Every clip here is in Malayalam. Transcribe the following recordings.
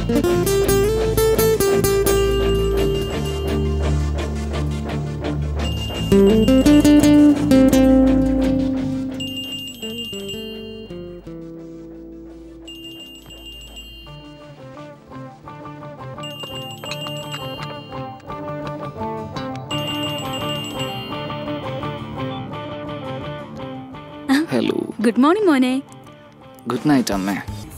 ഹലോ ഗുഡ് മോർണിംഗ് മോനെ ഗുഡ് നൈറ്റ് അമ്മേ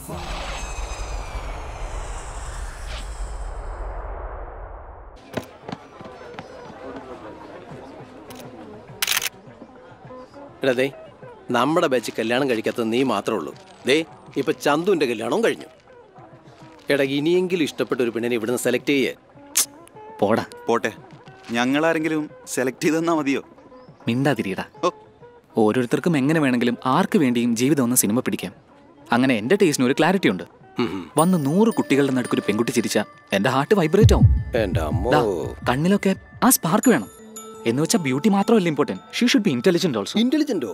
എടാ ദേ നമ്മുടെ ബാച്ച് കല്യാണം കഴിക്കാത്തത് നീ മാത്രമേ ഉള്ളൂ ദേ ഇപ്പൊ ചന്തുവിന്റെ കല്യാണവും കഴിഞ്ഞു എടാ ഇനിയെങ്കിലും ഇഷ്ടപ്പെട്ട ഒരു പെണ്ണിനെ ഇവിടുന്ന് സെലക്ട് ചെയ്യേ പോടാ പോട്ടെ ഞങ്ങളാരെങ്കിലും സെലക്ട് ചെയ്തെന്നാ മതിയോ മിണ്ടാതിരിയടാ ഓ ഓരോരുത്തർക്കും എങ്ങനെ വേണമെങ്കിലും ആർക്ക് വേണ്ടിയും ജീവിതം ഒന്ന് സിനിമ പിടിക്കാം അങ്ങനെ എന്റെ ടേസ്റ്റിന് ഒരു ക്ലാരിറ്റി ഉണ്ട് വന്ന് നൂറ് കുട്ടികളുടെ നടുക്ക് ഒരു പെൺകുട്ടി ചിരിച്ച എന്റെ ഹാർട്ട് വൈബ്രേറ്റ് ആവും എന്റെ അമ്മോ ദാ, കണ്ണിലൊക്കെ ആ സ്പാർക്ക് വേണം എന്ന് വെച്ചാൽ ബ്യൂട്ടി മാത്രമല്ല important she should be intelligent also ഇന്റലിജന്റോ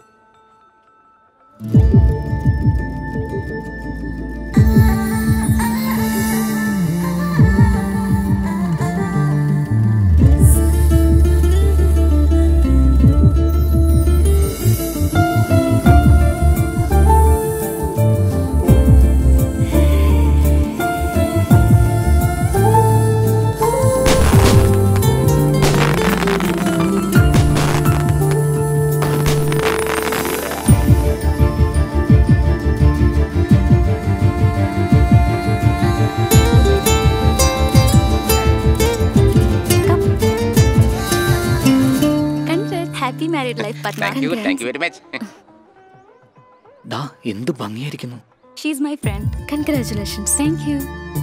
happy married life thank you thank you very much ഡാ എന്ത് ഭംഗിയായിരിക്കുന്നു she's my friend congratulations thank you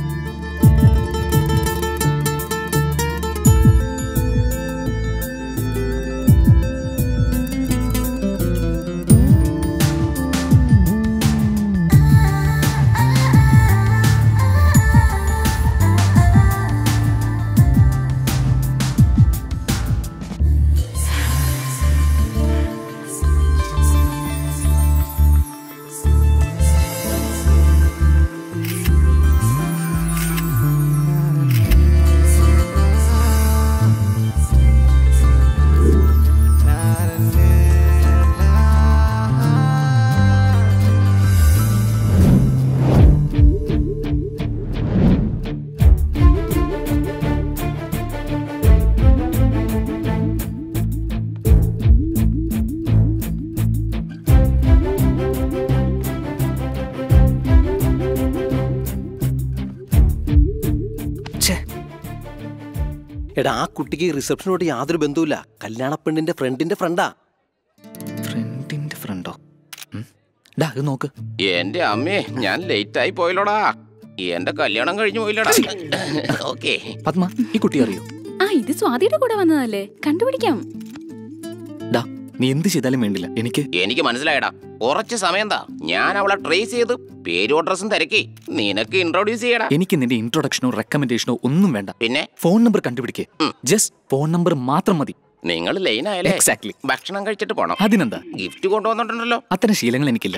ഛേ എടാ ആ കുട്ടിക്ക് റിസപ്ഷനോട് യാതൊരു ബന്ധവുമില്ല കല്യാണ പെണ്ണിന്റെ ഫ്രണ്ടിന്റെ ഫ്രണ്ടാ ഫ്രണ്ടിന്റെ ഫ്രണ്ടോ ഡാ ഇത് നോക്ക് എന്റെ അമ്മേ ഞാൻ ലേറ്റ് ആയി പോയല്ലോടാ എന്റെ കല്യാണം കഴിഞ്ഞു പോയില്ലടാ ഓക്കെ പത്മ ഈ കുട്ടി അറിയോ ആ ഇത് സ്വാതിയുടെ കൂടെ വന്നതല്ലേ കണ്ടുപിടിക്കാം ഡാ നീ എന്ത് ചെയ്താലും വേണ്ടില്ല എനിക്ക് എനിക്ക് മനസ്സിലായടാ കുറച്ച് സമയം താ ഞാൻ അവളെ ട്രേസ് ചെയ്ത് പേരും അഡ്രസ്സും തിരക്കി നിനക്ക് ഇൻട്രോഡ്യൂസ് ചെയ്യടാ എനിക്ക് നിന്റെ ഇൻട്രൊഡക്ഷനോ റെക്കമെൻഡേഷനോ ഒന്നും വേണ്ട പിന്നെ ഫോൺ നമ്പർ കണ്ടുപിടിക്കേ ജസ്റ്റ് ഫോൺ നമ്പർ മാത്രം മതി നിങ്ങൾ ലൈനായാലേ Exactly. ഭക്ഷണം കഴിച്ചിട്ട് പോണം അതിനെന്താ ഗിഫ്റ്റ് കൊണ്ടുവന്നിട്ടുണ്ടല്ലോ അത്തരം ശീലങ്ങൾ എനിക്കില്ല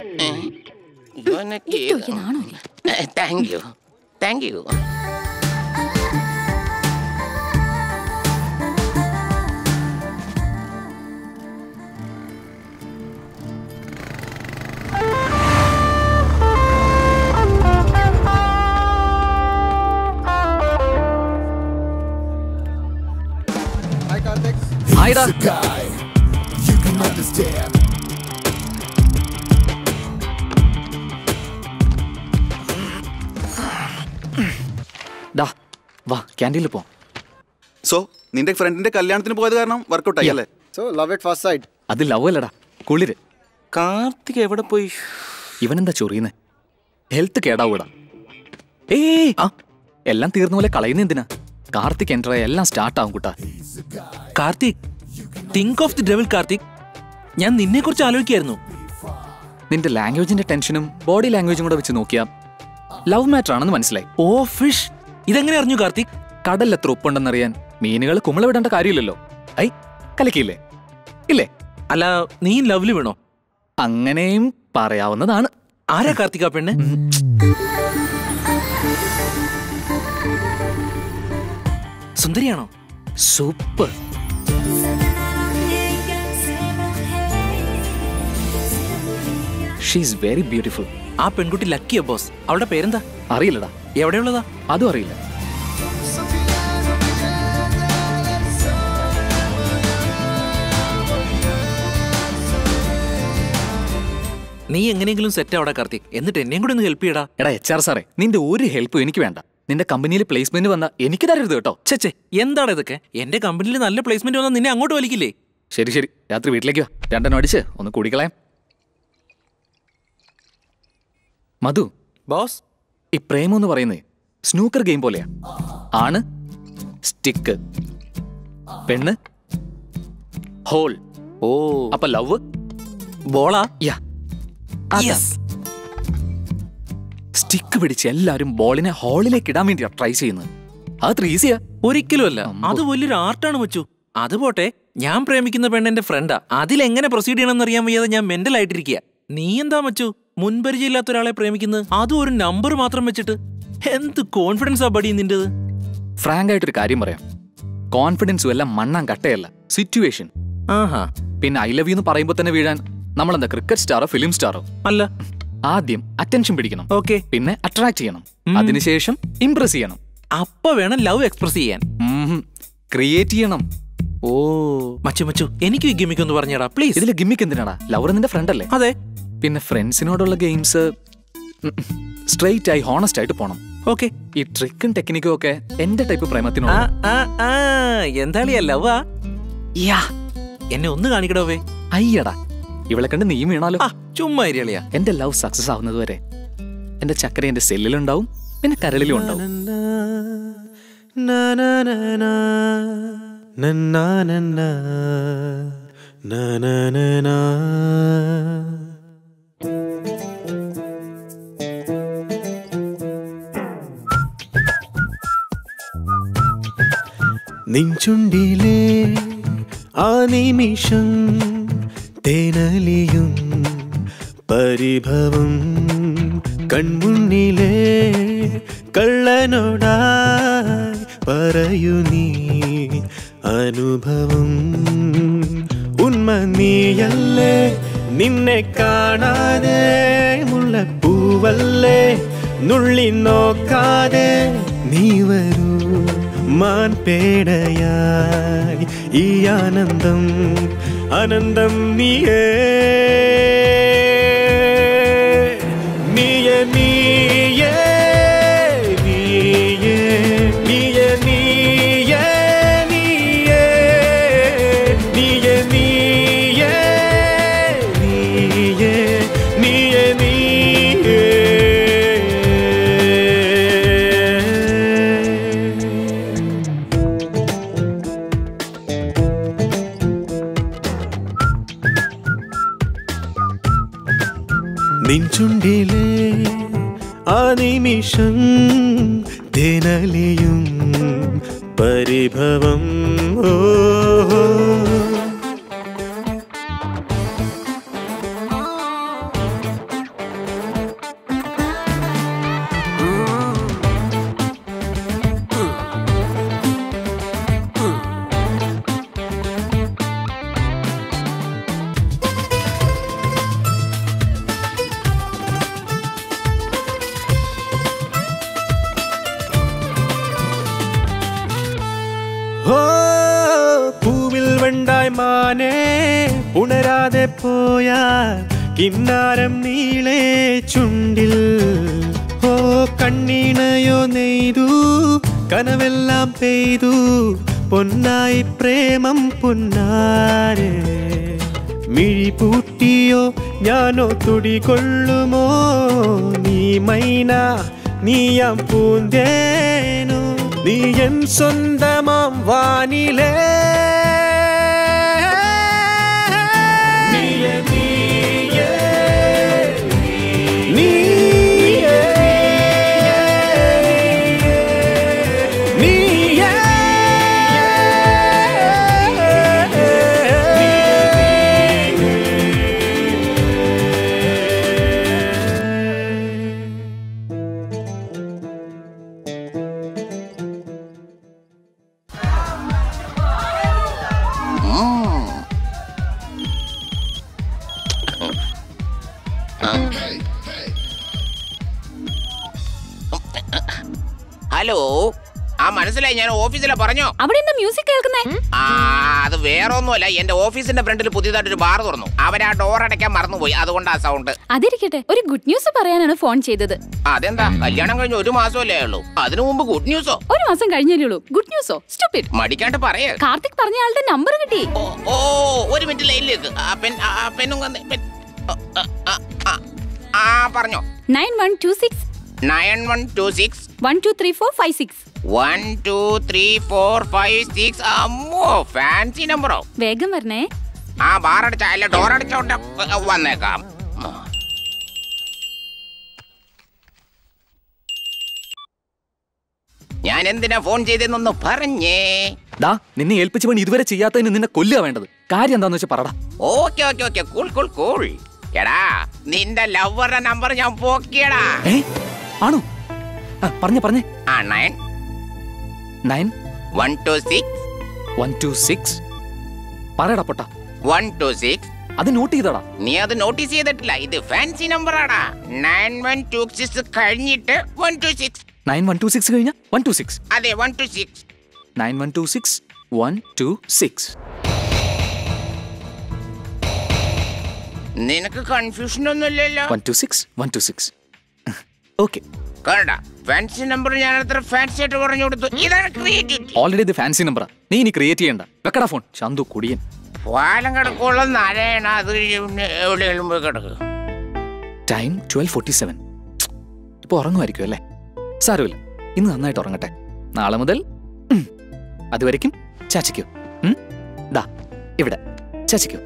താങ്ക് യു താങ്ക് യു ഹായ്ടാ ഡാ വാ ക്യാൻറ്റീനിൽ പോ സോ നിന്റെ ഫ്രണ്ടിന്റെ കല്യാണത്തിന് പോയത് കാരണം വർക്കൗട്ട് ആയി അല്ലേ so love it first side അത് ലവ് അല്ലടാ കുളിര് കാർത്തിക് എവിടെ പോയി ഇവനെന്താ ചൊറിയുന്നേ ഹെൽത്ത് കേടാവൂടാ ഏയ് ആ എല്ലാം തീർന്ന പോലെ കളയുന്ന എന്തിനാ കാർത്തിക് എൻ്റർ എല്ലാം സ്റ്റാർട്ട് ആവും കൂട്ടാ Karthik think of the devil Karthik ഞാൻ നിന്നെ കുറിച്ച് ആലോചിക്കായിരുന്നു നിന്റെ ലാംഗ്വേജിന്റെ ടെൻഷനും ബോഡി ലാംഗ്വേജും കൂടെ വെച്ച് നോക്കിയാ ലവ് മാറ്റർ ആണെന്ന് മനസ്സിലായി ഓ ഫിഷ് ഇതെങ്ങനെ അറിഞ്ഞു കാർത്തിക് കടലിൽ എത്ര ഉപ്പുണ്ടെന്നറിയാൻ മീനുകൾ കുമിള വിടേണ്ട കാര്യമില്ലല്ലോ ഐ കലക്കിയില്ലേ ഇല്ലേ അല്ല നീ ലവ്ലി വീണോ അങ്ങനെയും പറയാവുന്നതാണ് ആരാ കാർത്തിക് ആ പെണ്ണ് സുന്ദരിയാണോ സൂപ്പർ ഷീസ് വെരി ബ്യൂട്ടിഫുൾ ആ പെൺകുട്ടി ലക്കിയ ബോസ് അവളുടെ പേരെന്താ അറിയില്ലടാ എവിടെയുള്ളതാ അതും അറിയില്ല നീ എങ്ങനെയെങ്കിലും സെറ്റ് ആവടാ കാർത്തിക് എന്നിട്ട് എന്നെയും കൂടെ ഒന്ന് ഹെൽപ്പ് ചെയ്യടാ എടാ എച്ച് ആർ സാറേ നിന്റെ ഒരു ഹെൽപ്പും എനിക്ക് വേണ്ട നിന്റെ കമ്പനിയിൽ പ്ലേസ്മെന്റ് വന്ന എനിക്ക് തരരുത് കേട്ടോ ചേച്ചേ എന്താണ് ഇതൊക്കെ എന്റെ കമ്പനിയിൽ നല്ല പ്ലേസ്മെന്റ് വന്നാൽ നിന്നെ അങ്ങോട്ട് വലിക്കില്ലേ ശരി ശരി രാത്രി വീട്ടിലേക്ക് വാ രണ്ടെണ്ണം അടിച്ച് ഒന്ന് കൂടിക്കളയാം മധു ബോസ് ഈ പ്രേമം എന്ന് പറയുന്നത് സ്നൂക്കർ ഗെയിം പോലെയാ ആണ് സ്റ്റിക്ക് പെണ്ണ് ഹോൾ ഓ അപ്പൊ ലവ് ബോളാ യാ സ്റ്റിക്ക് പിടിച്ച് എല്ലാവരും ബോളിനെ ഹോളിലേക്ക് ഇടാൻ വേണ്ടിയാ ട്രൈ ചെയ്യുന്നത് അത് ഈസിയാ ഒരിക്കലും അല്ല അത് വലിയൊരു ആർട്ടാണ് വെച്ചു അത് പോട്ടെ ഞാൻ പ്രേമിക്കുന്ന പെണ്ണ് എന്റെ ഫ്രണ്ടാ അതിലെങ്ങനെ പ്രൊസീഡ് ചെയ്യണമെന്ന് അറിയാൻ വയ്യാതെ ഞാൻ മെന്റൽ ആയിട്ടിരിക്കുക നീ എന്താ മച്ചു മുൻപരിചയമില്ലാത്ത ഒരാളെ പ്രേമിക്കുന്നത് അതും ഒരു നമ്പർ മാത്രം വെച്ചിട്ട് എന്ത് കോൺഫിഡൻസ് ആ ബടി നിന്റേത് ഫ്രാങ്ക് ആയിട്ടൊരു കാര്യം പറയാം കോൺഫിഡൻസും എല്ലാം മണ്ണാൻ കട്ടയല്ല സിറ്റുവേഷൻ ആഹാ പിന്നെ ഐ ലവ് യു എന്ന് പറയുമ്പോൾ തന്നെ വീഴാൻ നമ്മളെന്താ ക്രിക്കറ്റ് സ്റ്റാറോ ഫിലിം സ്റ്റാറോ അല്ല ആദ്യം അറ്റൻഷൻ പിടിക്കണം ഓക്കെ പിന്നെ അട്രാക്ട് ചെയ്യണം അതിനുശേഷം ഇംപ്രസ് ചെയ്യണം അപ്പൊ വേണം ലവ് എക്സ്പ്രസ് ചെയ്യാൻ ക്രിയേറ്റ് ചെയ്യണം ഓ മച്ചു മച്ചു എനിക്ക് ഈ ഗിമിക്ക് ഒന്ന് പറഞ്ഞടാ പ്ലീസ് ഇതിൽ ഗിമ്മിക്ക് എന്തിനാടാ ലവർ നിന്റെ ഫ്രണ്ട് അല്ലേ അതെ പിന്നെ ഫ്രണ്ട്സിനോടുള്ള ഗെയിംസ് സ്ട്രെയിറ്റ് ആയി ഹോണസ്റ്റ് ആയിട്ട് പോണം ഓക്കെ ഈ ട്രിക്കും ടെക്നിക്കും ഒക്കെ എന്റെ ടൈപ്പ് ആ പ്രേമത്തിനോട് ആ ആ എന്താളിയാ ലവാ യാ എന്നെ ഒന്ന് കാണിക്കടോവേ അയ്യടാ ഇവളെ കണ്ട് നീ വീണാലോ ആ ചുമ്മാ ഇരിയളിയാ എന്റെ ലവ് സക്സസ് ആവുന്നത് വരെ എന്റെ ചക്കര എന്റെ സെല്ലിലുണ്ടാവും പിന്നെ കരളിലും ഉണ്ടാവും നിഞ്ചുണ്ടിലെ ആ നിമിഷം തേനലിയും പരിഭവം കൺമുന്നിലെ കള്ളനോടായി പറയൂ നീ അനുഭവം ഉന്മ നീയല്ലേ നിന്നെ കാണാതെ മുല്ലപ്പൂവല്ലേ നുള്ളി നോക്കാതെ നീ വരൂ മാൻ പേടയായി ഈ ആനന്ദം ആനന്ദം നീയേ നീയേ നീയേ നീയേ നീയേ നീയേ നീയേ നീയേ നീയേ നീയേ നീയേ നീയേ നിൻചുണ്ടിലെ ആ നിമിഷം തേനലിയും പരിഭവം ഓ ഓ പൂവിൽ വെണ്ടായി മാനേ ഉണരാതെ പോയാൽ കിന്നാരം നീളെ ചുണ്ടിൽ ഓ കണ്ണീണയോ നെയ്തു കനവെല്ലാം പെയ്തു പൊന്നായി പ്രേമം പൊന്നാരെ മിഴി പൂട്ടിയോ ഞാനോ തുടികൊള്ളുമോ നീ മൈന നീയാം പൂന്തേനോ നീ എൻ സ്വന്തമാം വാനിലേ നീയേ, നീയേ, നീയേ, നീയേ, ആ മനസ്സിലായി ഞാൻ ഓഫീസിലെ പറഞ്ഞോ അവിടെ എന്താ മ്യൂസിക് കേൾക്കുന്നേ ആ അത് വേറെ ഒന്നുമല്ല എന്റെ ഓഫീസിന്റെ ഫ്രണ്ടിൽ പുതിയതായിട്ട് ഒരു ബാർ തുറന്നു അവരാ ഡോർ അടയ്ക്കാൻ മറന്നുപോയി അതുകൊണ്ടാ സൗണ്ട് അതിരിക്കട്ടെ ഒരു ഗുഡ് ന്യൂസ് പറയാനാണ് ഫോൺ ചെയ്തത് അതെന്താ കല്യാണം കഴിഞ്ഞ് ഒരു മാസമല്ലേ ഉള്ളൂ അതിനു മുമ്പ് ഗുഡ് ന്യൂസോ ഒരു മാസം കഴിഞ്ഞല്ലേ ഉള്ളൂ ഗുഡ് ന്യൂസോ സ്റ്റുപ്പിഡ് മടിക്കാണ്ട് പറയേ കാർത്തിക് പറഞ്ഞ ആളുടെ നമ്പർ കിട്ടി ഓ ഓ ഒരു മിനിറ്റ് ലൈനിലേക്ക് ആ പെൻ ആ പെണ്ണും കന്ന് പെൻ ഓ, ആ, ആ, ആ, ആ പറഞ്ഞോ nine one two six nine one two six one two three four five six one two three four five six അമ്മോ ഫാൻസി നമ്പറോ വേഗം വരണേ ആ ബാർ അടച്ച അല്ല ഡോർ അടച്ചോണ്ട് വന്നേക്കാം ആ. ഞാൻ എന്തിനാ ഫോൺ ചെയ്തെന്നൊന്ന് പറഞ്ഞേ ഡാ നിന്നെ ഏൽപ്പിച്ച പണി ഇതുവരെ ചെയ്യാത്തതിന് നിന്നെ കൊല്ലുക വേണ്ടത് കാര്യം എന്താന്ന് വെച്ചാൽ പറടാ okay okay okay cool cool cool എടാ നിന്റെ ലവറുടെ നമ്പർ ഞാൻ പോക്കിയടാ ഏ ആണോ ആ, പറഞ്ഞേ പറഞ്ഞേ ആ nine nine one two six one two six പറയടാ പൊട്ട വൺ ടു സിക്സ് അത് നോട്ട് ചെയ്തടാ നീ അത് നോട്ടീസ് ചെയ്തിട്ടില്ല ഇത് ഫാൻസി നമ്പറാടാ നയൻ വൺ ടു സിക്സ് കഴിഞ്ഞിട്ട് one two six nine one two six കഴിഞ്ഞ വൺ ടു സിക്സ് അതെ one two six nine one two six one two six നിനക്ക് കൺഫ്യൂഷൻ ഒന്നുമില്ലല്ലോ one two six one two six okay കണ്ട ഫാൻസി നമ്പർ ഞാൻ അത്ര ഫാൻസി ആയിട്ട് പറഞ്ഞു കൊടുത്തു ഇതാണ് ക്രിയേറ്റിവിറ്റി ഓൾറെഡി ഇത് ഫാൻസി നമ്പറാ നീ ഇനി ക്രിയേറ്റ് ചെയ്യണ്ട വെക്കടാ ഫോൺ ചന്തു കുടിയൻ പാലം കിടക്കുള്ള നരയണ അത് പിന്നെ എവിടെയെങ്കിലും പോയി കിടക്കുക ടൈം ട്വൽവ് ഫോർട്ടി സെവൻ ഇപ്പോൾ ഉറങ്ങുമായിരിക്കും അല്ലേ സാരമില്ല ഇന്ന് നന്നായിട്ട് ഉറങ്ങട്ടെ നാളെ മുതൽ ഉം. അതുവരയ്ക്കും ചാച്ചിക്കോ ഉം? ദാ ഇവിടെ ചാച്ചിക്കോ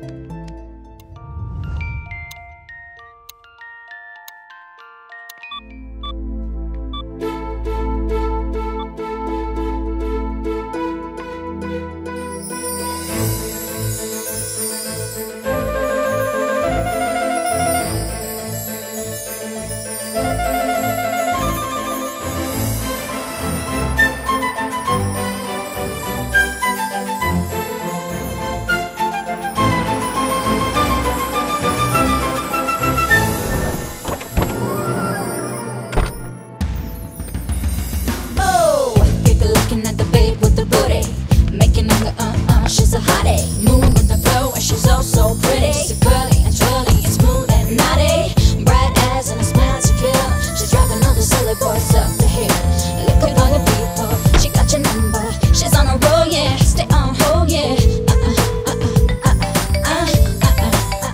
Oh, people looking at the babe with the booty, making them go uh uh. She's a hottie, moving with the flow, and she's oh so pretty. So curly and twirly and smooth and naughty, bright eyes and a smile to kill. She's driving all the silly boys up the hill. Look at all the people, she got your number. She's on a roll, yeah, stay on hold, yeah. Uh uh uh uh uh uh uh uh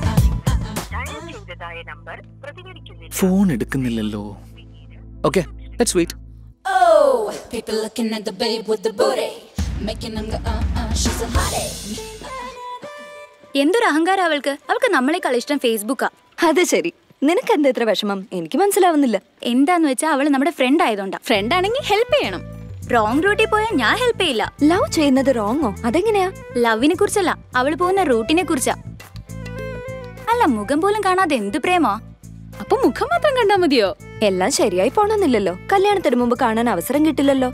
uh. ഫോൺ എടുക്കുന്നില്ലല്ലോ okay let's wait Oh, people looking at the babe with the booty, making them go uh uh. She's a hottie. എന്തൊരു അഹങ്കാരം അവൾക്ക് അവൾക്ക് നമ്മളെക്കാൾ ഇഷ്ടം ഫേസ്ബുക്കാ അത് ശരി നിനക്ക് എന്താ ഇത്ര വിഷമം എനിക്ക് മനസ്സിലാവുന്നില്ല എന്താന്ന് വെച്ചാൽ അവള് നമ്മുടെ ഫ്രണ്ട് ആയതുകൊണ്ടാ ഫ്രണ്ട് ആണെങ്കിൽ ഹെൽപ്പ് ചെയ്യണം റോങ് റൂട്ടിൽ പോയാൽ ഞാൻ ഹെൽപ്പ് ചെയ്യില്ല ലവ് ചെയ്യുന്നത് റോങ്ങോ അതെങ്ങനെയാ ലവിനെ കുറിച്ചല്ല അവള് പോകുന്ന റൂട്ടിനെ കുറിച്ചാ അല്ല മുഖം പോലും കാണാതെ എന്ത് പ്രേമാ അപ്പൊ മുഖം മാത്രം കണ്ടാ മതിയോ എല്ലാം ശരിയായി പോണമെന്നില്ലല്ലോ കല്യാണത്തിന് മുമ്പ് കാണാൻ അവസരം കിട്ടില്ലല്ലോ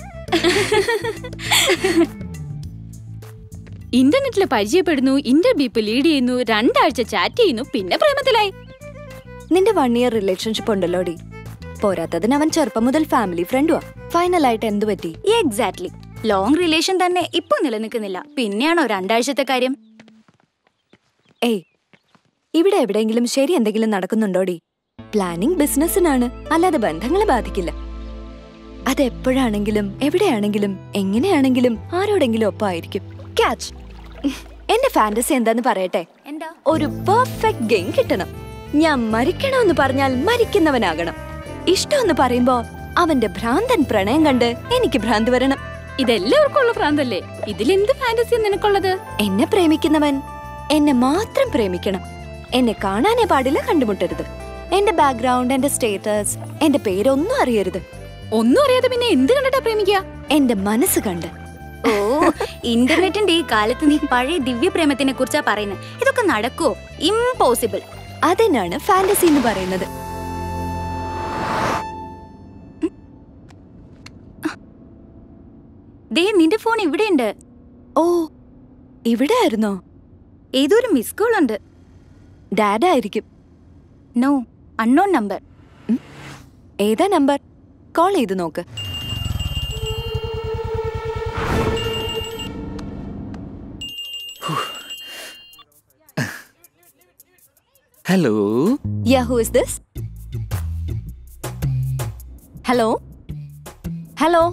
ഇന്റർനെറ്റിൽ പരിചയപ്പെടുന്നു ഇന്റർബീപ്പ് ലീഡ് ചെയ്യുന്നു രണ്ടാഴ്ച ചാറ്റ് ചെയ്യുന്നു പിന്നെ പ്രേമത്തിലായി നിന്റെ വൺ ഇയർ റിലേഷൻഷിപ്പ് ഉണ്ടല്ലോടി പോരാത്തതിന് അവൻ ചെറുപ്പം മുതൽ ഫാമിലി ഫ്രണ്ടുവാ ഫൈനലായിട്ട് എന്തു പറ്റി എക്സാക്ട്ലി ലോങ് റിലേഷൻ തന്നെ ഇപ്പൊ നിലനിൽക്കുന്നില്ല പിന്നെയാണോ രണ്ടാഴ്ചത്തെ കാര്യം ഏയ് ഇവിടെ എവിടെയെങ്കിലും ശരി എന്തെങ്കിലും നടക്കുന്നുണ്ടോടി പ്ലാനിംഗ് ബിസിനസ്സിനാണ് അല്ലാതെ ബന്ധങ്ങളെ ബാധിക്കില്ല അതെപ്പോഴാണെങ്കിലും എവിടെയാണെങ്കിലും എങ്ങനെയാണെങ്കിലും ആരോടെങ്കിലും ഒപ്പമായിരിക്കും ക്യാച്ച് എന്റെ ഫാന്റസി എന്താന്ന് പറയട്ടെ എന്താ ഒരു പെർഫെക്റ്റ് ഗെയിം കിട്ടണം ഞാൻ മരിക്കണമെന്ന് പറഞ്ഞാൽ മരിക്കുന്നവനാകണം ഇഷ്ടമെന്ന് പറയുമ്പോ അവന്റെ ഭ്രാന്തൻ പ്രണയം കണ്ട് എനിക്ക് ഭ്രാന്ത് വരണം ഇതെല്ലാവർക്കും ഉള്ള ഭ്രാന്തല്ലേ ഇതിലെന്ത് ഫാന്റസി നിനക്കുള്ളത് എന്നെ പ്രേമിക്കുന്നവൻ എന്നെ മാത്രം പ്രേമിക്കണം എന്നെ കാണാനേ പാടില്ല കണ്ടുമുട്ടരുത് എന്റെ ബാക്ക്ഗ്രൗണ്ട് എന്റെ സ്റ്റേറ്റസ് എന്റെ പേരൊന്നും അറിയരുത് ഒന്നും അറിയാതെ പിന്നെ എന്ത് കണ്ടിട്ടാ പ്രേമിക്കുക എന്റെ മനസ്സ് കണ്ട് ഓ ഇന്റർനെറ്റിന്റെ ഈ കാലത്ത് നീ പഴയ ദിവ്യപ്രേമത്തിനെ കുറിച്ചാ പറയുന്നത് ഇതൊക്കെ നടക്കുവോ ഇമ്പോസിബിൾ അതിനാണ് ഫാന്റസി എന്ന് പറയുന്നത് ദേ നിന്റെ ഫോൺ ഇവിടെയുണ്ട് ഓ ഇവിടെ ആയിരുന്നോ ഏതോ ഒരു മിസ് കോൾ ഉണ്ട് ഡാഡ ആയിരിക്കും നോ അൺനോൺ നമ്പർ ഏതാ നമ്പർ കോൾ ചെയ്ത് നോക്ക് hello ya who is this hello hello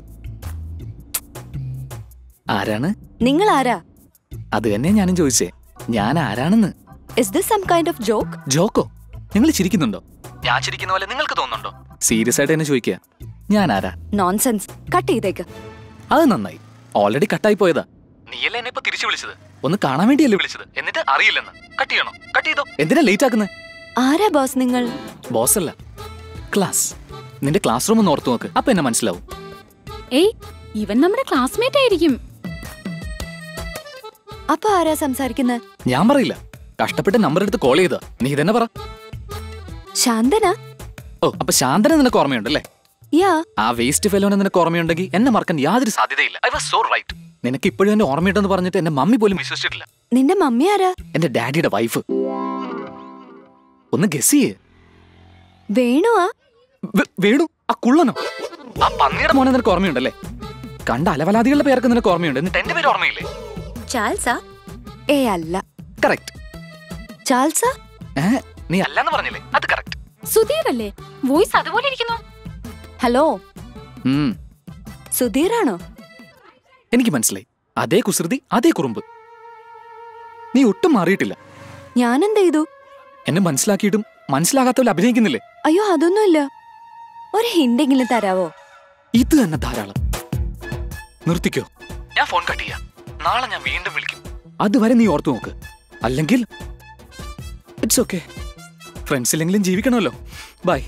ആരാണ് നിങ്ങൾ ആരാ അത് തന്നെ ഞാനും ചോദിച്ചേ ഞാൻ ആരാണെന്ന് is this some kind of joke ജോക്കോ നിങ്ങൾ ചിരിക്കുന്നുണ്ടോ ഞാൻ ചിരിക്കുന്ന പോലെ നിങ്ങൾക്ക് തോന്നുന്നുണ്ടോ സീരിയസ് ആയിട്ട് എന്നെ ചോദിക്കുക ഞാൻ ആരാ നോൺസെൻസ് കട്ട് ചെയ്തേക്ക് അത് നന്നായി ഓൾറെഡി കട്ടായി പോയതാ നീയല്ലേ എന്നെ ഇപ്പൊ തിരിച്ചു വിളിച്ചത് ഒന്ന് കാണാൻ വേണ്ടിയല്ലേ വിളിച്ചത് എന്നിട്ട് അറിയില്ലെന്ന് കട്ട് ചെയ്യണോ കട്ട് ചെയ്തോ എന്തിനാ ലേറ്റ് ആക്കുന്നത് ആരാ ബോസ് നിങ്ങൾ ബോസ് അല്ല ക്ലാസ് നിന്റെ ക്ലാസ് റൂം ഒന്ന് ഓർത്തു നോക്ക് അപ്പൊ എന്നെ മനസ്സിലാവും ഏയ് ഇവൻ നമ്മുടെ ക്ലാസ്മേറ്റ് ആയിരിക്കും അപ്പൊ ആരാ സംസാരിക്കുന്നത് ഞാൻ പറയില്ല കഷ്ടപ്പെട്ട് നമ്പർ എടുത്ത് കോൾ ചെയ്താ നീ തന്നെ പറ ശാന്തന ഓ അപ്പൊ ശാന്തന നിനക്ക് ഓർമ്മയുണ്ടല്ലേ യാ ആ വേസ്റ്റ് ഫെലോനെ നിനക്ക് ഓർമ്മയുണ്ടെങ്കിൽ എന്നെ മറക്കാൻ യാതൊരു സാധ്യതയില്ല ഐ വാസ് സോ റൈറ്റ് നിനക്ക് ഇപ്പോഴും എന്നെ ഓർമ്മയുണ്ടെന്ന് പറഞ്ഞിട്ട് എന്റെ മമ്മി പോലും വിശ്വസിച്ചിട്ടില്ല നിന്റെ മമ്മി ആരാ എന്റെ ഡാഡിയുടെ വൈഫ് ഒന്ന് ഗസ് ചെയ്യേ വേണുവാ വേ- വേണു ആ കുള്ളനോ ആ പന്നിയുടെ മോനെ നിനക്ക് ഓർമ്മയുണ്ടല്ലേ കണ്ട അലവലാദികളുടെ പേരൊക്കെ നിനക്ക് ഓർമ്മയുണ്ട് എന്നിട്ട് എന്റെ പേര് ഓർമ്മയില്ലേ ചാൾസാ ഏ അല്ല കറക്റ്റ് ചാൾസ നീ അല്ലെന്ന് പറഞ്ഞില്ലേ അത് കറക്റ്റ് സുധീർ അല്ലേ വോയിസ് അതുപോലെ ഇരിക്കുന്നു ഹലോ സുധീറാണോ എനിക്ക് മനസ്സിലായി അതേ കുസൃതി അതേ കുറുമ്പ് നീ ഒട്ടും മാറിയിട്ടില്ല ഞാൻ എന്ത് ചെയ്തു എന്നെ മനസ്സിലാക്കിയിട്ടും മനസ്സിലാകാത്തവരെ അഭിനയിക്കുന്നില്ലേ അയ്യോ അതൊന്നുമില്ല ഒരു ഹിന്റെങ്കിലും തരാവോ ഇത് തന്നെ ധാരാളം നിർത്തിക്കോ ഞാൻ ഫോൺ കട്ട് ചെയ്യാം നാളെ ഞാൻ വീണ്ടും വിളിക്കും അതുവരെ നീ ഓർത്തു നോക്ക് അല്ലെങ്കിൽ ഇറ്റ്സ് ഓക്കെ ഫ്രണ്ട്സ് ഇല്ലെങ്കിലും ജീവിക്കണമല്ലോ ബൈ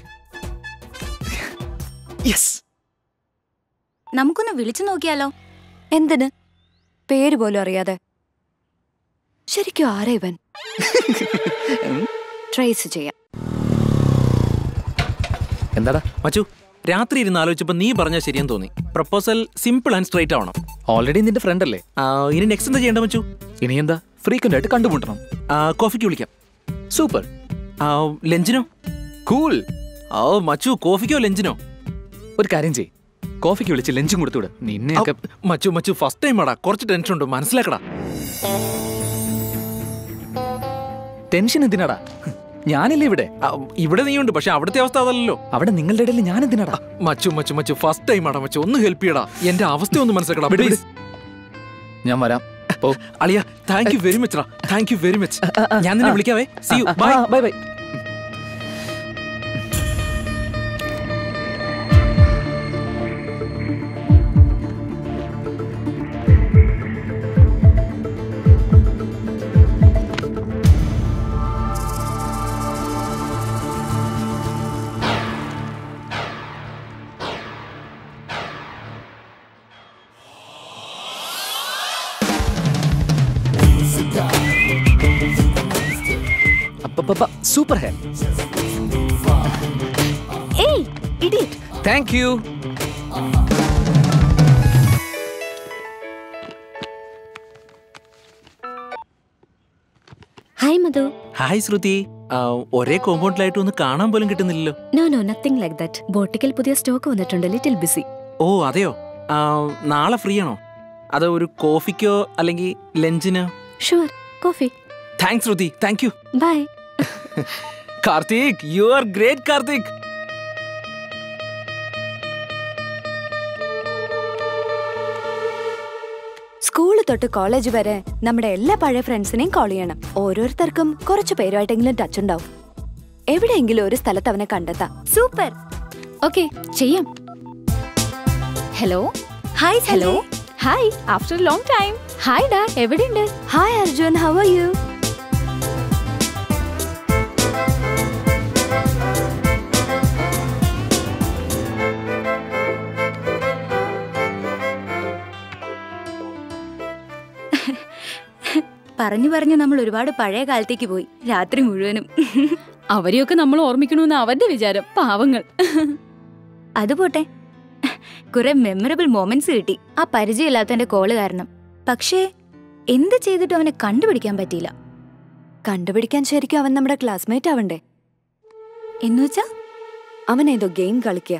യെസ് നമുക്കൊന്ന് വിളിച്ചു നോക്കിയാലോ എന്തിന് പേര് പോലും അറിയാതെ ശരിക്കും ആരാ ഇവൻ ട്രേസ് ചെയ്യാം എന്താടാ മച്ചു രാത്രി ഇരുന്ന് ആലോചിച്ചപ്പോ നീ പറഞ്ഞ ശരിയെന്ന് തോന്നി പ്രപ്പോസൽ സിമ്പിൾ ആൻഡ് സ്ട്രൈറ്റ് ആവണം ഓൾറെഡി നിന്റെ ഫ്രണ്ട് അല്ലേ ആ, ഇനി നെക്സ്റ്റ് എന്താ ചെയ്യേണ്ട മച്ചു ഇനി എന്താ ഫ്രീക്വന്റ് ആയിട്ട് കണ്ടുമുട്ടണം ആ, കോഫിക്ക് വിളിക്കാം സൂപ്പർ ആ, ലഞ്ചിനോ കൂൾ ഓ മച്ചു കോഫിക്കോ ലഞ്ചിനോ ഒരു കാര്യം ചെയ് കോഫിക്ക് വിളിച്ച് ലഞ്ചും കൊടുത്തുവിട് നിന്നെയൊക്കെ മച്ചു മച്ചു ഫസ്റ്റ് ടൈം ആടാ കുറച്ച് ടെൻഷൻ ഉണ്ട് മനസ്സിലാക്കടാ ടെൻഷൻ എന്തിനാടാ ഞാനില്ലേ ഇവിടെ ആ, ഇവിടെ നീയുണ്ട് പക്ഷെ അവിടുത്തെ അവസ്ഥ അതല്ലല്ലോ അവിടെ നിങ്ങളുടെ ഇടയിൽ ഞാൻ എന്തിനാടാ മച്ചു മച്ചു മച്ചു ഫസ്റ്റ് ടൈം ആടാ മച്ചു ഒന്ന് ഹെൽപ്പ് ചെയ്യടാ എന്റെ അവസ്ഥ ഒന്ന് മനസ്സിലാക്കടാ വിട്, വിട്. please. ഞാൻ വരാം ഓ അളിയ thank you very much thank you very much ഞാൻ നിന്നെ വിളിക്കാവേ see you bye bye bye അപ്പപ്പ സൂപ്പർ ഹേ ഏയ് idiot thank you hi Madhu hi Shruti ആ, ഒരേ കോമ്പൗണ്ടിലായിട്ട് ഒന്ന് കാണാൻ പോലും കിട്ടുന്നില്ലല്ലോ no no nothing like that ബോട്ടിക്കൽ പുതിയ സ്റ്റോക്ക് വന്നിട്ടുണ്ട് ലിറ്റിൽ ബിസി ഓ അതെയോ ആ, നാളെ ഫ്രീ ആണോ അത് ഒരു കോഫിക്കോ അല്ലെങ്കിൽ ലഞ്ചിനോ sure coffee thanks Shruti thank you bye Karthik you are great Karthik school തൊട്ട് കോളേജ് വരെ നമ്മുടെ എല്ലാ പഴയ ഫ്രണ്ട്സിനെയും കോൾ ചെയ്യണം ഓരോരുത്തർക്കും കുറച്ചു പേരുമായിട്ടെങ്കിലും ടച്ച് ഉണ്ടാവും എവിടെയെങ്കിലും ഒരു സ്ഥലത്ത് അവനെ കണ്ടെത്താം സൂപ്പർ ഓക്കെ ചെയ്യാം hello hi hello hi after long time hi ഡാ എവിടെയുണ്ട് hi Arjun how are you പറഞ്ഞു പറഞ്ഞു നമ്മൾ ഒരുപാട് പഴയ കാലത്തേക്ക് പോയി രാത്രി മുഴുവനും അവരെയൊക്കെ നമ്മൾ ഓർമ്മിക്കണമെന്ന് അവന്റെ വിചാരം പാവങ്ങൾ അത് പോട്ടെ കുറെ മെമ്മറബിൾ മൊമെന്റ്സ് കിട്ടി ആ പരിചയമില്ലാത്തതിന്റെ കോള് കാരണം പക്ഷേ എന്ത് ചെയ്തിട്ടും അവനെ കണ്ടുപിടിക്കാൻ പറ്റിയില്ല കണ്ടുപിടിക്കാൻ ശരിക്കും അവൻ നമ്മുടെ ക്ലാസ്മേറ്റ് ആവണ്ടേ എന്നുവെച്ചാ അവൻ ഏതോ ഗെയിം കളിക്കുക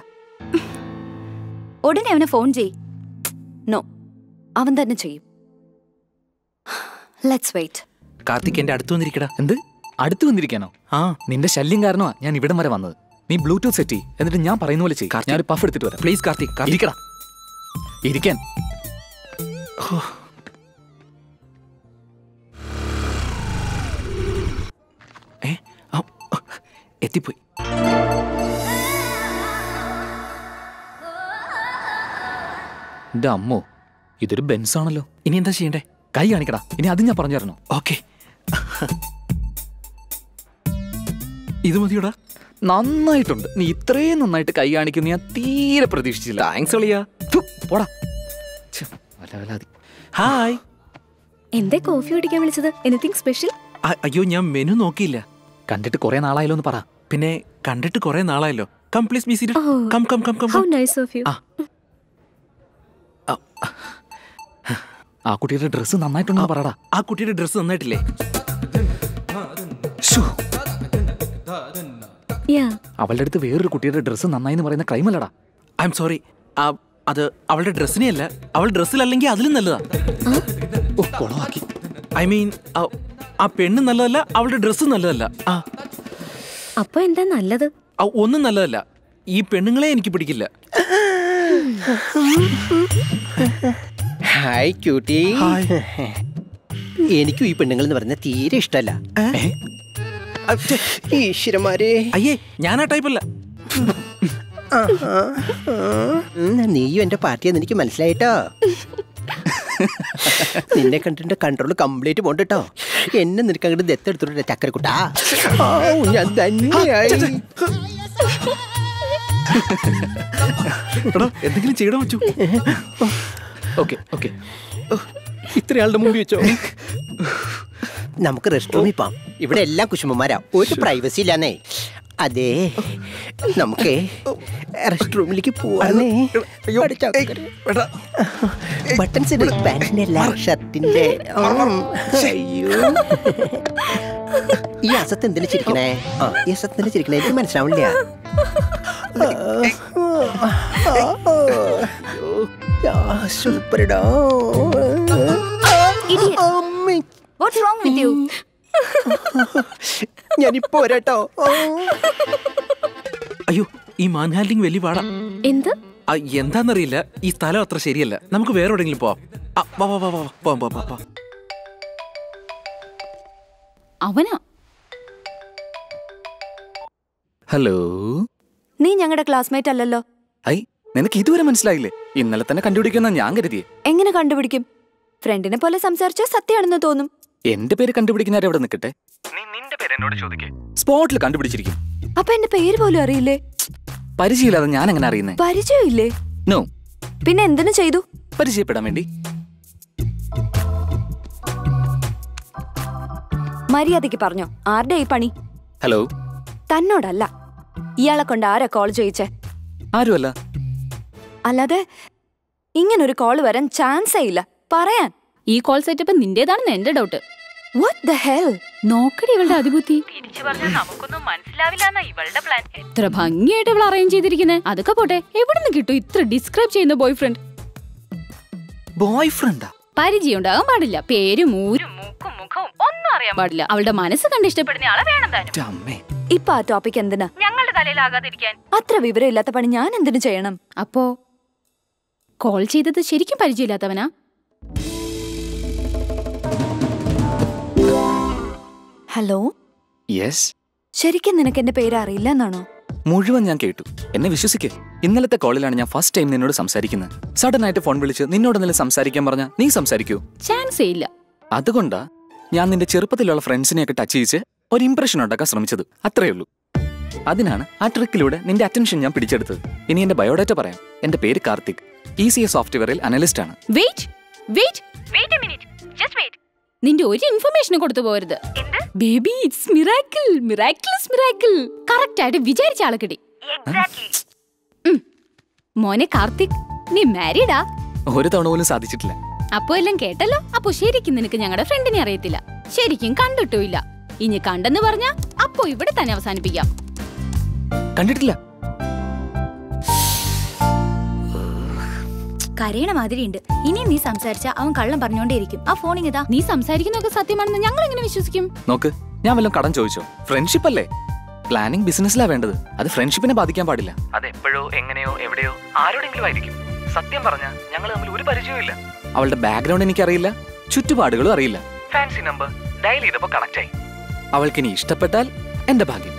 ഉടനെ അവനെ ഫോൺ ചെയ് നോ അവൻ തന്നെ ചെയ്യും ലെറ്റ്സ് വെയിറ്റ് കാർത്തിക് എന്റെ അടുത്ത് വന്നിരിക്കടാ എന്ത് അടുത്ത് വന്നിരിക്കാനോ ആ നിന്റെ ശല്യം കാരണമാ ഞാൻ ഇവിടം വരെ വന്നത് നീ ബ്ലൂടൂത്ത് സെറ്റ് ചെയ്യ് എന്നിട്ട് ഞാൻ പറയുന്ന പോലെ ചെയ്യും ഞാൻ പഫ് എടുത്തിട്ട് വരാം പ്ലീസ് കാർത്തിക് കാർത്തിക് ഇരിക്കടാ ഇരിക്കാൻ ഏ ആ, എത്തിപ്പോയി എന്റെ അമ്മോ ഇതൊരു ബെൻസ് ആണല്ലോ ഇനി എന്താ ചെയ്യണ്ടേ കൈ കാണിക്കടാ ഇനി അത് ഞാൻ പറഞ്ഞു തരണോ ഓക്കെ ഇത് മതിയോടാ നന്നായിട്ടുണ്ട് നീ ഇത്രയും നന്നായിട്ട് കൈ കാണിക്കുന്ന ഞാൻ തീരെ പ്രതീക്ഷിച്ചില്ല താങ്ക്സ് അളിയാ ഥു, പോടാ ഛെ, വല്ല വല്ലാതി ഹായ് എന്തേ കോഫി കുടിക്കാൻ വിളിച്ചത് എനിത്തിങ് സ്പെഷ്യൽ അ- അയ്യോ ഞാൻ മെനു നോക്കിയില്ല കണ്ടിട്ട് കുറെ നാളായല്ലോ എന്ന് പറ പിന്നെ കണ്ടിട്ട് കുറെ നാളായല്ലോ come please be seated Oh. Come come come come how nice of you ആ. ആ കുട്ടിയുടെ ഡ്രസ്സ് നന്നായിട്ടുണ്ടെന്ന് പറടാ ആ കുട്ടിയുടെ ഡ്രസ്സ് നന്നായിട്ടില്ലേ ശ്ശോ, യാ അവളുടെ അടുത്ത് വേറൊരു കുട്ടിയുടെ ഡ്രസ്സ് നന്നായി എന്ന് പറയുന്ന ക്രൈം അല്ലടാ ഐ എം സോറി അത് അവളുടെ ഡ്രസ്സിനെ അല്ല അവൾ ഡ്രസ്സിലല്ലെങ്കിൽ അതിലും നല്ലതാ ഓ കൊളമാക്കി ഐ മീൻ ആ പെണ്ണ് നല്ലതല്ല അവളുടെ ഡ്രസ്സ് നല്ലതല്ല ആ അപ്പൊ എന്താ നല്ലത് ആ, ഒന്നും നല്ലതല്ല ഈ പെണ്ണുങ്ങളെ എനിക്ക് പിടിക്കില്ല ഹായ് ക്യൂട്ടി എനിക്കും ഈ പെണ്ണുങ്ങൾ എന്ന് പറഞ്ഞ തീരെ ഇഷ്ടമല്ല ഈശ്വരന്മാരെ അയ്യേ ഞാൻ ആ ടൈപ്പല്ല ഉം, നീയും എന്റെ പാർട്ടിയെന്ന് എനിക്ക് മനസ്സിലായിട്ടോ നിന്നെ കണ്ടിട്ട് കൺട്രോൾ കംപ്ലീറ്റ് പോണ്ടോ എന്നെ നിനക്ക് അങ്ങോട്ട് ദത്തെടുത്തിട്ട് ചക്കരക്കുട്ടാ ഔ, ഞാൻ തന്നെയായി എടാ എന്തെങ്കിലും ചെയ്യടാ വെച്ചു ഓക്കെ ഓക്കെ ഇത്രയാളുടെ മുമ്പിൽ വെച്ചോ നമുക്ക് റെസ്റ്റ് റൂമിൽ പോവാം ഇവിടെ എല്ലാം കുശുമന്മാരാ ഒരു പ്രൈവസി ഇല്ലാന്നേ അതെ നമുക്ക് റെസ്റ്റ് റൂമിലേക്ക് പോവാന്നേ ബട്ടൺസ് പാന്റിന്റെ അല്ല ഷർട്ടിന്റെ ഉം. അയ്യോ ഈ അസത്ത് എന്തിനു ചിരിക്കണേ ആ, ഈ അസത്ത് എന്തിനു ചിരിക്കണേ എനിക്ക് മനസ്സിലാവില്ല സൂപ്പർഡോ വാട്ട്സ് റോങ് വിത്ത് യു ഞാനിപ്പോ വരാട്ടോ അയ്യോ ഈ മാൻ ഹാൻഡിങ് വലിയ പാടാ എന്ത് ആ, എന്താന്നറിയില്ല ഈ സ്ഥലം അത്ര ശരിയല്ല നമുക്ക് വേറെ എവിടെയെങ്കിലും പോവാം ആ, വാ വാ വാ വാ വാ. പോവാം പോവാം പോവാം അവനാ ഹലോ നീ ഞങ്ങളുടെ ക്ലാസ്മേറ്റ് അല്ലല്ലോ ഐ നിനക്ക് ഇതുവരെ മനസ്സിലായില്ലേ ഇന്നലെ തന്നെ കണ്ടുപിടിക്കുന്ന ഞാൻ കരുതിയേ എങ്ങനെ കണ്ടുപിടിക്കും ഫ്രണ്ടിനെ പോലെ സംസാരിച്ചാൽ സത്യമാണെന്ന് തോന്നും എന്റെ പേര് കണ്ടുപിടിക്കുന്നവരെ അവിടെ നിൽക്കട്ടെ സ്പോട്ടിൽ കണ്ടുപിടിച്ചിരിക്കും അപ്പൊ എന്റെ പേര് പോലും അറിയില്ലേ പരിചയമില്ലാതെ ഞാൻ എങ്ങനെ അറിയുന്നേ പരിചയമില്ലേ നോ പിന്നെ എന്തിനു ചെയ്തു പരിചയപ്പെടാൻ വേണ്ടി മര്യാദയ്ക്ക് പറഞ്ഞോ ആരുടെ ഈ പണി ഹലോ തന്നോടല്ല ഇയാളെ കൊണ്ട് ആരാ കോൾ ചെയ്യിച്ചേ ആരുമല്ല അല്ലാതെ ഇങ്ങനൊരു കോൾ വരാൻ ചാൻസേ ഇല്ല പറയാൻ ഈ കോൾ സെറ്റപ്പ് നിന്റേതാണെന്ന് എന്റെ ഡൗട്ട് വാട്ട് ദ ഹെൽ നോക്കടി ഇവളുടെ അതിബുദ്ധി എത്ര ഭംഗിയായിട്ട് ഇവൾ അറേഞ്ച് ചെയ്തിരിക്കുന്നത് അതൊക്കെ പോട്ടെ എവിടുന്ന് കിട്ടും ഇത്ര ഡിസ്ക്രൈബ് ചെയ്യുന്ന ബോയ് ഫ്രണ്ട് ബോയ് ഫ്രണ്ടാ പരിചയം ഉണ്ടാകാൻ പാടില്ല പേരും ഊരും മൂക്കും മുഖവും ഒന്നും അറിയാൻ പാടില്ല അവളുടെ മനസ്സ് കണ്ട് ഇഷ്ടപ്പെടുന്ന ആളെ വേണം താനും അമ്മേ ഇപ്പൊ ആ ടോപ്പിക് എന്തിനാ ഞങ്ങളുടെ തലയിലാകാതിരിക്കാൻ അത്ര വിവരമില്ലാത്ത പണി ഞാൻ എന്തിനു ചെയ്യണം അപ്പോ കോൾ ചെയ്തത് ശരിക്കും പരിചയമില്ലാത്തവനാ ഹലോ യെസ് ശരിക്കും നിനക്ക് എന്റെ പേര് അറിയില്ല എന്നാണോ മുഴുവൻ ഞാൻ കേട്ടു എന്നെ വിശ്വസിക്ക് ഇന്നലത്തെ കോളിലാണ് ഞാൻ ഫസ്റ്റ് ടൈം നിന്നോട് സംസാരിക്കുന്നത് സഡൻ ആയിട്ട് ഫോൺ വിളിച്ച് നിന്നോട് എന്തെങ്കിലും സംസാരിക്കാൻ പറഞ്ഞാ നീ സംസാരിക്കൂ ചാൻസേ ഇല്ല അതുകൊണ്ടാ ഞാൻ നിന്റെ ചെറുപ്പത്തിലുള്ള ഫ്രണ്ട്സിനെയൊക്കെ ടച്ച് ചെയ്യിച്ച് ഒരു ഇംപ്രഷൻ ഉണ്ടാക്കാൻ ശ്രമിച്ചത് അത്രേ ഉള്ളൂ അതിനാണ് ആ ട്രിക്കിലൂടെ നിന്റെ അറ്റൻഷൻ ഞാൻ പിടിച്ചെടുത്തത് ഇനി എന്റെ ബയോഡാറ്റ പറയാം എന്റെ പേര് കാർത്തിക് ഇ സി എസ് സോഫ്റ്റ്വെയറിൽ അനലിസ്റ്റ് ആണ് wait wait wait a minute just wait നിന്റെ ഒരു ഇൻഫർമേഷനും കൊടുത്തു പോരുത് baby it's miracle miracles miracle correct ആയിട്ട് വിചാരിച്ച ആളെ കിട്ടി ഉം. മോനെ കാർത്തിക് നീ മാരീഡാ ഒരു തവണ പോലും സാധിച്ചിട്ടില്ല അപ്പോ എല്ലാം കേട്ടല്ലോ അപ്പോ ശരിക്കും നിനക്ക് ഞങ്ങളുടെ ഫ്രണ്ടിനെ അറിയത്തില്ല ശരിക്കും കണ്ടിട്ടുമില്ല ഇനി കണ്ടെന്ന് പറഞ്ഞ അപ്പോ ഇവിടെ തന്നെ അവസാനിപ്പിക്കാം കണ്ടിട്ടില്ല കരയണ മാതിരിയുണ്ട് ഇനി നീ സംസാരിച്ച അവൻ കള്ളം പറഞ്ഞോണ്ടേയിരിക്കും ആ ഫോണിങ് ഇതാ നീ സംസാരിക്കുന്നതൊക്കെ സത്യമാണെന്ന് ഞങ്ങൾ എങ്ങനെ വിശ്വസിക്കും നോക്ക് ഞാൻ വല്ലതും കടം ചോദിച്ചോ ഫ്രണ്ട്ഷിപ്പ് അല്ലേ പ്ലാനിങ് ബിസിനസ്സിലാ വേണ്ടത് അത് ഫ്രണ്ട്ഷിപ്പിനെ ബാധിക്കാൻ പാടില്ല അത് എപ്പോഴോ എങ്ങനെയോ എവിടെയോ ആരോടെങ്കിലും ആയിരിക്കും സത്യം പറഞ്ഞ ഞങ്ങൾ തമ്മിൽ ഒരു പരിചയവും ഇല്ല അവളുടെ ബാക്ക്ഗ്രൗണ്ട് എനിക്കറിയില്ല ചുറ്റുപാടുകളും അറിയില്ല ഫാൻസി നമ്പർ ഡയൽ ചെയ്തപ്പോ കണക്ട് ആയി അവൾക്ക് ഇനി ഇഷ്ടപ്പെട്ടാൽ എന്റെ ഭാഗ്യം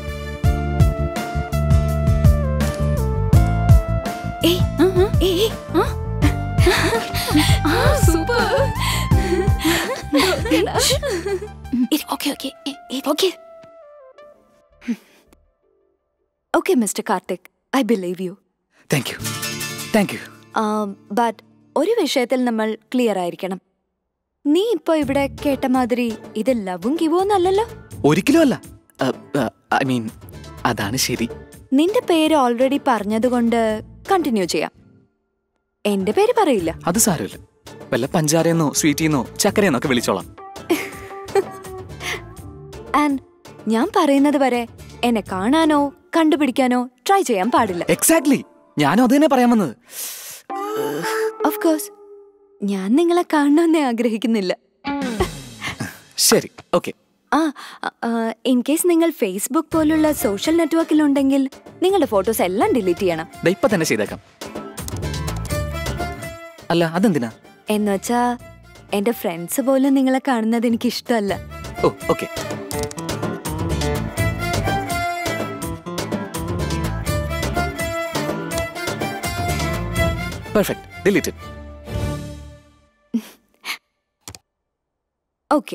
ഏയ് ഏയ് super okay okay okay okay mister Karthik I believe you thank you thank you but ഒരു വിഷയത്തിൽ നമ്മൾ ക്ലിയർ ആയിരിക്കണം നീ ഇപ്പൊ ഇവിടെ കേട്ട മാതിരി ഇത് ലവും ഗിവോന്നല്ലല്ലോ ഒരിക്കലും അല്ല ഐ മീൻ അതാണ് ശരി നിന്റെ പേര് ഓൾറെഡി പറഞ്ഞതുകൊണ്ട് കണ്ടിന്യൂ ചെയ്യാം എന്റെ പേര് പറയില്ല അത് സാരമില്ല വല്ല പഞ്ചാരയെന്നോ സ്വീറ്റിന്നോ ചക്കരയെന്നോ ഒക്കെ വിളിച്ചോളാം ആൻഡ് ഞാൻ പറയുന്നത് വരെ എന്നെ കാണാനോ കണ്ടുപിടിക്കാനോ ട്രൈ ചെയ്യാൻ പാടില്ല എക്സാക്ട്ലി ഞാനും അത് തന്നെ പറയാൻ വന്നത് ഓഫ് കോഴ്സ് ഞാൻ നിങ്ങളെ കാണണമെന്നേ ആഗ്രഹിക്കുന്നില്ല ശരി ഓക്കെ ആ ഇൻ കേസ് നിങ്ങൾ ഫേസ്ബുക്ക് പോലുള്ള സോഷ്യൽ നെറ്റ്വർക്കിലുണ്ടെങ്കിൽ നിങ്ങളുടെ ഫോട്ടോസ് എല്ലാം ഡിലീറ്റ് ചെയ്യണം ഇപ്പൊ തന്നെ ചെയ്തേക്കാം അല്ല അതെന്തിനാ എന്നുവെച്ചാ എന്റെ ഫ്രണ്ട്സ് പോലും നിങ്ങളെ കാണുന്നത് എനിക്ക് ഇഷ്ടമല്ല ഓ okay perfect deleted okay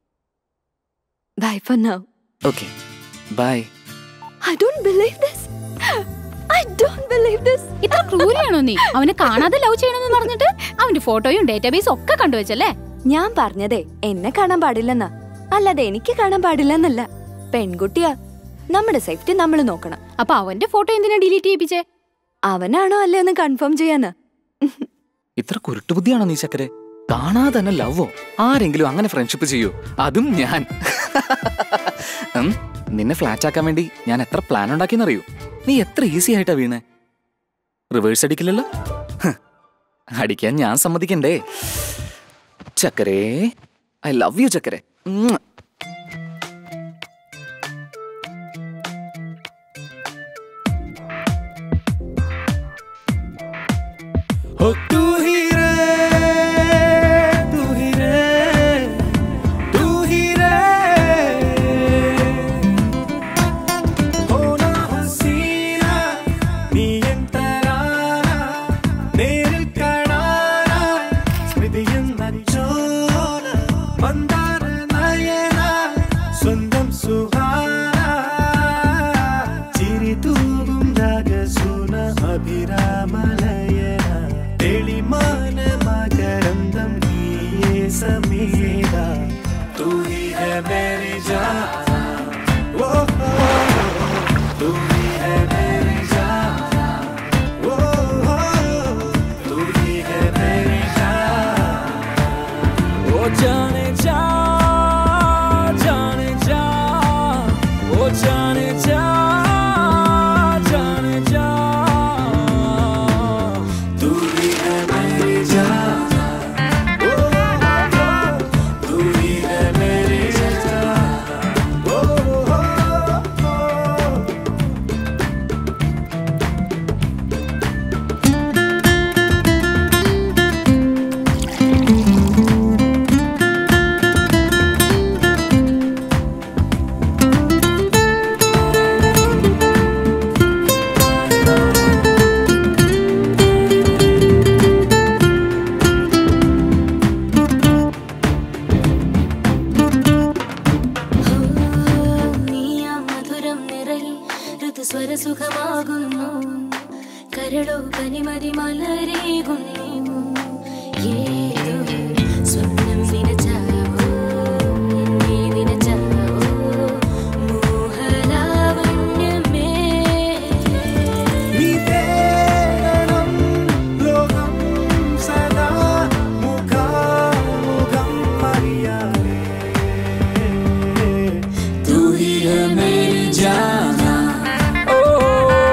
bye for now okay bye I don't believe this I don't believe this ഇത്ര ക്രൂരിയാണോ നീ അവനെ കാണാതെ ലവ് ചെയ്യണമെന്ന് പറഞ്ഞിട്ട് അവന്റെ ഫോട്ടോയും ഡേറ്റാബേസും ഒക്കെ കണ്ടുവച്ചല്ലേ ഞാൻ പറഞ്ഞതേ എന്നെ കാണാൻ പാടില്ലെന്നാ അല്ലാതെ എനിക്ക് കാണാൻ പാടില്ലെന്നല്ല പെൺകുട്ടിയാ നമ്മുടെ സേഫ്റ്റി നമ്മൾ നോക്കണം അപ്പൊ അവന്റെ ഫോട്ടോ എന്തിനാ ഡിലീറ്റ് ചെയ്യിപ്പിച്ചേ അവനാണോ അല്ലേ എന്ന് കൺഫേം ചെയ്യാന് ഇത്ര കുരുട്ടുബുദ്ധിയാണോ നീ ചക്കരെ കാണാതെ തന്നെ ലവോ ആരെങ്കിലും അങ്ങനെ ഫ്രണ്ട്ഷിപ്പ് ചെയ്യൂ അതും ഞാൻ ഉം, നിന്നെ ഫ്ലാറ്റ് ആക്കാൻ വേണ്ടി ഞാൻ എത്ര പ്ലാൻ ഉണ്ടാക്കിയെന്നറിയൂ നീ എത്ര ഈസി ആയിട്ടാ വീണേ റിവേഴ്സ് അടിക്കില്ലല്ലോ ഹ്, അടിക്കാൻ ഞാൻ സമ്മതിക്കണ്ടേ ചക്കരേ ഐ ലവ് യു ചക്കരെ ഉം. हो तू ही रे तू ही रे तू ही रे हो ना हसीना നീ എന്തരാന നേരിൽ കാണാന സ്മൃതി എന്ന ചോല മന്ദാര നയന സ്വന്തം സുഹാന ചിരി തൂകും രാഗസുന അഭിരാമലയന തെളിമാന മകരന്തം നീയേ സമേത तू ही है मेरी जान ओ हो तू ही है मेरी जान ओ हो तू ही है मेरी जान ओ जाने जा जाने जा ओ जाने जा जाने जा तू ही है मेरी जान ओ हो तू ही है मेरी जान ओ हो നീയാ മധുരം നിറയിൽ ഋതുസ്വര സുഖമാകുന്നു കരളോ കനിമതി മലരേകുന്നു ഏതോ സ്വപ്നം നിനച്ചാവോ എന്നെ നിനച്ചാവോ മോഹലാവണ്യമേ നീ തേടണം ലോകം സദാ മുഖാമുഖം അറിയാതെ तू ही है मेरी जाना ओ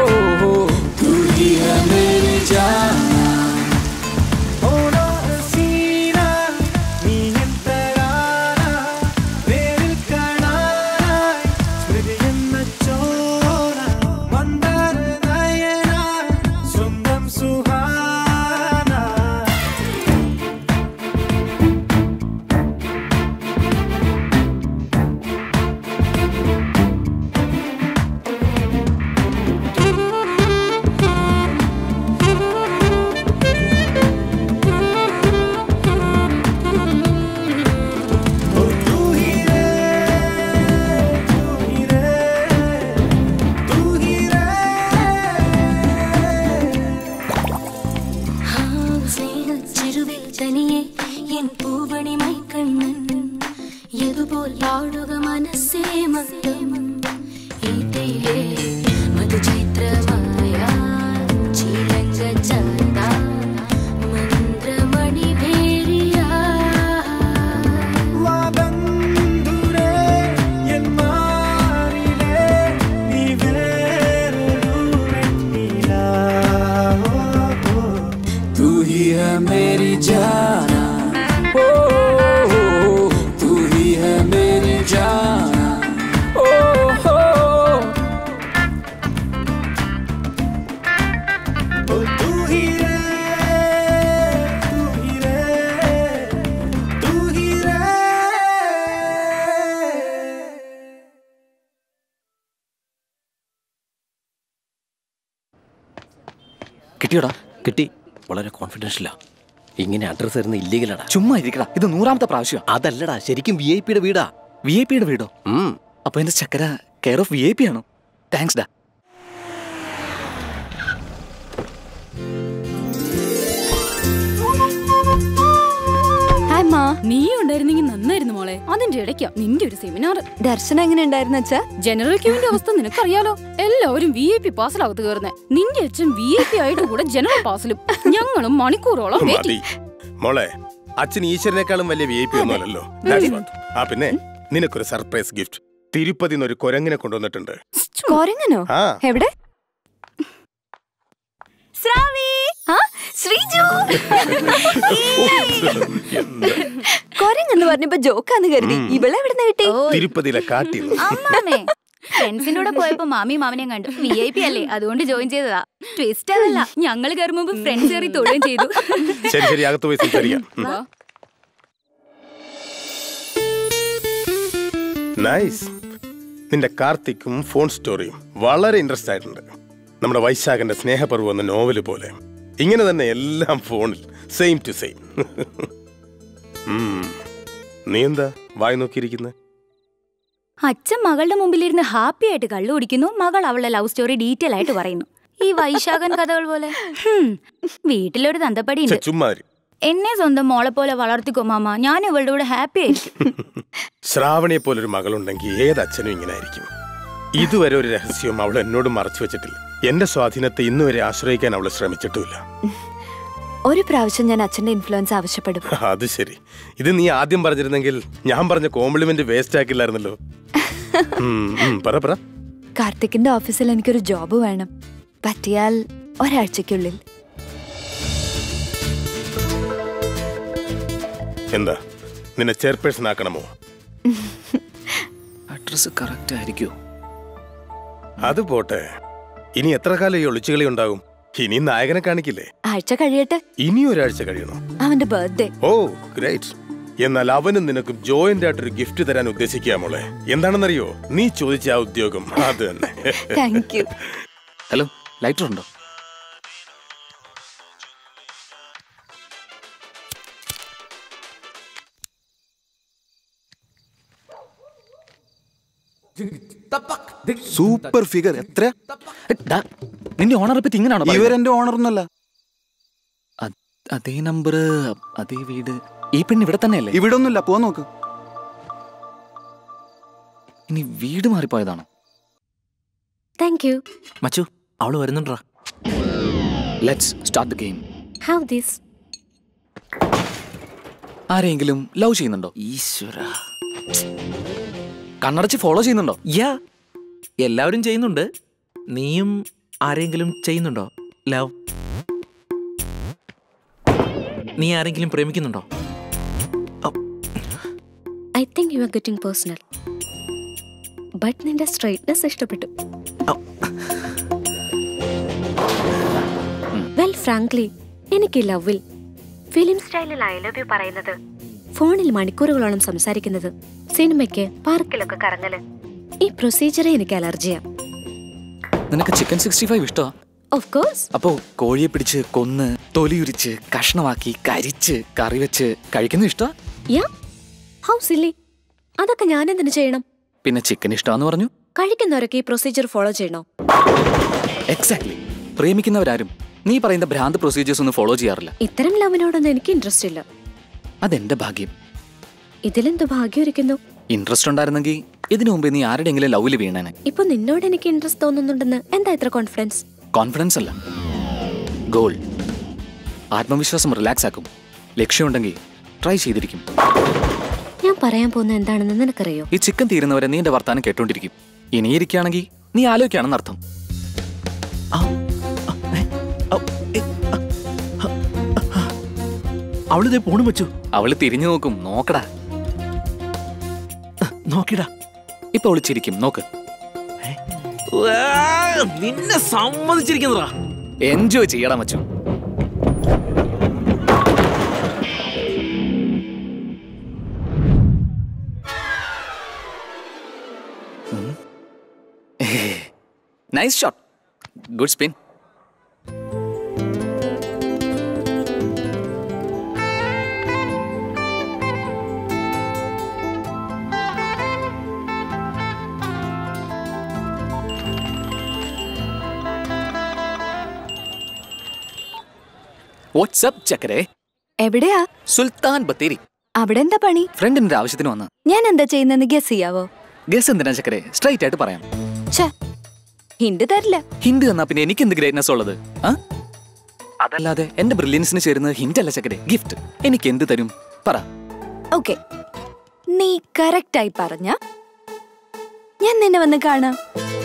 तू ही है मेरी जाना होना हसी തനിയെ എൻ പൂവണി മൈക്കണ്ണൻ എതുപോൽ വാഴുക മനസ്സേ മത്തം ഇതിലേ മധുചൈത്രമായ ചിലങ്ക ചന്ത മന്ത്രമണി ഭേരിയാ तू ही है मेरी जाना ओ, ओ, ओ, तू ही है मेरी जाना ओ, ओ, ओ, तू ही रे तू ही रे तू ही रे കിട്ടിയോടാ കിട്ടി വളരെ കോൺഫിഡൻഷ്യലാ ഇങ്ങനെ അഡ്രസ് തരുന്ന ഇല്ലീഗലാടാ ചുമ്മാ ഇരിക്കടാ ഇത് നൂറാമത്തെ പ്രാവശ്യം അതല്ലടാ ശരിക്കും വി ഐ പിയുടെ വീടാ വി ഐ പിയുടെ വീടോ അപ്പൊ എന്റെ ചക്കര care of V I P ആണോ താങ്ക്സ് ഡാ ഹായ് മാ നീ ഉണ്ടായിരുന്നെങ്കിൽ നന്നായിരുന്നു മോളെ അതിന്റെ ഇടയ്ക്കാ നിന്റെ ഒരു സെമിനാർ ദർശനം എങ്ങനെ ഉണ്ടായിരുന്നു അച്ഛാ ജനറൽ ക്യൂവിന്റെ അവസ്ഥ നിനക്കറിയാലോ എല്ലാവരും വി ഐ പി പാസിലകത്ത് കയറുന്നേ നിന്റെ അച്ഛൻ വി ഐ പി ആയിട്ട് കൂടെ ജനറൽ പാസിലും ഞങ്ങളും മണിക്കൂറോളം മതി വെയിറ്റ് മോളെ അച്ഛൻ ഈശ്വരനേക്കാളും വലിയ വി ഐ പി ഒന്നുമല്ലല്ലോ That's what. ആ പിന്നെ നിനക്കൊരു സർപ്രൈസ് ഗിഫ്റ്റ് തിരുപ്പതി ഒരു കൊരങ്ങിനെ കൊണ്ടുവന്നിട്ടുണ്ട് കൊരങ്ങനോ ആ എവിടെ ശ്രാവി ആ ശ്രീജു കൊരങ്ങെന്ന് പറഞ്ഞപ്പോ ജോക്കാന്ന് കരുതി ഇവളെ എവിടെ കിട്ടി തിരുപ്പതിയിലെ കാട്ടിൽ അമ്മാമേ ഫ്രണ്ട്സിന്റെ കൂടെ പോയപ്പോ മാമി മാമനെയും കണ്ടു വി ഐ പി അല്ലേ അതുകൊണ്ട് ജോയിൻ ചെയ്തതാ ട്വിസ്റ്റ് അതല്ല ഞങ്ങൾ കയറും മുമ്പ് ഫ്രണ്ട്സ് കയറി തൊടുകയും ചെയ്തു ശരി ശരി അകത്ത് പോയി സംസാരിക്കാം വാ. നൈസ് നിന്റെ കാർത്തിക്കും ഫോൺ സ്റ്റോറിയും വളരെ ഇൻട്രസ്റ്റ് ആയിട്ടുണ്ട് നമ്മുടെ വൈശാഖന്റെ സ്നേഹപർവ്വം എന്ന നോവല് പോലെ ഇങ്ങനെ തന്നെ എല്ലാം ഫോണിൽ സെയിം ടു സെയിം നീ എന്താ വായി നോക്കിയിരിക്കുന്നത് അച്ഛൻ മകളുടെ മുമ്പിലിരുന്ന് ഹാപ്പി ആയിട്ട് കള്ളു കുടിക്കുന്നു മകൾ അവളുടെ ലവ് സ്റ്റോറി ഡീറ്റെയിൽ ആയിട്ട് പറയുന്നു ഈ വൈശാഖൻ കഥകൾ പോലെ ഹും, വീട്ടിലൊരു തന്തപ്പടി ഉണ്ട് ചുമ്മാ ഇരി. എന്നെ സ്വന്തം മോളെ പോലെ വളർത്തിക്കോ മാമ ഞാൻ ഇവളുടെ കൂടെ ഹാപ്പി ആയിരിക്കും ശ്രാവണിയെ പോലൊരു മകളുണ്ടെങ്കിൽ ഏത് അച്ഛനും ഇങ്ങനെ ആയിരിക്കും ഇതുവരെ ഒരു രഹസ്യവും അവൾ എന്നോട് മറച്ചു വെച്ചിട്ടില്ല എന്റെ സ്വാധീനത്തെ ഇന്നുവരെ ആശ്രയിക്കാൻ അവൾ ശ്രമിച്ചിട്ടുമില്ല ഒരു പ്രാവശ്യം ഞാൻ അച്ഛന്റെ ഇൻഫ്ലുവൻസ് ആവശ്യപ്പെടും അത് ശരി ഇത് നീ ആദ്യം പറഞ്ഞിരുന്നെങ്കിൽ ഞാൻ പറഞ്ഞ കോംപ്ലിമെന്റ് വേസ്റ്റ് ആക്കില്ലായിരുന്നല്ലോ ഉം, ഉം, പറ പറ കാർത്തിക്കിന്റെ ഓഫീസിൽ എനിക്കൊരു ജോബ് വേണം പറ്റിയാൽ ഒരാഴ്ചക്കുള്ളിൽ എന്താ നിന്നെ ചെയർപേഴ്സൺ ആക്കണമോ അഡ്രസ് കറക്റ്റ് ആയിരിക്കുമോ അത് പോട്ടെ ഇനി എത്ര കാലം ഈ ഒളിച്ചുകളി ഉണ്ടാകും ഇനി നായകനെ കാണിക്കില്ലേ ആഴ്ച കഴിയട്ടെ ഇനി ഒരാഴ്ച കഴിയണോ അവന്റെ ബർത്ത്ഡേ ഓ ഗ്രേറ്റ് എന്നാൽ അവനും നിനക്കും ജോയിന്റ് ആയിട്ടൊരു ഗിഫ്റ്റ് തരാൻ ഉദ്ദേശിക്കുക മോളെ എന്താണെന്നറിയോ നീ ചോദിച്ച ആ ഉദ്യോഗം അത് തന്നെ താങ്ക് യു ഹലോ ലൈറ്റർ ഉണ്ടോ സൂപ്പർ ഫിഗർ എത്ര നിന്റെ ഓണറെ പറ്റി ഇങ്ങനെയാണോ ഇവരെന്റെ ഓണർ ഒന്നല്ല അതേ നമ്പർ അതേ വീട് ഈ പെണ്ണ് ഇവിടെ തന്നെയല്ലേ ഇവിടെ ഒന്നുമില്ല പോ നോക്ക് ഇനി വീട് മാറിപ്പോയതാണോ താങ്ക് യു മച്ചു അവള് വരുന്നുണ്ടാ let's start the game have this ആരെങ്കിലും ലവ് ചെയ്യുന്നുണ്ടോ ഈശ്വര കണ്ണടച്ച് ഫോളോ ചെയ്യുന്നുണ്ടോ യാ എല്ലാവരും ചെയ്യുന്നുണ്ട് നീയും ആരെങ്കിലും ചെയ്യുന്നുണ്ടോ ലവ് നീ ആരെങ്കിലും പ്രേമിക്കുന്നുണ്ടോ I think you are getting personal but നിന്റെ സ്ട്രൈറ്റ്നെസ് ഇഷ്ടപ്പെട്ടു വെൽ ഫ്രാങ്ക്ലി എനിക്ക് ലവിൽ ഫിലിം സ്റ്റൈലിൽ ഐ ലവ് യു പറയുന്നത് ഫോണിൽ മണിക്കൂറുകളോളം സംസാരിക്കുന്നത് സിനിമയ്ക്ക് പാർക്കിലൊക്കെ കറങ്ങല് ഈ പ്രൊസീജിയറെ എനിക്ക് അലർജിയാ നിനക്ക് ചിക്കൻ സിക്സ്റ്റി ഫൈവ് ഇഷ്ടമാ ഓഫ് കോഴ്സ് അപ്പോ കോഴിയെ പിടിച്ച് കൊന്ന് തൊലിയുരിച്ച് കഷ്ണമാക്കി കരിച്ച് കറി വെച്ച് കഴിക്കുന്നത് ഇഷ്ടമാ യാ ഹൗ സില്ലി അതൊക്കെ ഞാൻ എന്തിനു ചെയ്യണം പിന്നെ ചിക്കൻ ഇഷ്ടമാന്ന് പറഞ്ഞു കഴിക്കുന്നവരൊക്കെ ഈ പ്രൊസീജിയർ ഫോളോ ചെയ്യണോ എക്സാക്ട്ലി പ്രേമിക്കുന്നവരാരും നീ പറയുന്ന ഭ്രാന്ത് പ്രൊസീജിയേഴ്സ് ഒന്നും ഫോളോ ചെയ്യാറില്ല ഇത്തരം ലവിനോടൊന്നും എനിക്ക് ഇൻട്രസ്റ്റ് ഇല്ല അതെന്റെ ഭാഗ്യം ഇതിലെന്തോ ഭാഗ്യം ഇരിക്കുന്നു ഇൻട്രസ്റ്റ് ഉണ്ടായിരുന്നെങ്കിൽ ഇതിനു മുമ്പ് നീ ആരുടെയെങ്കിലും ലവില് വീണേനെ ഇപ്പൊ നിന്നോട് എനിക്ക് ഇൻട്രസ്റ്റ് തോന്നുന്നുണ്ടെന്ന് എന്താ ഇത്ര കോൺഫിഡൻസ് കോൺഫിഡൻസ് അല്ല ഗോൾ ആത്മവിശ്വാസം റിലാക്സ് ആക്കും ലക്ഷ്യമുണ്ടെങ്കിൽ ട്രൈ ചെയ്തിരിക്കും ഞാൻ പറയാൻ പോകുന്ന എന്താണെന്ന് നിനക്കറിയോ ഈ ചിക്കൻ തീരുന്നവരെ നീ എന്റെ വർത്താനം കേട്ടോണ്ടിരിക്കും ഇനിയിരിക്കുകയാണെങ്കിൽ നീ ആലോചിക്കുകയാണെന്ന് അർത്ഥം അവളിതേ പോണു വെച്ചു അവള് തിരിഞ്ഞു നോക്കും നോക്കടാ നോക്കിടാ ഇപ്പൊ അവള് ചിരിക്കും നോക്ക് നിന്നെ സമ്മതിച്ചിരിക്കുന്നതാ എൻജോയ് ചെയ്യടാ മച്ചു nice shot good spin WhatsApp ചക്കരെ എവിടെയാ സുൽത്താൻ ബത്തേരി അവിടെ എന്താ പണി ഫ്രണ്ടിന്റെ ഒരു ആവശ്യത്തിന് വന്ന ഞാൻ എന്താ ചെയ്യുന്നെന്ന് ഗസ് ചെയ്യാവോ ഗസ് എന്തിനാ ചക്കരെ സ്ട്രൈറ്റ് ആയിട്ട് പറയാം ഛേ ഹിന്റ് തരില്ല ഹിന്റ് തന്നാ പിന്നെ എനിക്ക് എന്ത് ഗ്രേറ്റ്നെസ് ഉള്ളത് ആ അതല്ലാതെ എന്റെ ബ്രില്യൻസിന് ചേരുന്നത് ഹിന്റ് അല്ല ചക്കരെ ഗിഫ്റ്റ് എനിക്ക് എന്ത് തരും പറ ഓക്കെ നീ കറക്റ്റ് ആയി പറഞ്ഞ ഞാൻ നിന്നെ വന്ന് കാണാം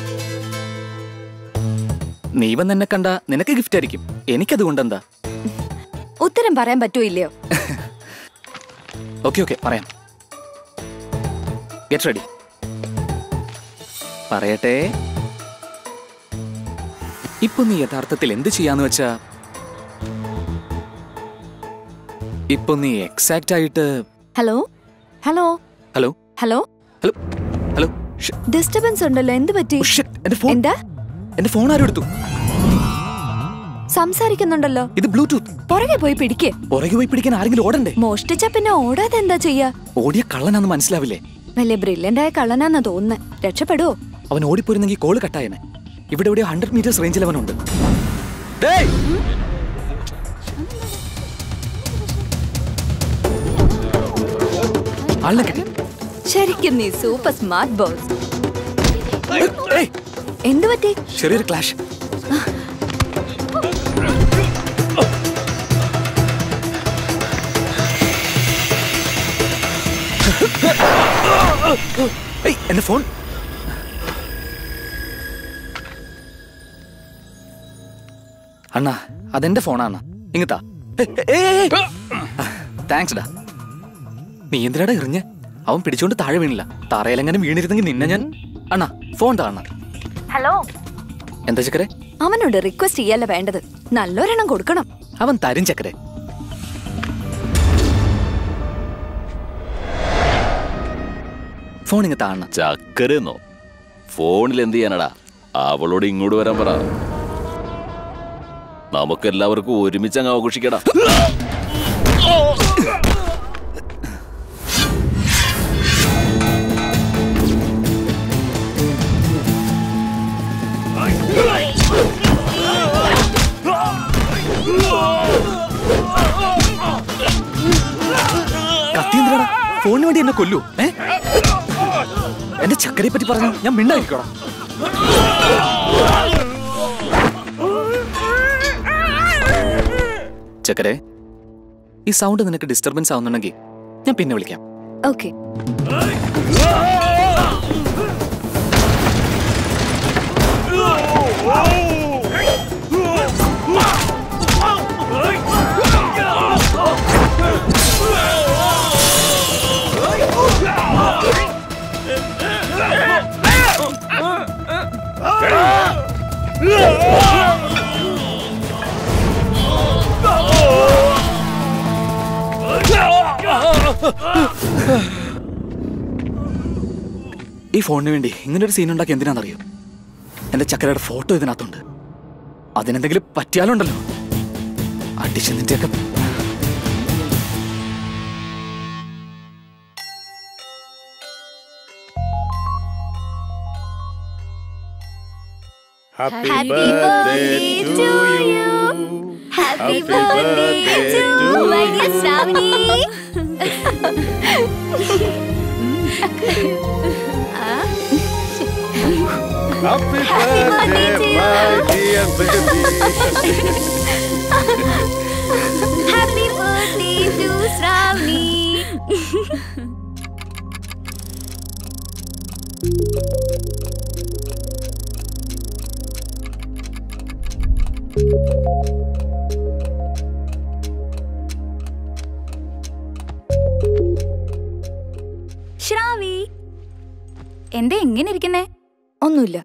നീ വന്ന് എന്നെ കണ്ട നിനക്ക് ഗിഫ്റ്റ് ആയിരിക്കും എനിക്കതുകൊണ്ട് എന്താ ഉത്തരം പറയാൻ പറ്റൂ ഇല്ലയോ ഓക്കെ ഓക്കെ പറയാം ഗെറ്റ് റെഡി പറയട്ടെ ഇപ്പൊ നീ യഥാർത്ഥത്തിൽ എന്ത് ചെയ്യാന്ന് വെച്ചാ ഇപ്പൊ നീ എക്സാക്റ്റ് ആയിട്ട് hello hello hello hello hello hello disturbance ഉണ്ടല്ലോ എന്ത് പറ്റി എന്താ എന്റെ ഫോൺ ആരും എടുത്തു സംസാരിക്കുന്നുണ്ടല്ലോ ഇത് ബ്ലൂടൂത്ത് പുറകെ പോയി പിടിക്ക് പുറകെ പോയി പിടിക്കാൻ ആരെങ്കിലും ഓടണ്ടേ മോഷ്ടിച്ച പിന്നെ ഓടാതെ എന്താ ചെയ്യാ ഓടിയ കള്ളനാന്ന് മനസ്സിലാവില്ലേ വലിയ ബ്രില്യന്റ് ആയ കള്ളനാന്നാ തോന്നുന്നേ രക്ഷപ്പെടുവോ അവൻ ഓടിപ്പോയിരുന്നെങ്കിൽ കോള് കട്ടായനെ ഇവിടെ എവിടെയോ ഹൺഡ്രഡ് മീറ്റേഴ്സ് റേഞ്ചിൽ അവനുണ്ട് ഡേയ്! ആളിനെ കിട്ടി ശരിക്കും നീ സൂപ്പർ സ്മാർട്ട് ബോസ് എന്തു പറ്റി ചെറിയൊരു ക്ലാഷ് ഏയ്, എന്റെ ഫോൺ അണ്ണാ അതെന്റെ ഫോണാണ് ഇങ്ങത്താ താങ്ക്സ് ഡാ നീ എന്തിനാടാ എറിഞ്ഞ് അവൻ പിടിച്ചോണ്ട് താഴെ വീണില്ല തറയിലെങ്ങനെ വീണിരുന്നെങ്കിൽ നിന്നെ ഞാൻ അണ്ണാ ഫോൺ താ അണ്ണാ ഹലോ എന്താ ചക്കരെ അവനോട് റിക്വസ്റ്റ് ചെയ്യല്ല വേണ്ടത് നല്ലൊരെണ്ണം കൊടുക്കണം അവൻ തരും ചക്കരെ ഫോൺ ഇങ്ങ് താണ ചക്കരെന്നോ ഫോണിൽ എന്ത് ചെയ്യാനടാ അവളോട് ഇങ്ങോട്ട് വരാൻ പറ നമുക്കെല്ലാവർക്കും ഒരുമിച്ച് അങ്ങ് ആഘോഷിക്കടാ കത്തി എന്തിനാടാ ഫോണിന് വേണ്ടി എന്നെ കൊല്ലൂ ഏ എന്റെ ചക്കരയെ പറ്റി പറഞ്ഞു ഞാൻ മിണ്ടായിരിക്കണം ചക്കരെ ഈ സൗണ്ട് നിനക്ക് ഡിസ്റ്റർബൻസ് ആവുന്നുണ്ടെങ്കിൽ ഞാൻ പിന്നെ വിളിക്കാം ഓക്കെ ഈ ഫോണിന് വേണ്ടി ഇങ്ങനെ ഒരു സീൻ ഉണ്ടാക്കി എന്തിനാണെന്നറിയോ എന്റെ ചക്കരയുടെ ഫോട്ടോ ഇതിനകത്തുണ്ട് അതിനെന്തെങ്കിലും പറ്റിയാലുണ്ടല്ലോ അടിച്ച് നിന്റെയൊക്കെ Happy, Happy birthday birthday to to you. Happy birthday to my dear Shravani. Happy birthday, my dear baby. Happy birthday to Shravani. ശ്രാവി എന്താ എങ്ങനെ ഇരിക്കുന്നേ ഒന്നുമില്ല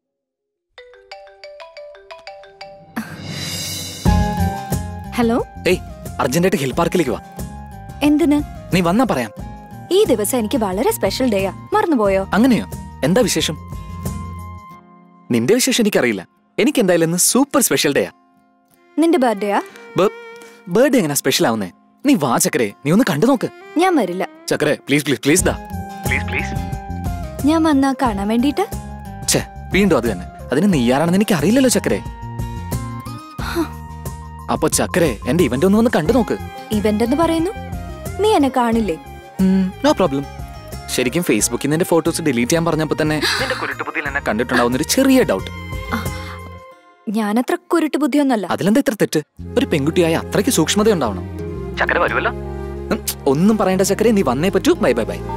ഹലോ ഏയ് അർജന്റായിട്ട് ഹിൽ പാർക്കിലേക്ക് വാ എന്തിന് നീ വന്നാ പറയാം ഈ ദിവസം എനിക്ക് വളരെ സ്പെഷ്യൽ ഡേയാ മറന്നുപോയോ അങ്ങനെയോ എന്താ വിശേഷം നിന്റെ വിശേഷം എനിക്കറിയില്ല എനിക്ക് എന്തായാലും ഇന്ന് സൂപ്പർ സ്പെഷ്യൽ ഡേയാ നിന്റെ ബർത്ത്ഡേയാ ബർത്ത്ഡേ എങ്ങനെ സ്പെഷ്യൽ ആവുന്നേ നീ വാ ചക്കരെ നീ ഒന്ന് കണ്ടു നോക്ക് ഞാൻ വരില്ല ചക്കരെ പ്ലീസ് പ്ലീസ് പ്ലീസ് ദാ പ്ലീസ് പ്ലീസ് ഞാൻ വന്നാ കാണാൻ വേണ്ടിട്ട് ഛേ വീണ്ടും അത് തന്നെ അതിന് നീയാരാണെന്ന് എനിക്ക് അറിയില്ലല്ലോ ചക്കരെ അപ്പൊ ചക്കരെ എന്റെ ഇവന്റ് ഒന്ന് വന്ന് കണ്ടു നോക്ക് ഇവന്റ് എന്ന് പറയുന്നു നീ എന്നെ കാണില്ലേ നോ പ്രോബ്ലം ശരിക്കും ഫേസ്ബുക്കിൽ നിന്ന് എന്റെ ഫോട്ടോസ് ഡിലീറ്റ് ചെയ്യാൻ പറഞ്ഞപ്പോ തന്നെ നിന്റെ കുരുട്ടുബുദ്ധിയിൽ എന്നെ കണ്ടിട്ടുണ്ടാവുന്ന ഒരു ചെറിയ ഡൗട്ട് ഞാനത്ര കുരുട്ട് ബുദ്ധിയൊന്നല്ല അതിലെന്താ ഇത്ര തെറ്റ് ഒരു പെൺകുട്ടിയായ അത്രയ്ക്ക് സൂക്ഷ്മത ഉണ്ടാവണം ചക്കര വരുമല്ലോ ഉം, ഒന്നും പറയേണ്ട ചക്കരെ നീ വന്നേ പറ്റൂ ബൈ ബൈ ബൈ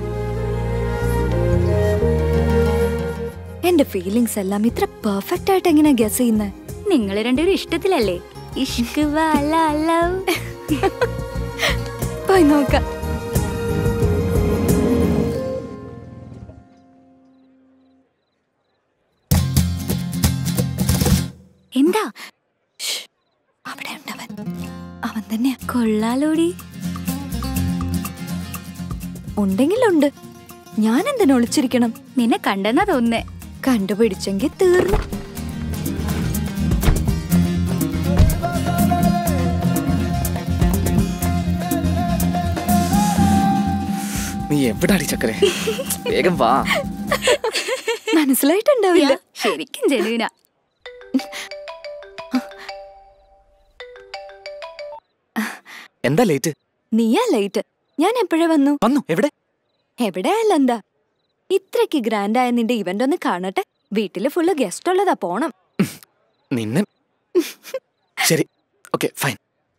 എന്റെ ഫീലിങ്സ് എല്ലാം ഇത്ര പെർഫെക്റ്റ് ആയിട്ട് എങ്ങനെ ഗസ് ചെയ്യുന്നത് നിങ്ങൾ രണ്ടുപേരും ഇഷ്ടത്തിലല്ലേ ഇഷ്ക് വാല ലവ് പോയി നോക്കാം എന്താ അവിടെ ഉണ്ടവൻ അവൻ തന്നെയാ കൊള്ളാലോടി ഉണ്ടെങ്കിലുണ്ട് ഞാൻ എന്തിനു ഒളിച്ചിരിക്കണം നിന്നെ കണ്ടെന്നാ തോന്നുന്നേ കണ്ടുപിടിച്ചെങ്കിൽ തീർന്നു നീ എവിടാടി ചക്കരെ വേഗം വാ മനസ്സിലായിട്ടുണ്ടാവില്ല ശരിക്കും ജനുവിന എന്താ ലേറ്റ് നീയാ ലൈറ്റ് ഞാൻ എപ്പോഴേ വന്നു വന്നു എവിടെ എവിടെയല്ല എന്താ ഇത്രയ്ക്ക് ഗ്രാൻഡായ നിന്റെ ഇവന്റ് ഒന്ന് കാണട്ടെ വീട്ടില് ഫുള്ള് ഗസ്റ്റ് ഉള്ളതാ പോണം നിന്നെ ശരി ഓക്കെ ഫൈൻ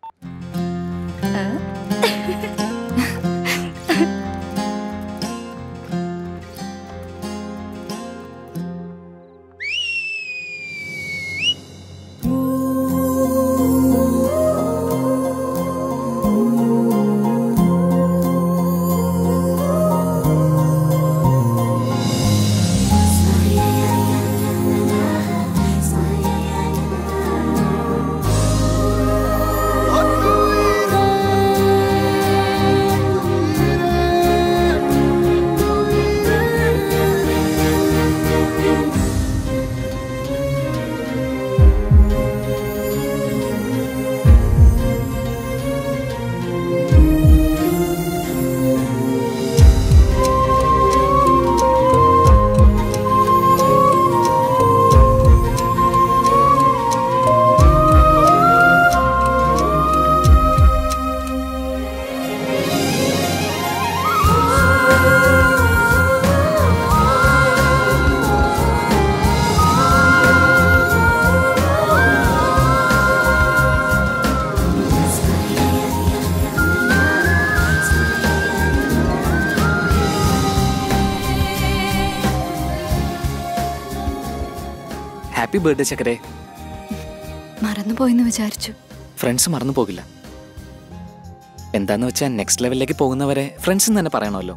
ഹാപ്പി ബർത്ത്ഡേ ചക്കരെ മറന്നുപോയെന്ന് വിചാരിച്ചു ഫ്രണ്ട്സ് മറന്നു പോകില്ല എന്താന്ന് വെച്ചാൽ നെക്സ്റ്റ് ലെവലിലേക്ക് പോകുന്നവരെ ഫ്രണ്ട്സ് തന്നെ പറയണമല്ലോ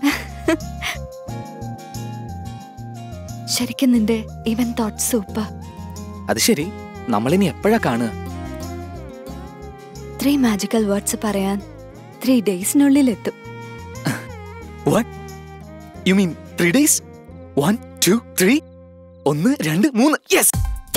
ശരിക്കും നിന്റെ ഇവൻ തോട്ട് സൂപ്പർ അത് ശരി നമ്മളിനി എപ്പോഴാ കാണുക ത്രീ മാജിക്കൽ വേർഡ്സ് പറയാൻ ത്രീ ഡേയ്സിനുള്ളിൽ എത്തും what you mean three days one two three ഒന്ന് രണ്ട് മൂന്ന് യെസ്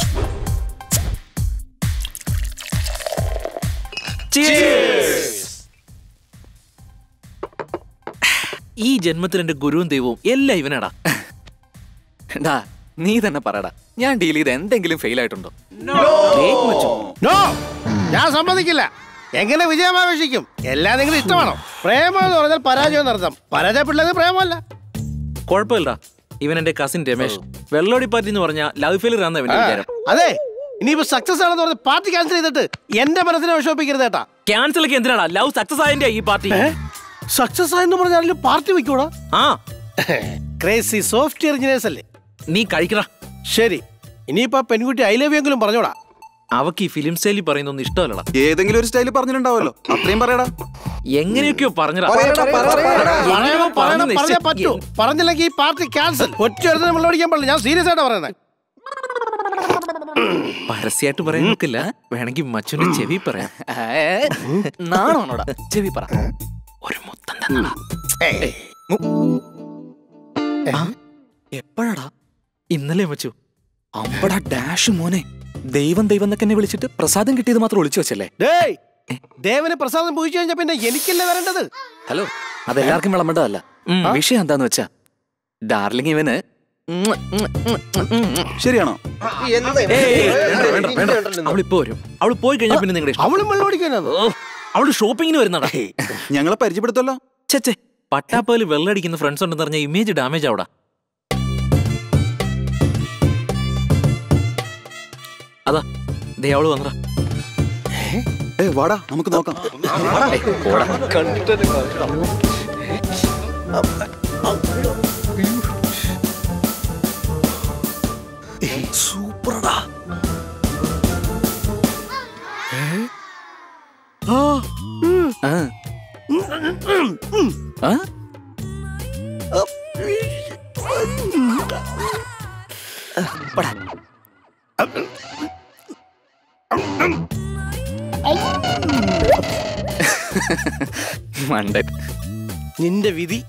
ഈ ജന്മത്തിൽ എന്റെ ഗുരുവും ദൈവവും എല്ലാം ഇവനാടാ ഡാ നീ തന്നെ പറയടാ ഞാൻ ഡീൽ ചെയ്ത് എന്തെങ്കിലും ഫെയിൽ ആയിട്ടുണ്ടോ നോ ഞാൻ സമ്മതിക്കില്ല എങ്ങനെ വിജയം ആഘോഷിക്കും എല്ലാം നിങ്ങൾ ഇഷ്ടമാണോ പ്രേമം എന്ന് പറഞ്ഞാൽ പരാജയം നടത്താം പരാജയപ്പെട്ടത് പ്രേമമല്ല കുഴപ്പമില്ല ഇവൻ എന്റെ കസിൻ രമേശ് വെള്ളോടി പാർട്ടി എന്ന് പറഞ്ഞാൽ ലവ് ഫെയിലിയർ ആണെന്ന് ഇവന്റെ ആ, വിചാരം അതെ ഇനിയിപ്പോ സക്സസ് ആണെന്ന് പറഞ്ഞ് പാർട്ടി ക്യാൻസൽ ചെയ്തിട്ട് എന്റെ മനസ്സിനെ വിഷമിപ്പിക്കരുത് ഏട്ടാ ക്യാൻസൽ ഒക്കെ എന്തിനാടാ ലവ് സക്സസ് ആയതിന്റെ ഈ പാർട്ടി സക്സസ് ആയെന്ന് പറഞ്ഞാൽ പാർട്ടി വെക്കൂടാ ആ ക്രേസി സോഫ്റ്റ്വെയർ എഞ്ചിനീയേഴ്സ് അല്ലേ നീ കഴിക്കടാ ശരി ഇനിയിപ്പോ ആ പെൺകുട്ടി ഐ ലവ് എങ്കിലും പറഞ്ഞോടാ അവക്ക് ഈ ഫിലിം സ്റ്റൈലിൽ പറയുന്നൊന്നും ഇഷ്ടമല്ലടാ ഏതെങ്കിലും ഒരു സ്റ്റൈൽ പറഞ്ഞിട്ടുണ്ടാവല്ലോ അത്രയും പറയടാ എങ്ങനെയൊക്കെയോ പറഞ്ഞടാ പറയണം, എങ്ങനെയോ പറയണം, പറഞ്ഞെന്ന് പറഞ്ഞേ ഇഷ്ടം- പറ്റൂ പറഞ്ഞില്ലെങ്കിൽ ഈ പാർട്ടി ക്യാൻസൽ ഒറ്റ ഒരുത്തനും വെള്ളം അടിക്കാൻ പാടില്ല ഞാൻ സീരിയസ് ആയിട്ട് പറയുന്നത് പരസ്യമായിട്ട് പറയാൻ നിൽക്കില്ല വേണമെങ്കിൽ മച്ചുന്റെ ചെവി പറയാം നാണോടാ ചെവി പറ ഒരു മുത്തം തന്നടാ എപ്പോഴാടാ ഇന്നലെ മച്ചു അമ്പടാ ഡാഷ് മോനെ ദൈവം ദൈവം എന്നൊക്കെ എന്നെ വിളിച്ചിട്ട് പ്രസാദം കിട്ടിയത് മാത്രം ഒളിച്ചു വെച്ചല്ലേ ഡേയ് ദേവന് പ്രസാദം പൂജിച്ചു കഴിഞ്ഞാ പിന്നെ എനിക്കല്ലേ വരേണ്ടത് ഹലോ അതെല്ലാവർക്കും വിളമ്പേണ്ടതല്ല വിഷയം എന്താന്ന് വെച്ചാ ഡാർലിംഗ് ഇവന് ശരിയാണോ അവളിപ്പോ വരും അവള് പോയി കഴിഞ്ഞാൽ പിന്നെ നിങ്ങളുടെ അവളും വെള്ളം അടിക്കാനാണ് അവള് ഷോപ്പിങ്ങിന് വരുന്നടാ ഞങ്ങളെ പരിചയപ്പെടുത്തല്ലോ ചേച്ചേ പട്ടാപ്പകല് വെള്ളടിക്കുന്ന ഫ്രണ്ട്സ് ഉണ്ടെന്ന് പറഞ്ഞ ഇമേജ് ഡാമേജ് ആവടാ അതാ ദേ അവള് വന്നടാ ഏ വാടാ നമുക്ക് നോക്കാം സൂപ്പർടാ ആ. ആ? പടാ. മണ്ടൻ നിന്റെ വിധി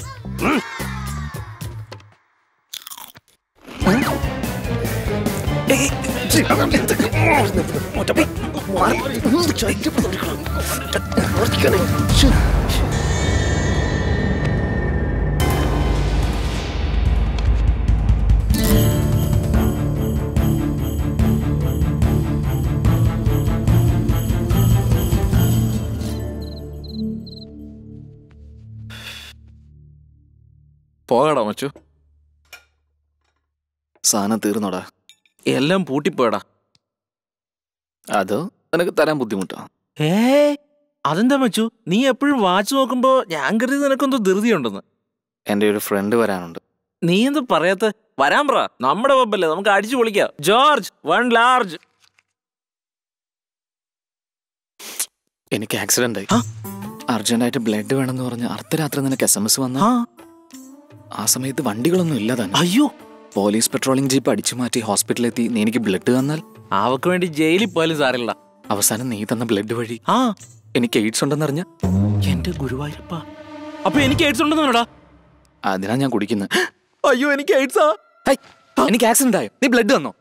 പോകടാ മച്ചു സാധനം തീർന്നോടാ എല്ലാം പൂട്ടിപ്പോയടാ അതോ നിനക്ക് തരാൻ ബുദ്ധിമുട്ടോ ഏ അതെന്താ മച്ചു നീ എപ്പോഴും വാച്ച് നോക്കുമ്പോ ഞാൻ കരുതി നിനക്കെന്തോ ധൃതിയുണ്ടെന്ന് എൻ്റെ ഒരു ഫ്രണ്ട് വരാനുണ്ട് നീ എന്താ പറയാത്ത വരാൻ പറ നമ്മുടെ പബ്ബല്ലേ നമുക്ക് അടിച്ചു പൊളിക്കാം ജോർജ് വൺ ലാർജ് എനിക്ക് ആക്സിഡന്റ് ആയി അർജന്റായിട്ട് ബ്ലഡ് വേണമെന്ന് പറഞ്ഞ് അർദ്ധരാത്രി നിനക്ക് എസ് എം എസ് വന്ന ആ സമയത്ത് വണ്ടികളൊന്നും ഇല്ല തന്നെ അയ്യോ പോലീസ് പെട്രോളിംഗ് ജീപ്പ് അടിച്ചു മാറ്റി ഹോസ്പിറ്റലിലെത്തി നീ എനിക്ക് ബ്ലഡ് തന്നാൽ അവക്ക് വേണ്ടി ജയിലിൽ പോയാലും സാരമില്ല അവസാനം നീ തന്ന ബ്ലഡ് വഴി ആ എനിക്ക് എയ്ഡ്സ് ഉണ്ടെന്നറിഞ്ഞ എന്റെ ഗുരുവായൂരപ്പ അപ്പൊ എനിക്ക് എയ്ഡ്സ് ഉണ്ടെന്നാണോടാ അതിനാ ഞാൻ കുടിക്കുന്നത് അയ്യോ എനിക്ക് എയ്ഡ്സാ എനിക്ക് ആക്സിഡന്റ് ആയോ നീ ബ്ലഡ് തന്നോ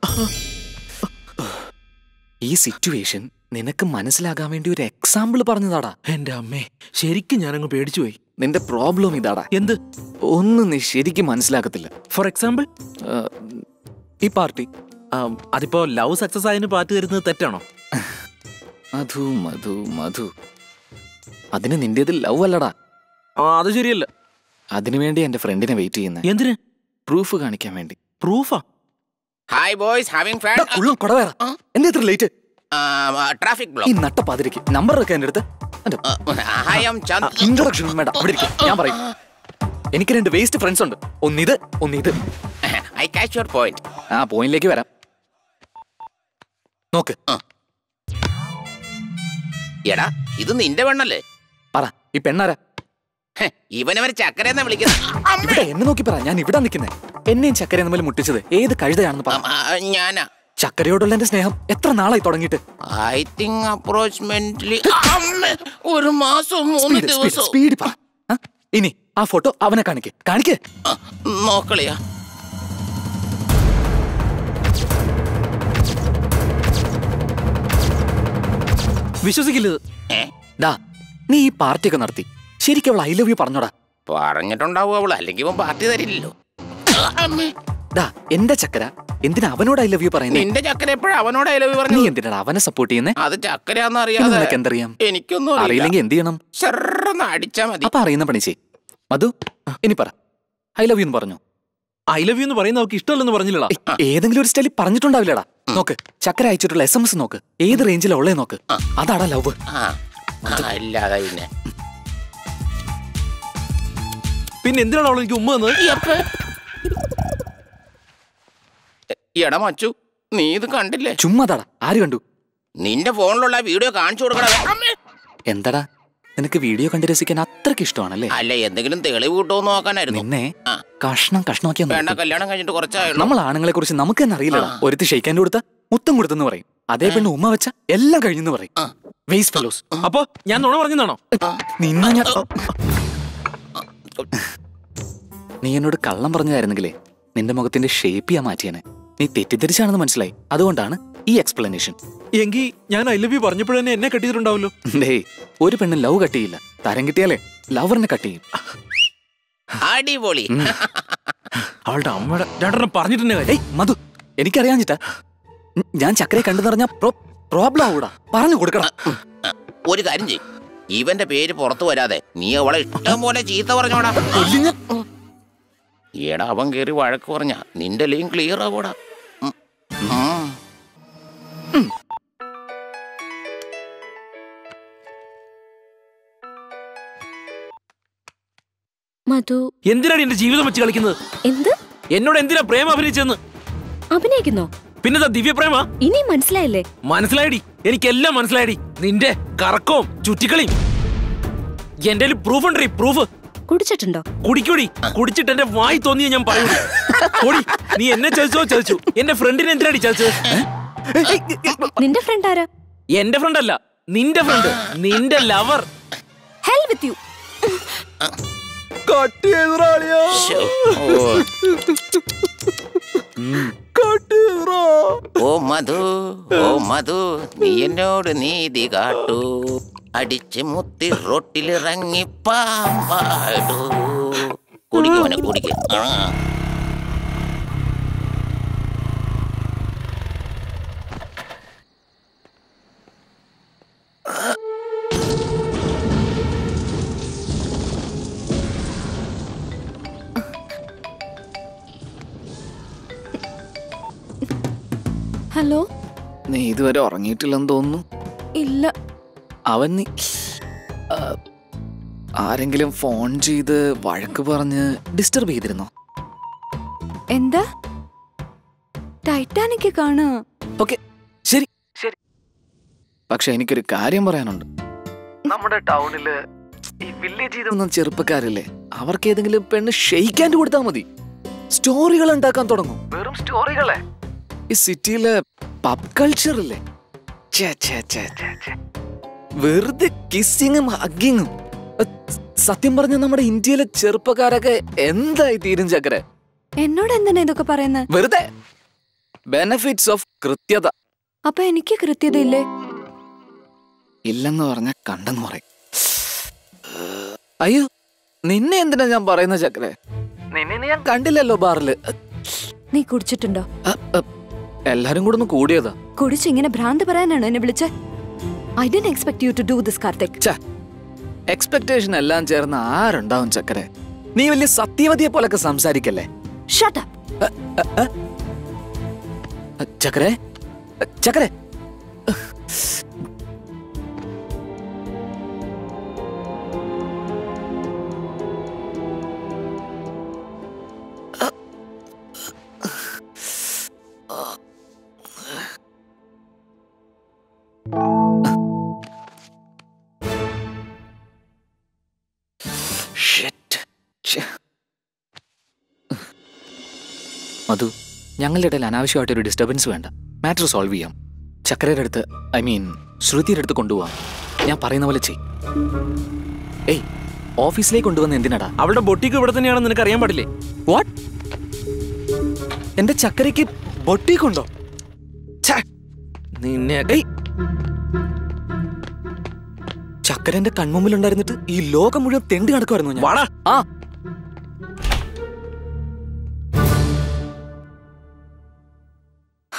ഈ സിറ്റുവേഷൻ നിനക്ക് മനസ്സിലാകാൻ വേണ്ടി ഒരു എക്സാമ്പിൾ പറഞ്ഞതാടാ എന്റെ അമ്മേ ശരിക്കും ഞാനങ്ങ് പേടിച്ചു പോയി നിന്റെ പ്രോബ്ലം ഇതാടാ എന്ത് ഒന്നും നീ ശരിക്കും മനസ്സിലാക്കത്തില്ല ഫോർ എക്സാമ്പിൾ ഈ പാർട്ടി അതിപ്പോ ലവ് സക്സസ് ആയതിന് പാട്ട് തരുന്നത് തെറ്റാണോ മധു മധു മധു അതിന് നിന്റേത് ലവ് അല്ലടാ ആ അത് ശരിയല്ല അതിനു വേണ്ടി എന്റെ ഫ്രണ്ടിനെ വെയിറ്റ് ചെയ്യുന്നത് എന്തിന് പ്രൂഫ് കാണിക്കാൻ വേണ്ടി പ്രൂഫാ ഹായ് ബോയ്സ് ഹാവിംഗ് ഫാൻ ഉള്ളം കൊടവേറ എന്താ ഇത്ര ലേറ്റ് ട്രാഫിക് ഈ ബ്ലോക്ക് നട്ടപ്പാതിരിക്ക് നമ്പർ ഒക്കെ എന്റെ അടുത്ത് ഹായ് എം ചന്ദ് ഇൻട്രൊഡക്ഷൻ വേണ്ട അവിടെ ഇരിക്ക്. ഞാൻ പറയും എനിക്ക് രണ്ട് വേസ്റ്റ് ഫ്രണ്ട്സ് ഉണ്ട് ഒന്നിത് ഒന്നിത് ഐ കാച്ച് യുവർ പോയിന്റ് ആ പോയിന്റിലേക്ക് വരാം നോക്ക് എടാ ഇത് നിന്റെ പെണ്ണല്ലേ പറ ഈ പെണ്ണാരാ ഹെ, ഇവനവരെ ചക്കരെന്നാ വിളിക്കുന്നത് ഇവിടെ എന്നെ നോക്കി പറ ഞാൻ ഇവിടെ നിൽക്കുന്നേ എന്നെയും ചക്കര തമ്മിൽ മുട്ടിച്ചത് ഏത് കഴുതയാണെന്ന് പറ ആ, ഞാനാ ചക്കരയോടുള്ള എന്റെ സ്നേഹം എത്ര നാളായി തുടങ്ങിയിട്ട് ഐ തിങ്ക് അപ്രോച്ച്മെന്റ്ലി ഒരു മാസം മൂന്ന് സ്പീഡ് സ്പീഡ് ദിവസം സ്പീഡ് പറ ആ? ഇനി ആ ഫോട്ടോ അവനെ കാണിക്ക് കാണിക്ക് നോക്കളിയാ വിശ്വസിക്കില്ലത് ഡാ നീ ഈ പാർട്ടിയൊക്കെ നടത്തി ശരിക്കും അവൾ ഐ ലവ് യു പറഞ്ഞോടാ പറഞ്ഞിട്ടുണ്ടാവും അവള് അല്ലെങ്കിൽ ഇവൻ പാർട്ടി തരില്ലല്ലോ അമ്മേ ഡാ എന്റെ ചക്കര എന്തിനാ അവനോട് ഐ ലവ് യു പറയുന്നത് നിന്റെ ചക്കര എപ്പോഴാ അവനോട് I love you നീ പറഞ്ഞു എന്തിനാ അവനെ സപ്പോർട്ട് ചെയ്യുന്നേ അത് ചക്കരയാന്ന് പിന്നെ അറിയാതെ നിനക്ക് എന്തറിയാം എനിക്കൊന്നും അറിയില്ലെങ്കിൽ എന്ത് ചെയ്യണം ചെറുന്ന് അടിച്ചാ മതി അപ്പൊ അറിയുന്ന പണി ചെയ് മധു ഇനി പറ ഐ ലവ് യു എന്ന് പറഞ്ഞു ഐ ലവ് യു എന്ന് പറയുന്ന അവർക്ക് ഇഷ്ടമല്ലെന്ന് പറഞ്ഞില്ലടാ ഏതെങ്കിലും ഒരു സ്റ്റൈലിൽ പറഞ്ഞിട്ടുണ്ടാവില്ലടാ നോക്ക് ചക്കര അയച്ചിട്ടുള്ള എസ് എം എസ് നോക്ക് ഏത് റേഞ്ചിലാ ഉള്ളേ നോക്ക് അതാടാ ലവ് ആ അല്ലാതെ പിന്നെ പിന്നെ എന്തിനാണ് അവൾ എനിക്ക് ഉമ്മ തന്നത് എടാ മച്ചു നീ ഇത് കണ്ടില്ലേ ചുമ്മാതാടാ ആര് കണ്ടു നിന്റെ ഫോണിലുള്ള വീഡിയോ കാണിച്ചു കൊടുക്കണത് എന്താടാ നിനക്ക് വീഡിയോ കണ്ട് രസിക്കാൻ അത്രയ്ക്ക് ഇഷ്ടമാണല്ലേ അല്ല എന്തെങ്കിലും തെളിവ് കിട്ടുമോ നോക്കാനായിരുന്നു നിന്നെ കഷ്ണം കഷ്ണമാക്കിയാ വേണ്ട നോക്ക്. കല്യാണം കഴിഞ്ഞിട്ട് കുറച്ചായുള്ളൂ നമ്മൾ ആണുങ്ങളെ കുറിച്ച് നമുക്ക് തന്നെ അറിയില്ലടാ ഒരുത്തി ഷെയ്ക്കാൻ കൊടുത്ത മുത്തം കൊടുത്തെന്ന് പറയും അതേ പെണ്ണ് ഉമ്മ വെച്ച എല്ലാം കഴിഞ്ഞെന്ന് പറയും വേസ്റ്റ് ഫെലോസ് അപ്പൊ ഞാൻ നുണ പറഞ്ഞതാണോ നിന്നെ ഞാൻ നീ എന്നോട് കള്ളം പറഞ്ഞതായിരുന്നെങ്കിലേ നിന്റെ മുഖത്തിന്റെ ഷേപ്പ് ഞാൻ മാറ്റിയേനെ നീ തെറ്റിദ്ധരിച്ചാണെന്ന് മനസ്സിലായി അതുകൊണ്ടാണ് ഈ എക്സ്പ്ലനേഷൻ എങ്കിൽ ഞാൻ ഐ ലവ് യു പറഞ്ഞപ്പോഴെന്നെ എന്നെ കെട്ടിയിട്ടുണ്ടാവല്ലോ ഡേ ഒരു പെണ്ണ് ലവ് കട്ട് ചെയ്യില്ല തരം കിട്ടിയാലേ ലവറിനെ കട്ട് ചെയ്യും അടിപൊളി അവളുടെ അമ്മയുടെ രണ്ടെണ്ണം പറഞ്ഞിട്ടുണ്ട് ഏയ് മധു എനിക്കറിയാഞ്ഞിട്ടാ ഉം, ഞാൻ ചക്കരെ കണ്ടു നിറഞ്ഞ പ്രോബ്ലം ആവൂടാ പറഞ്ഞു കൊടുക്കണം ഒരു കാര്യം ചെയ് ഇവന്റെ പേര് പുറത്തു വരാതെ നീ അവളെ ഇഷ്ടം പോലെ ചീത്ത പറഞ്ഞോടാ എടാ അവൻ കേറി വഴക്ക് പറഞ്ഞ നിന്റെ ലൈൻ ക്ലിയർ ആവൂടാ ഉം. ഉം. മധു എന്തിനാണ് എന്റെ ജീവിതം വെച്ച് കളിക്കുന്നത് എന്ത് എന്നോട് എന്തിനാ പ്രേമ അഭിനയിച്ചെന്ന് അഭിനയിക്കുന്നോ പിന്നെന്താ ദിവ്യപ്രേമ ഇനി മനസ്സിലായില്ലേ മനസ്സിലായടി എനിക്കെല്ലാം മനസ്സിലായടി നിന്റെ കറക്കവും ചുറ്റിക്കളിയും എന്റെ പ്രൂഫ് ഉണ്ടീ പ്രൂഫ് കുടിച്ചിട്ടുണ്ടോ കുടിക്കൂടി കുടിച്ചിട്ട് എന്റെ വായി തോന്നിയ ഞാൻ പറയൂ ഓടി നീ എന്നെ ചതിച്ചോ ചതിച്ചു എന്റെ ഫ്രണ്ടിനെ എന്തിനാടി ചതിച്ചത് നിന്റെ ഫ്രണ്ട് ആരാ എന്റെ ഫ്രണ്ട് അല്ല നിന്റെ ഫ്രണ്ട് നിന്റെ ലവർ ഹെൽ വിത്ത് യു ഓ മധു ഓ മധു നീ എന്നോട് നീതി കാട്ടു അടിച്ച് മുത്തി റൊട്ടിലിറങ്ങി പാമ്പാടു കുടിക്കുവനെ കുടിക്ക് ആ. ഹലോ നീ ഇതുവരെ ഉറങ്ങിയിട്ടില്ലെന്ന് തോന്നുന്നു ഇല്ല അവൻ നീ ആ, ആരെങ്കിലും ഫോൺ ചെയ്ത് വഴക്ക് പറഞ്ഞ് ഡിസ്റ്റർബ് ചെയ്തിരുന്നോ എന്താ ടൈറ്റാനിക് കാണാ ഓക്കെ ശരി ശരി പക്ഷെ എനിക്കൊരു കാര്യം പറയാനുണ്ട് നമ്മുടെ ടൗണില് ഈ വില്ലേജിൽ ഒന്നും ചെറുപ്പക്കാരില്ലേ അവർക്ക് ഏതെങ്കിലും പെണ്ണ് ഷെയ്ക്കാൻഡ് കൊടുത്താൽ മതി സ്റ്റോറികൾ ഉണ്ടാക്കാൻ തുടങ്ങും വെറും സ്റ്റോറികളെ ഈ സിറ്റിയിലെ പബ് കൾച്ചർ ഇല്ലേ ഛേ, ഛേ, ഛേ, ഛേ, ഛേ. വെറുതെ കിസ്സിങ്ങും ഹഗ്ഗിങ്ങും സത്യം പറഞ്ഞ നമ്മുടെ ഇന്ത്യയിലെ ചെറുപ്പക്കാരൊക്കെ എന്തായി തീരും ചക്കര എന്നോട് എന്തിനാ ഇതൊക്കെ പറയുന്നത് വെറുതെ ബെനഫിറ്റ്സ് ഓഫ് കൃത്യത അപ്പൊ എനിക്ക് കൃത്യതയില്ലേ ഇല്ലെന്ന് പറഞ്ഞ കണ്ടെന്ന് പറയും അയ്യോ നിന്നെ എന്തിനാ ഞാൻ പറയുന്ന ചക്കരെ നിന്നെ ഞാൻ കണ്ടില്ലല്ലോ ബാറില് നീ കുടിച്ചിട്ടുണ്ടോ എല്ലാരും കൂടെ ഒന്ന് കൂടിയതാ കുടിച്ച് ഇങ്ങനെ ഭ്രാന്ത് പറയാനാണോ എന്നെ വിളിച്ചേ I don't expect you to do this Karthik expectation എല്ലാം ചേർന്ന് ആരുണ്ടാവും ചക്കരെ നീ വലിയ സത്യവതിയെ പോലൊക്കെ സംസാരിക്കല്ലേ ഷട്ട് ചക്കരെ ചക്കരെ Shit. ഛെ. മധു ഞങ്ങളുടെ ഇടയിൽ അനാവശ്യമായിട്ട് ഒരു ഡിസ്റ്റർബൻസ് വേണ്ട മാറ്റർ സോൾവ് ചെയ്യാം ചക്കരയുടെ അടുത്ത് ഐ മീൻ ശ്രുതിയുടെ അടുത്ത് കൊണ്ടുപോവാം ഞാൻ പറയുന്ന പോലെ ചെയ് ഏയ് ഓഫീസിലേക്ക് കൊണ്ടുവന്ന് എന്തിനടാ അവളുടെ ബൊട്ടിക്ക് ഇവിടെ തന്നെയാണെന്ന് നിനക്ക് അറിയാൻ പാടില്ലേ വാട്ട് എന്റെ ചക്കരയ്ക്ക് ബൊട്ടീക്കുണ്ടോ നിന്നെ ഏയ് ചക്കര എന്റെ കൺമുമ്പിൽ ഉണ്ടായിരുന്നിട്ട് ഈ ലോകം മുഴുവൻ തെണ്ടി നടക്കുമായിരുന്നു ഞാൻ വാടാ ആ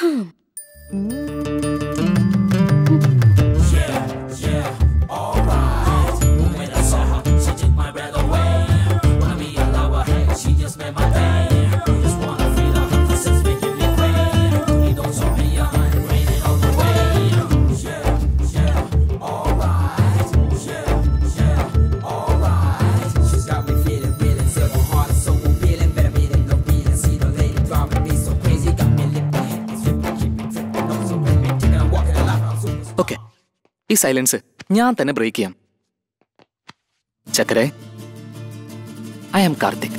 ഓക്കെ ഈ സൈലൻസ് ഞാൻ തന്നെ ബ്രേക്ക് ചെയ്യാം ചക്കരെ ഐ ആം കാർത്തിക്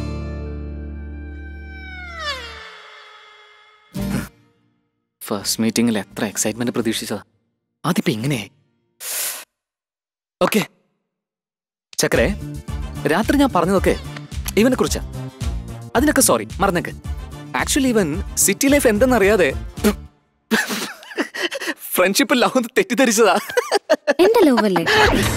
ഫസ്റ്റ് മീറ്റിംഗിൽ എത്ര എക്സൈറ്റ്മെന്റ് പ്രതീക്ഷിച്ചതാ അതിപ്പോ ഇങ്ങനെയായി ഓക്കെ ചക്കരെ രാത്രി ഞാൻ പറഞ്ഞതൊക്കെ ഇവനെ കുറിച്ചാ അതിനൊക്കെ സോറി മറന്നേക്ക് ആക്ച്വലി ഇവൻ സിറ്റി ലൈഫ് എന്തെന്നറിയാതെ ഫ്രണ്ട്ഷിപ്പ് ലവ് തെറ്റിദ്ധരിച്ചതാ എന്റെ ലവ് അല്ലേ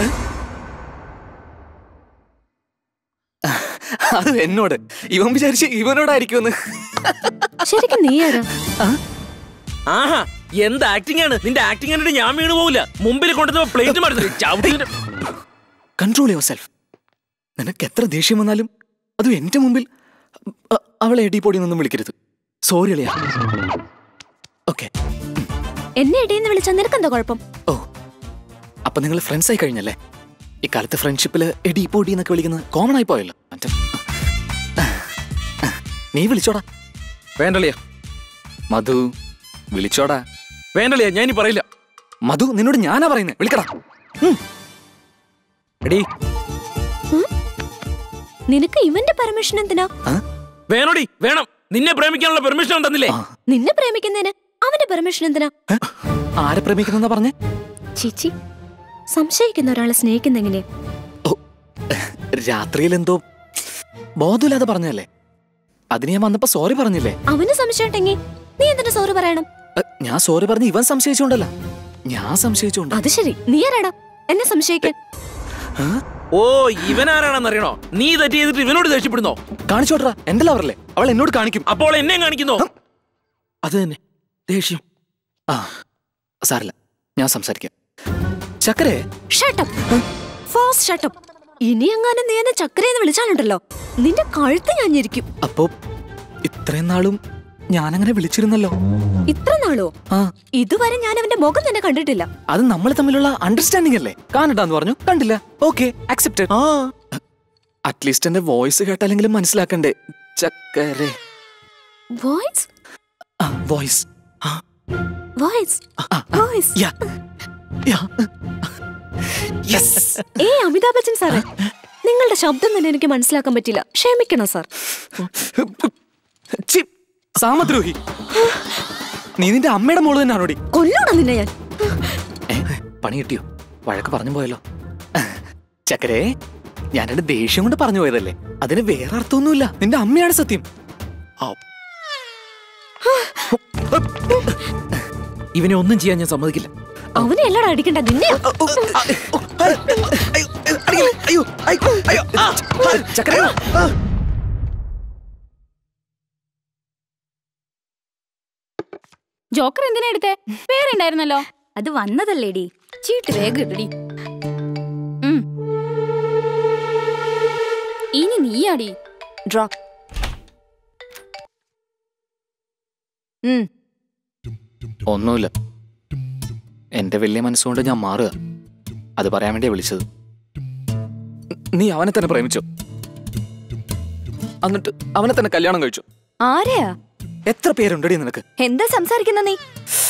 അത് എന്നോട് ഇവൻ വിചാരിച്ച് ഇവനോടായിരിക്കുമെന്ന് ശരിക്കും നീ ആരാ ആഹാ എന്ത് ആക്ടിംഗ് ആണ് നിന്റെ ആക്ടിംഗ് കണ്ടിട്ട് ഞാൻ വീണ് പോവില്ല മുമ്പിൽ കൊണ്ടുവന്ന പ്ലേറ്റ് മറന്നു ചവിട്ടി കൺട്രോൾ യുവർ സെൽഫ് നിനക്ക് എത്ര ദേഷ്യം വന്നാലും അതും എന്റെ മുമ്പിൽ അ- അവളെ എടി നിന്നും വിളിക്കരുത് സോറി അളിയാ ഓക്കെ എന്നെ ഇടയെന്ന് വിളിച്ചാൽ നിനക്കെന്താ കുഴപ്പം അപ്പൊ നിങ്ങൾ ഫ്രണ്ട്സ് ആയി കഴിഞ്ഞല്ലേ ഇക്കാലത്ത് ഫ്രണ്ട്ഷിപ്പിൽ എടി പൊടി എന്നൊക്കെ വിളിക്കുന്നത് കോമൺ ആയി പോയല്ലോ മറ്റേ നീ വിളിച്ചോടാ വേണ്ടളിയ മധു വിളിച്ചോടാ വേണ്ടളിയ ഞാൻ ഇനി പറയില്ല മധു നിന്നോട് ഞാനാ പറയുന്നത് വിളിക്കടാ എടി നിനക്ക് ഇവന്റെ പെർമിഷൻ എന്തിനാ വേണോടി വേണം നിന്നെ പ്രേമിക്കാനുള്ള പെർമിഷൻ തന്നില്ലേ നിന്നെ പ്രേമിക്കുന്നതിന് അവന്റെ പെർമിഷൻ എന്തിനാ ആരെ പ്രേമിക്കുന്ന പറഞ്ഞേ ചിച്ചി സംശയിക്കുന്ന ഒരാളെ സ്നേഹിക്കുന്നെങ്ങനെ രാത്രിയിൽ എന്തോ ബോധമില്ലാതെ പറഞ്ഞല്ലേ അതിന് ഞാൻ വന്നപ്പോ സോറി പറഞ്ഞില്ലേ അവന് സംശയം ഉണ്ടെങ്കിൽ നീ എന്തിനാ സോറി പറയണം അ, ഞാൻ സോറി പറഞ്ഞ് ഇവൻ സംശയിച്ചോണ്ടല്ല ഞാൻ സംശയിച്ചോണ്ട് അത് ശരി നീ ആരാടാ എന്നെ സംശയിക്കാൻ ഓ ഇവനാരാണെന്ന് അറിയണോ നീ തെറ്റ് ചെയ്തിട്ട് ഇവനോട് ദേഷ്യപ്പെടുന്നോ കാണിച്ചോട്രാ എന്റെ ലവറല്ലേ അവൾ എന്നോട് കാണിക്കും അപ്പോൾ എന്നെ കാണിക്കുന്നോ അത് തന്നെ ദേഷ്യം ആ സാറില്ല ഞാൻ സംസാരിക്കാം ചക്കരെ ഷട്ടപ്പ് ഫാസ്റ്റ് ഷട്ടപ്പ് ഇനി എങ്ങാനും നീ എന്നെ ചക്കരയെന്ന് വിളിച്ചാലുണ്ടല്ലോ നിന്റെ കഴുത്ത് ഞാൻ ഞെരിക്കും അപ്പോ ഇത്രയും നാളും ഞാനങ്ങനെ വിളിച്ചിരുന്നല്ലോ ഇത്ര നാളോ ആ ഇതുവരെ ഞാൻ അവന്റെ മുഖം തന്നെ കണ്ടിട്ടില്ല അത് നമ്മൾ തമ്മിലുള്ള അണ്ടർസ്റ്റാൻഡിംഗ് അല്ലേ കാണട്ടാന്ന് പറഞ്ഞു കണ്ടില്ല ഓക്കെ അക്സെപ്റ്റഡ് അറ്റ്ലീസ്റ്റ് എന്റെ വോയിസ് കേട്ടാലെങ്കിലും മനസ്സിലാക്കണ്ടേ ചക്കരെ വോയിസ് വോയിസ് വോയിസ് വോയിസ് ഏ അമിതാഭ് ബച്ചൻ സാറേ നിങ്ങളുടെ ശബ്ദം തന്നെ എനിക്ക് മനസ്സിലാക്കാൻ പറ്റില്ല ക്ഷമിക്കണം സാർ ഛി, സാമദ്രോഹി നീ നിന്റെ അമ്മയുടെ മോള് തന്നെയാണോടി കൊല്ലോണം നിന്നെ ഞാൻ പണി കിട്ടിയോ വഴക്ക് പറഞ്ഞു പോയല്ലോ ചക്കരെ ഞാൻ എന്റെ ദേഷ്യം കൊണ്ട് പറഞ്ഞു പോയതല്ലേ അതിന് വേറെ അർത്ഥമൊന്നുമില്ല നിന്റെ അമ്മയാണ് സത്യം ഇവനെ ഒന്നും ചെയ്യാൻ ഞാൻ സമ്മതിക്കില്ല അവനെ എല്ലാടാ അടിക്കണ്ട നിന്നെ അയ്യോ അയ്യോ ചക്കര ജോക്കർ എന്തിനാ എടുത്തേ വേറെ ഉണ്ടായിരുന്നല്ലോ അത് വന്നതല്ലേടി ചീട്ട് വേഗം ഇടടി ഉം. ഇനി നീയാടി ഡ്രോ ഒന്നുമില്ല എന്റെ വലിയ മനസ്സുകൊണ്ട് ഞാൻ മാറുക അത് പറയാൻ വേണ്ടിയാ വിളിച്ചത് നീ അവനെ തന്നെ പ്രേമിച്ചോ എന്നിട്ട് അവനെ തന്നെ കല്യാണം കഴിച്ചു ആരെയാ എത്ര പേരുണ്ടടി നിനക്ക് എന്താ സംസാരിക്കുന്ന നീ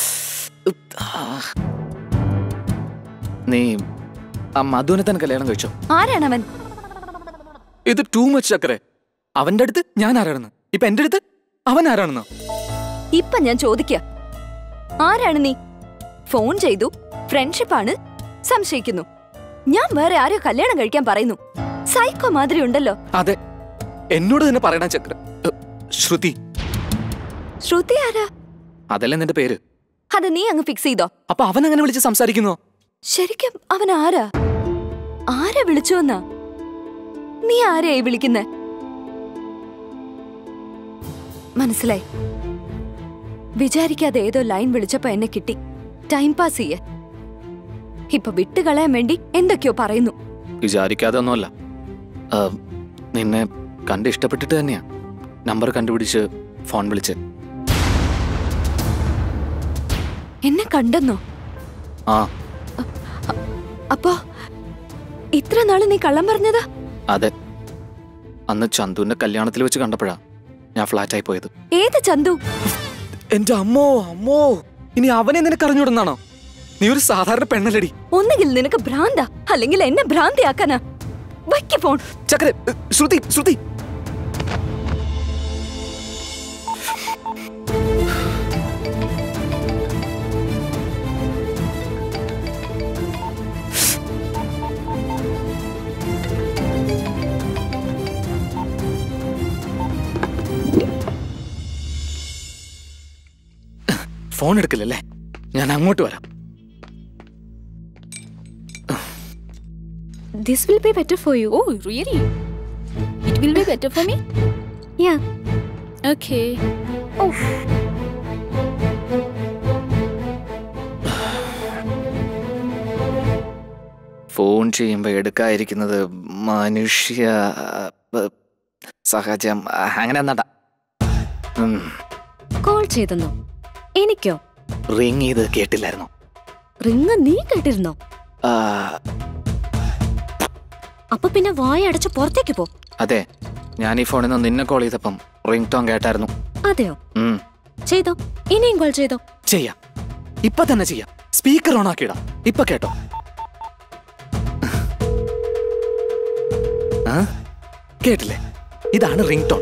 നീ ആ മധുവിനെ തന്നെ കല്യാണം കഴിച്ചോ ആരാണവൻ ഇത് ടൂ മച്ച് ചക്കരെ അവന്റെ അടുത്ത് ഞാൻ ആരാണെന്ന് ഇപ്പൊ എന്റെ അടുത്ത് അവൻ ആരാണെന്ന് ഇപ്പൊ ഞാൻ ചോദിക്ക ആരാണ് നീ ഫോൺ ചെയ്തു ഫ്രണ്ട്ഷിപ്പാണ് സംശയിക്കുന്നു ഞാൻ വേറെ ആരെയോ കല്യാണം കഴിക്കാൻ പറയുന്നു സൈക്കോ മാതിരി ഉണ്ടല്ലോ അതെ എന്നോട് തന്നെ പറയണ ചക്ര ഏ, ശ്രുതി ശ്രുതി ആരാ അതല്ലേ നിന്റെ പേര് അത് നീ അങ്ങ് ഫിക്സ് ചെയ്തോ അപ്പൊ അവൻ അങ്ങനെ വിളിച്ച് സംസാരിക്കുന്നോ ശരിക്കും അവൻ ആരാ ആരാ വിളിച്ചു എന്നാ നീ ആരെയായി വിളിക്കുന്നേ മനസ്സിലായി വിചാരിക്കാതെ ഏതോ ലൈൻ വിളിച്ചപ്പോ എന്നെ കിട്ടി ടൈം പാസ് ചെയ്യ ഇപ്പൊ വിട്ടുകളയാൻ വേണ്ടി എന്തൊക്കെയോ പറയുന്നു വിചാരിക്കാതെ ഒന്നുമല്ല ആ, നിന്നെ കണ്ട് ഇഷ്ടപ്പെട്ടിട്ട് തന്നെയാ നമ്പർ കണ്ടുപിടിച്ച് ഫോൺ വിളിച്ച് എന്നെ കണ്ടെന്നോ ആ അപ്പോ ഇത്ര നാള് നീ കള്ളം പറഞ്ഞതാ അതെ അന്ന് ചന്തുവിന്റെ കല്യാണത്തിൽ വെച്ച് കണ്ടപ്പോഴാ ഞാൻ ഫ്ലാറ്റായി പോയത് ഏത് ചന്തു എന്റെ അമ്മോ അമ്മോ ഇനി അവനെ നിനക്ക് അറിഞ്ഞൂടെന്നാണോ നീ ഒരു സാധാരണ പെണ്ണല്ലടി ഒന്നുകിൽ നിനക്ക് ഭ്രാന്ത അല്ലെങ്കിൽ എന്നെ ഭ്രാന്തിയാക്കാനാ വയ്ക്ക് ഫോൺ ചക്കര ശ്രുതി ശ്രുതി ഫോൺ എടുക്കില്ലല്ലേ ഞാൻ അങ്ങോട്ട് വരാം This will be better for you. Oh, really? It will be better for me? Yeah. Okay. Oh. Phone ചെയ്യുമ്പോൾ എടുക്കാതിരിക്കുന്നത് മനുഷ്യ ഏ, സഹജം അങ്ങനെ എന്നണ്ട കോൾ ചെയ്തെന്നോ എനിക്കോ റിങ് ചെയ്ത് കേട്ടില്ലായിരുന്നു റിങ് നീ കേട്ടിരുന്നോ ആ, അപ്പൊ പിന്നെ വായ അടച്ച് പുറത്തേക്ക് പോ അതെ ഞാൻ ഈ ഫോണിൽ നിന്ന് നിന്നെ കോൾ ചെയ്തപ്പം റിംഗ് ടോൺ കേട്ടായിരുന്നു അതെയോ ഉം, ചെയ്തോ ഇനിയും കോൾ ചെയ്തോ ചെയ്യാം ഇപ്പൊ തന്നെ ചെയ്യാം സ്പീക്കർ ഓൺ ആക്കിയിടാം ഇപ്പൊ കേട്ടോ ആ? കേട്ടില്ലേ ഇതാണ് റിംഗ് ടോൺ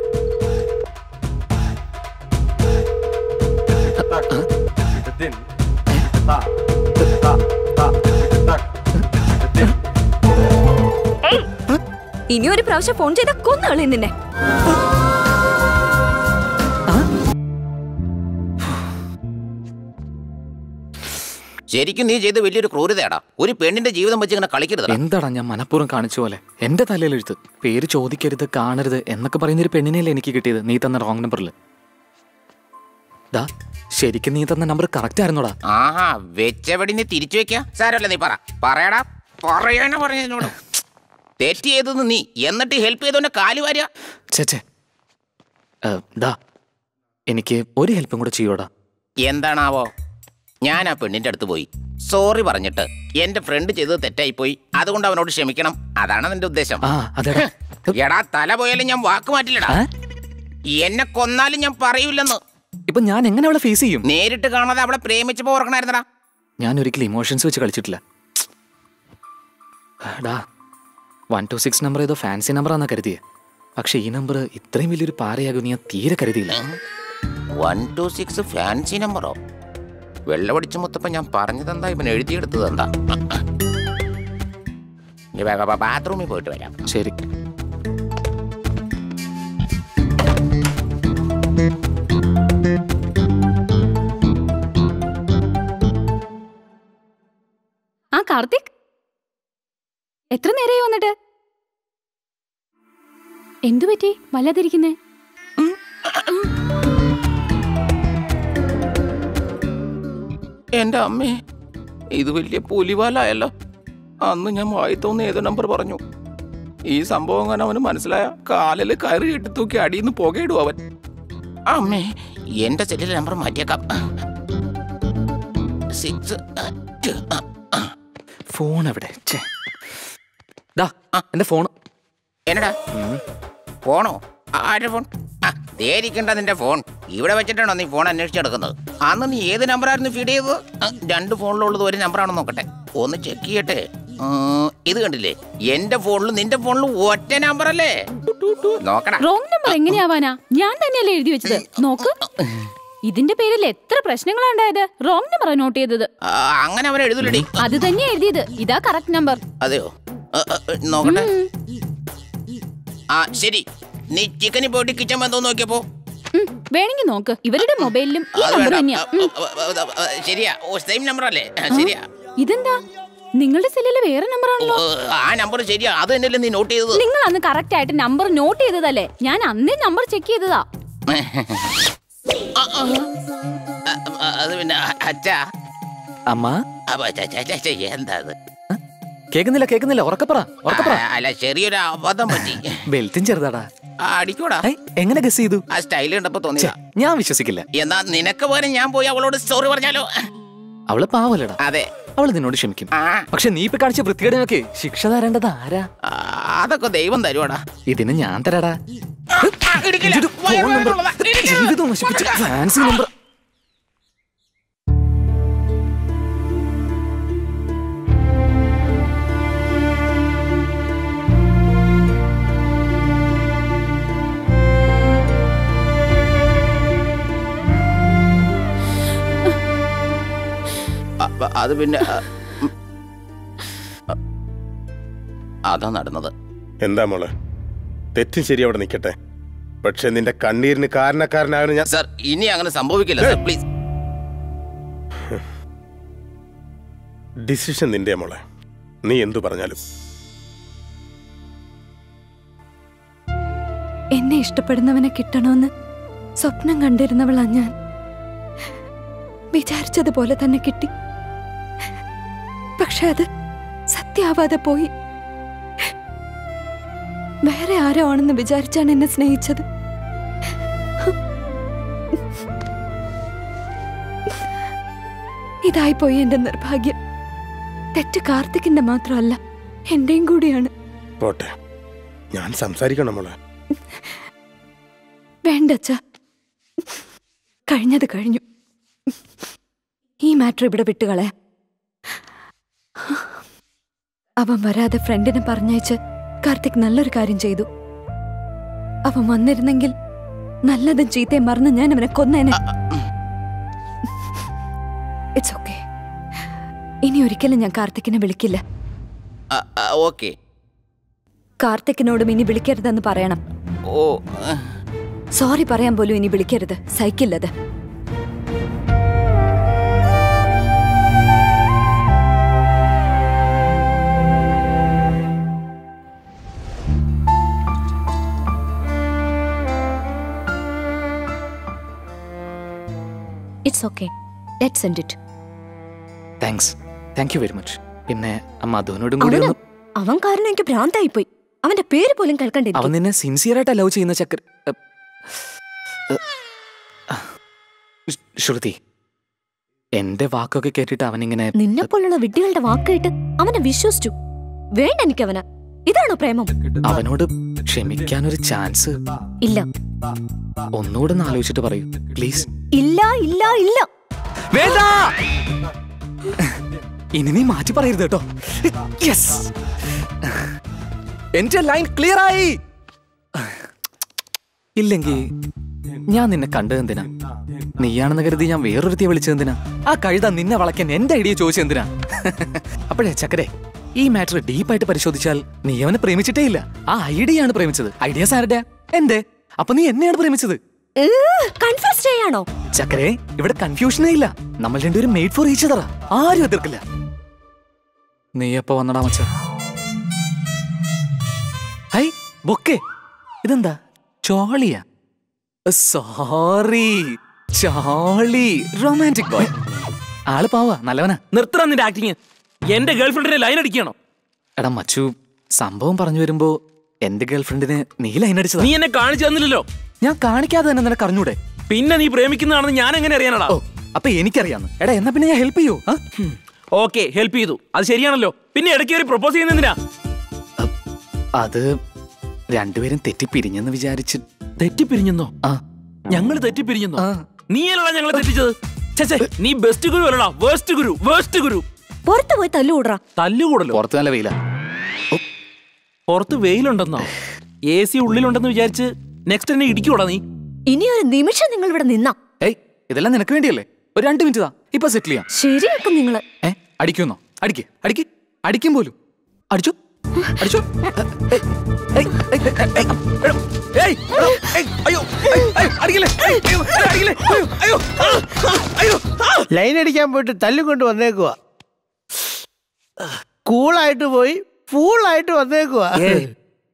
ഇനി ഒരു പ്രാവശ്യം ഫോൺ ചെയ്ത കൊന്നുകളി നിന്നെ ശരിക്കും നീ ചെയ്ത് വലിയൊരു ക്രൂരതയാടാ ഒരു പെണ്ണിന്റെ ജീവിതം വെച്ച് ഇങ്ങനെ കളിക്കരുത് എന്താടാ ഞാൻ മനഃപൂർവ്വം കാണിച്ച പോലെ എന്റെ തലയിലെഴുത്ത് പേര് ചോദിക്കരുത് കാണരുത് എന്നൊക്കെ പറയുന്ന ഒരു പെണ്ണിനെയല്ലേ എനിക്ക് കിട്ടിയത് നീ തന്ന റോങ് നമ്പറിൽ ദാ ശരിക്കും നീ തന്ന നമ്പർ കറക്റ്റ് ആയിരുന്നോടാ ആഹാ വെച്ചവടി നീ തിരിച്ചു വെക്ക സാരമല്ല നീ പറ പറയടാ പറയാനാ പറഞ്ഞതിനോട് തെറ്റ് ചെയ്തത് നീ എന്നിട്ട് ഹെൽപ്പ് ചെയ്തോന്റെ കാല് വാര്യ ചേച്ചേ ഏ, ദാ എനിക്ക് ഒരു ഹെൽപ്പും കൂടെ ചെയ്യോടാ എന്താണാവോ ഞാൻ ആ പെണ്ണിന്റെ അടുത്ത് പോയി സോറി പറഞ്ഞിട്ട് എന്റെ ഫ്രണ്ട് ചെയ്തത് തെറ്റായിപ്പോയി അതുകൊണ്ട് അവനോട് ക്ഷമിക്കണം അതാണ് നിന്റെ ഉദ്ദേശം ആ അതെടാ എടാ തല പോയാലും ഞാൻ വാക്ക് മാറ്റില്ലടാ എന്നെ കൊന്നാലും ഞാൻ പറയൂലെന്ന് ഇപ്പൊ ഞാൻ എങ്ങനെ അവളെ ഫേസ് ചെയ്യും നേരിട്ട് കാണാതെ അവളെ പ്രേമിച്ചപ്പോ ഓർക്കണായിരുന്നടാ ഞാൻ ഒരിക്കലും ഇമോഷൻസ് വെച്ച് കളിച്ചിട്ടില്ല ഡാ വൺ ടു സിക്സ് നമ്പർ ഏതോ ഫാൻസി നമ്പറാന്നാ കരുതിയേ പക്ഷെ ഈ നമ്പർ ഇത്രയും വലിയൊരു പാറയാകും ഞാൻ തീരെ കരുതിയില്ല വൺ ടു സിക്സ് ഫാൻസി നമ്പറോ വെള്ളമടിച്ച് മുത്തപ്പ ഞാൻ പറഞ്ഞതെന്താ ഇവൻ എഴുതിയെടുത്തത് എന്താ നീ വേഗം ബാത്റൂമിൽ പോയിട്ട് വരാം ശരി ആ കാർത്തിക് എത്ര നേരമായി വന്നിട്ട് എന്തു പറ്റി വല്ലാതിരിക്കുന്നേ എന്റെ അമ്മേ ഇത് വലിയ പുലിവാലായല്ലോ അന്ന് ഞാൻ വായി തോന്നുന്ന ഏതോ നമ്പർ പറഞ്ഞു ഈ സംഭവം കാരണം അവന് മനസ്സിലായ കാലില് കയറി കെട്ടി തൂക്കി അടിയിന്ന് പുകയിടും അവൻ അമ്മേ എന്റെ സെല്ലിലെ നമ്പർ മാറ്റിയേക്കാം സിക്സ് ഫോൺ എവിടെ ഛേ. ദാ എന്റെ ഫോൺ എന്നടാ ഫോണോ ആരുടെ ഫോൺ ആ ദേരിക്കണ്ട നിന്റെ ഫോൺ ഇവിടെ വെച്ചിട്ടാണോ നീ ഫോൺ അന്വേഷിച്ചെടുക്കുന്നത് അന്ന് നീ ഏത് നമ്പറായിരുന്നു ഫീഡ് ചെയ്തത് ആ, രണ്ട് ഫോണിലുള്ളത് ഒരു നമ്പറാണോ നോക്കട്ടെ ഒന്ന് ചെക്ക് ചെയ്യട്ടെ ആ, ഇത് കണ്ടില്ലേ എന്റെ ഫോണിലും നിന്റെ ഫോണിലും ഒറ്റ നമ്പറല്ലേ നോക്കടാ റോങ് നമ്പർ എങ്ങനെയാവാനാ ഞാൻ തന്നെയല്ലേ എഴുതി വെച്ചത് നോക്ക് ഇതിന്റെ പേരിൽ എത്ര പ്രശ്നങ്ങളാ ഉണ്ടായത് റോങ് നമ്പർ നോട്ട് ചെയ്തത് ആ, അങ്ങനെ അവൻ എഴുതൂലടി അത് തന്നെയാ എഴുതിയത് ഇതാ കറക്റ്റ് നമ്പർ അതെയോ ആ, ആ, ആ, നോക്കട്ടെ ആ ശരി നീ ചിക്കനിൽ പോയിട്ട് കിച്ചൻ ബന്ധം നോക്കിയപ്പോ വേണമെങ്കിൽ നോക്ക് ഇവരുടെ മൊബൈലിലും ഈ അത് നമ്പർ വേണ്ട. തന്നെയാ ഉം. ആ, ആ, ആ, ആ, ശരിയാ ഓ സെയിം നമ്പർ അല്ലേ ആ, ശരിയാ ഇതെന്താ നിങ്ങളുടെ സെല്ലിലെ വേറെ നമ്പർ ആണല്ലോ ഓ, ആ നമ്പർ ശരിയാ അത് തന്നെയല്ലേ നീ നോട്ട് ചെയ്തത് നിങ്ങൾ അന്ന് കറക്റ്റ് ആയിട്ട് നമ്പർ നോട്ട് ചെയ്തതല്ലേ ഞാൻ അന്നേ നമ്പർ ചെക്ക് ചെയ്തതാ ആ ആ, അത് പിന്നെ അ- അച്ഛാ അമ്മ അപ്പൊ അച്ഛാ, അച്ഛാ, അച്ഛാ, എന്താ അത് കേക്കുന്നില്ല കേക്കുന്നില്ല ഉറക്കപ്പറ ഉറക്കപ്പറ ആ, അല്ല ചെറിയൊരു അബദ്ധം പറ്റി ബെൽറ്റും ചെറുതാടാ ആ, അടിക്കൂടാ എങ്ങനെ ഗസ് ചെയ്തു ആ സ്റ്റൈൽ കണ്ടപ്പോ തോന്നിയ ഞാൻ വിശ്വസിക്കില്ല എന്നാ നിനക്ക് പോലെ ഞാൻ പോയി അവളോട് സോറി പറഞ്ഞാലോ അവള് പാവല്ലടാ അതെ അവള് നിന്നോട് ക്ഷമിക്കും പക്ഷെ നീ ഇപ്പൊ കാണിച്ച വൃത്തികേടിനൊക്കെ ശിക്ഷ തരേണ്ടത് ആരാ ആ, അതൊക്കെ ദൈവം തരുവാടാ ഇതിന് ഞാൻ തരാടാ ഇടിക്കില്ല. ഇതൊരു വയറ് phone number. വേദനയുള്ളതാ. ഇടിക്കില്ല. ജീവിതം നശിപ്പിച്ച ഫാൻസി നമ്പർ അ- അത് പിന്നെ ആ, ഉം, അ- അതാ നടന്നത് എന്താ മോളെ തെറ്റും ശരി അവിടെ നിൽക്കട്ടെ പക്ഷെ നിന്റെ കണ്ണീരിന് കാരണക്കാരനാകുന്ന ഞാൻ സാർ ഇനി അങ്ങനെ സംഭവിക്കില്ല സാർ പ്ലീസ് ഡിസിഷൻ നിന്റെ മോളെ നീ എന്തു പറഞ്ഞാലും എന്നെ ഇഷ്ടപ്പെടുന്നവനെ കിട്ടണമെന്ന് സ്വപ്നം കണ്ടിരുന്നവളാ ഞാൻ വിചാരിച്ചതുപോലെ തന്നെ കിട്ടി പക്ഷെ അത് സത്യാവാതെ പോയി വേറെ ആരോ ആണെന്ന് വിചാരിച്ചാണ് എന്നെ സ്നേഹിച്ചത് ഇതായിപ്പോയി എന്റെ നിർഭാഗ്യം തെറ്റ് കാർത്തിക്കിന്റെ മാത്രമല്ല എന്റെയും കൂടിയാണ് പോട്ടെ ഞാൻ സംസാരിക്കണം മോളെ വേണ്ട അച്ഛാ കഴിഞ്ഞത് കഴിഞ്ഞു ഈ മാറ്റർ ഇവിടെ വിട്ടുകളയാ അവൻ വരാതെ ഫ്രണ്ടിനെ പറഞ്ഞയച്ച് കാർത്തിക് നല്ലൊരു കാര്യം ചെയ്തു അവൻ വന്നിരുന്നെങ്കിൽ നല്ലതും ചീത്തയും മറന്ന് ഞാൻ അവനെ കൊന്നേനെ ഇറ്റ്സ് ഓക്കെ ഇനി ഒരിക്കലും ഞാൻ കാർത്തിക്കിനെ വിളിക്കില്ല ഓക്കെ കാർത്തിക്കിനോടും ഇനി വിളിക്കരുതെന്ന് പറയണം ഓ സോറി പറയാൻ പോലും ഇനി വിളിക്കരുത് സഹിക്കില്ലത് it's okay let send it thanks thank you very much പിന്നെ മധുവിനോടും കൂടി അവന് ഒന്ന് അവൻ കാരണം എനിക്ക് ഭ്രാന്തായി പോയി അവന്റെ പേര് പോലും അവൻ കേൾക്കണ്ടിരിക്കും നിന്നെ സിൻസിയർ ആയിട്ട് ലവ് ചെയ്യുന്ന ചക്കർ എ, എ, ശ്- ശ്രുതി എന്റെ വാക്കൊക്കെ കേട്ടിട്ട് അവനിങ്ങനെ നിന്നെ പോലുള്ള വിഡ്ഢികളുടെ വാക്കേട്ട് അവനെ വിശ്വസിച്ചു വേണ്ട എനിക്ക് അവന് ഇതാണോ പ്രേമം അവനോട് ക്ഷമിക്കാനൊരു ചാൻസ് ഇല്ല ഒന്നുകൂടെ ഒന്ന് ആലോചിച്ചിട്ട് പറയൂ പ്ലീസ് ഇല്ല ഇല്ല ഇല്ല വേണ്ട ഇനി നീ മാറ്റി പറയരുത് കേട്ടോ യെസ് എന്റെ ലൈൻ ക്ലിയർ ആയി ഇല്ലെങ്കിൽ ഞാൻ നിന്നെ കണ്ടത് എന്തിനാ നീയാണെന്ന് കരുതി ഞാൻ വേറൊരുത്തിയെ വിളിച്ചത് എന്തിനാ ആ കഴുത നിന്നെ വളയ്ക്കാൻ എന്റെ ഐഡിയ ചോദിച്ചത് എന്തിനാ അപ്പോഴേ ചക്കരെ ഈ മാറ്റർ ഡീപ്പായിട്ട് പരിശോധിച്ചാൽ നീ അവനെ പ്രേമിച്ചിട്ടേ ഇല്ല ആ ഐഡിയ ആണ് പ്രേമിച്ചത് ഐഡിയാസ് ആരുടെ എന്റെ അപ്പൊ നീ എന്നെയാണ് പ്രേമിച്ചത് കൺഫ്യൂസ് ചെയ്യാണോ ചക്കരെ ഇവിടെ കൺഫ്യൂഷനേ ഇല്ല നമ്മൾ രണ്ടുപേരും മെയ്ഡ് ഫോർ ഈച്ച് അതറാ ആരും എതിർക്കില്ല നീ എപ്പോ വന്നടാ മച്ച ഹൈ ബൊക്കെ ഇതെന്താ ചോളിയാ സോറി ചോളി റൊമാൻറ്റിക് ബോയ് ആള് പാവാ നല്ലവനാ നിർത്തണം നിന്റെ ആക്ടിങ് എന്റെ ഗേൾഫ്രണ്ടിനെ ലൈൻ അടിക്കണോ എടാ മച്ചു സംഭവം പറഞ്ഞു വരുമ്പോ എന്റെ ഗേൾഫ്രണ്ടിന് നീ ലൈൻ അടിച്ചതാ നീ എന്നെ കാണിച്ചു തന്നില്ലല്ലോ ഞാൻ കാണിക്കാതെ തന്നെ നിനക്ക് അറിഞ്ഞൂടെ പിന്നെ നീ പ്രേമിക്കുന്നതാണെന്ന് ഞാൻ എങ്ങനെ അറിയാനടാ ഓ അപ്പൊ എനിക്കറിയാന്ന് എടാ എന്നാ പിന്നെ ഞാൻ ഹെൽപ്പ് ചെയ്യൂ ആ? ഓക്കെ ഹെൽപ്പ് ചെയ്തു അത് ശരിയാണല്ലോ പിന്നെ ഇടയ്ക്ക് ഒരു പ്രപ്പോസ് ചെയ്യുന്നതിനാ അത് രണ്ടുപേരും തെറ്റിപ്പിരിഞ്ഞെന്ന് വിചാരിച്ച് തെറ്റിപ്പിരിഞ്ഞെന്നോ ആ ഞങ്ങൾ തെറ്റിപ്പിരിഞ്ഞെന്നോ നീ അല്ലടാ ഞങ്ങളെ തെറ്റിച്ചത് ഛെ, ഛെ, നീ ബെസ്റ്റ് ഗുരു അല്ലടാ വേസ്റ്റ് ഗുരു വേസ്റ്റ് ഗുരു പുറത്തു പോയി തല്ലുകൂടറാ തല്ലുകൂടല്ലോ പുറത്ത് നല്ല വെയില പുറത്ത് വെയിലുണ്ടെന്നോ എ സി ഉള്ളിലുണ്ടെന്ന് വിചാരിച്ച് നെക്സ്റ്റ് എന്നെ ഇടിക്കൂടാ നീ ഇനി ഒരു നിമിഷം നിങ്ങൾ ഇവിടെ നിന്നാ ഏയ് ഇതെല്ലാം നിനക്ക് വേണ്ടിയല്ലേ ഒരു രണ്ട് മിനിറ്റ് താ ഇപ്പൊ സെറ്റിൽ ചെയ്യാം ശരിയാക്കും നിങ്ങള് ഏ അടിക്കുന്നോ അടിക്ക് അടിക്ക് അടിക്കും പോലും അടിച്ചു അടിച്ചു ഏയ്, ഏയ്, ഏയ്, ഏയ്, ഏയ്, എടോ, ഏയ്, എടോ, ഏയ്, അയ്യോ ഏയ്, ഏയ്, അടിക്കില്ലേ ഏയ്, അയ്യോ, ഏയ്, അടിക്കില്ലേ അയ്യോ, അയ്യോ ആ, ആ, അയ്യോ ആ. ലൈൻ അടിക്കാൻ പോയിട്ട് തല്ലുകൊണ്ട് വന്നേക്കുവാ കൂളായിട്ട് പോയി ഫൂളായിട്ട് വന്നേക്കുവാ ഏയ്,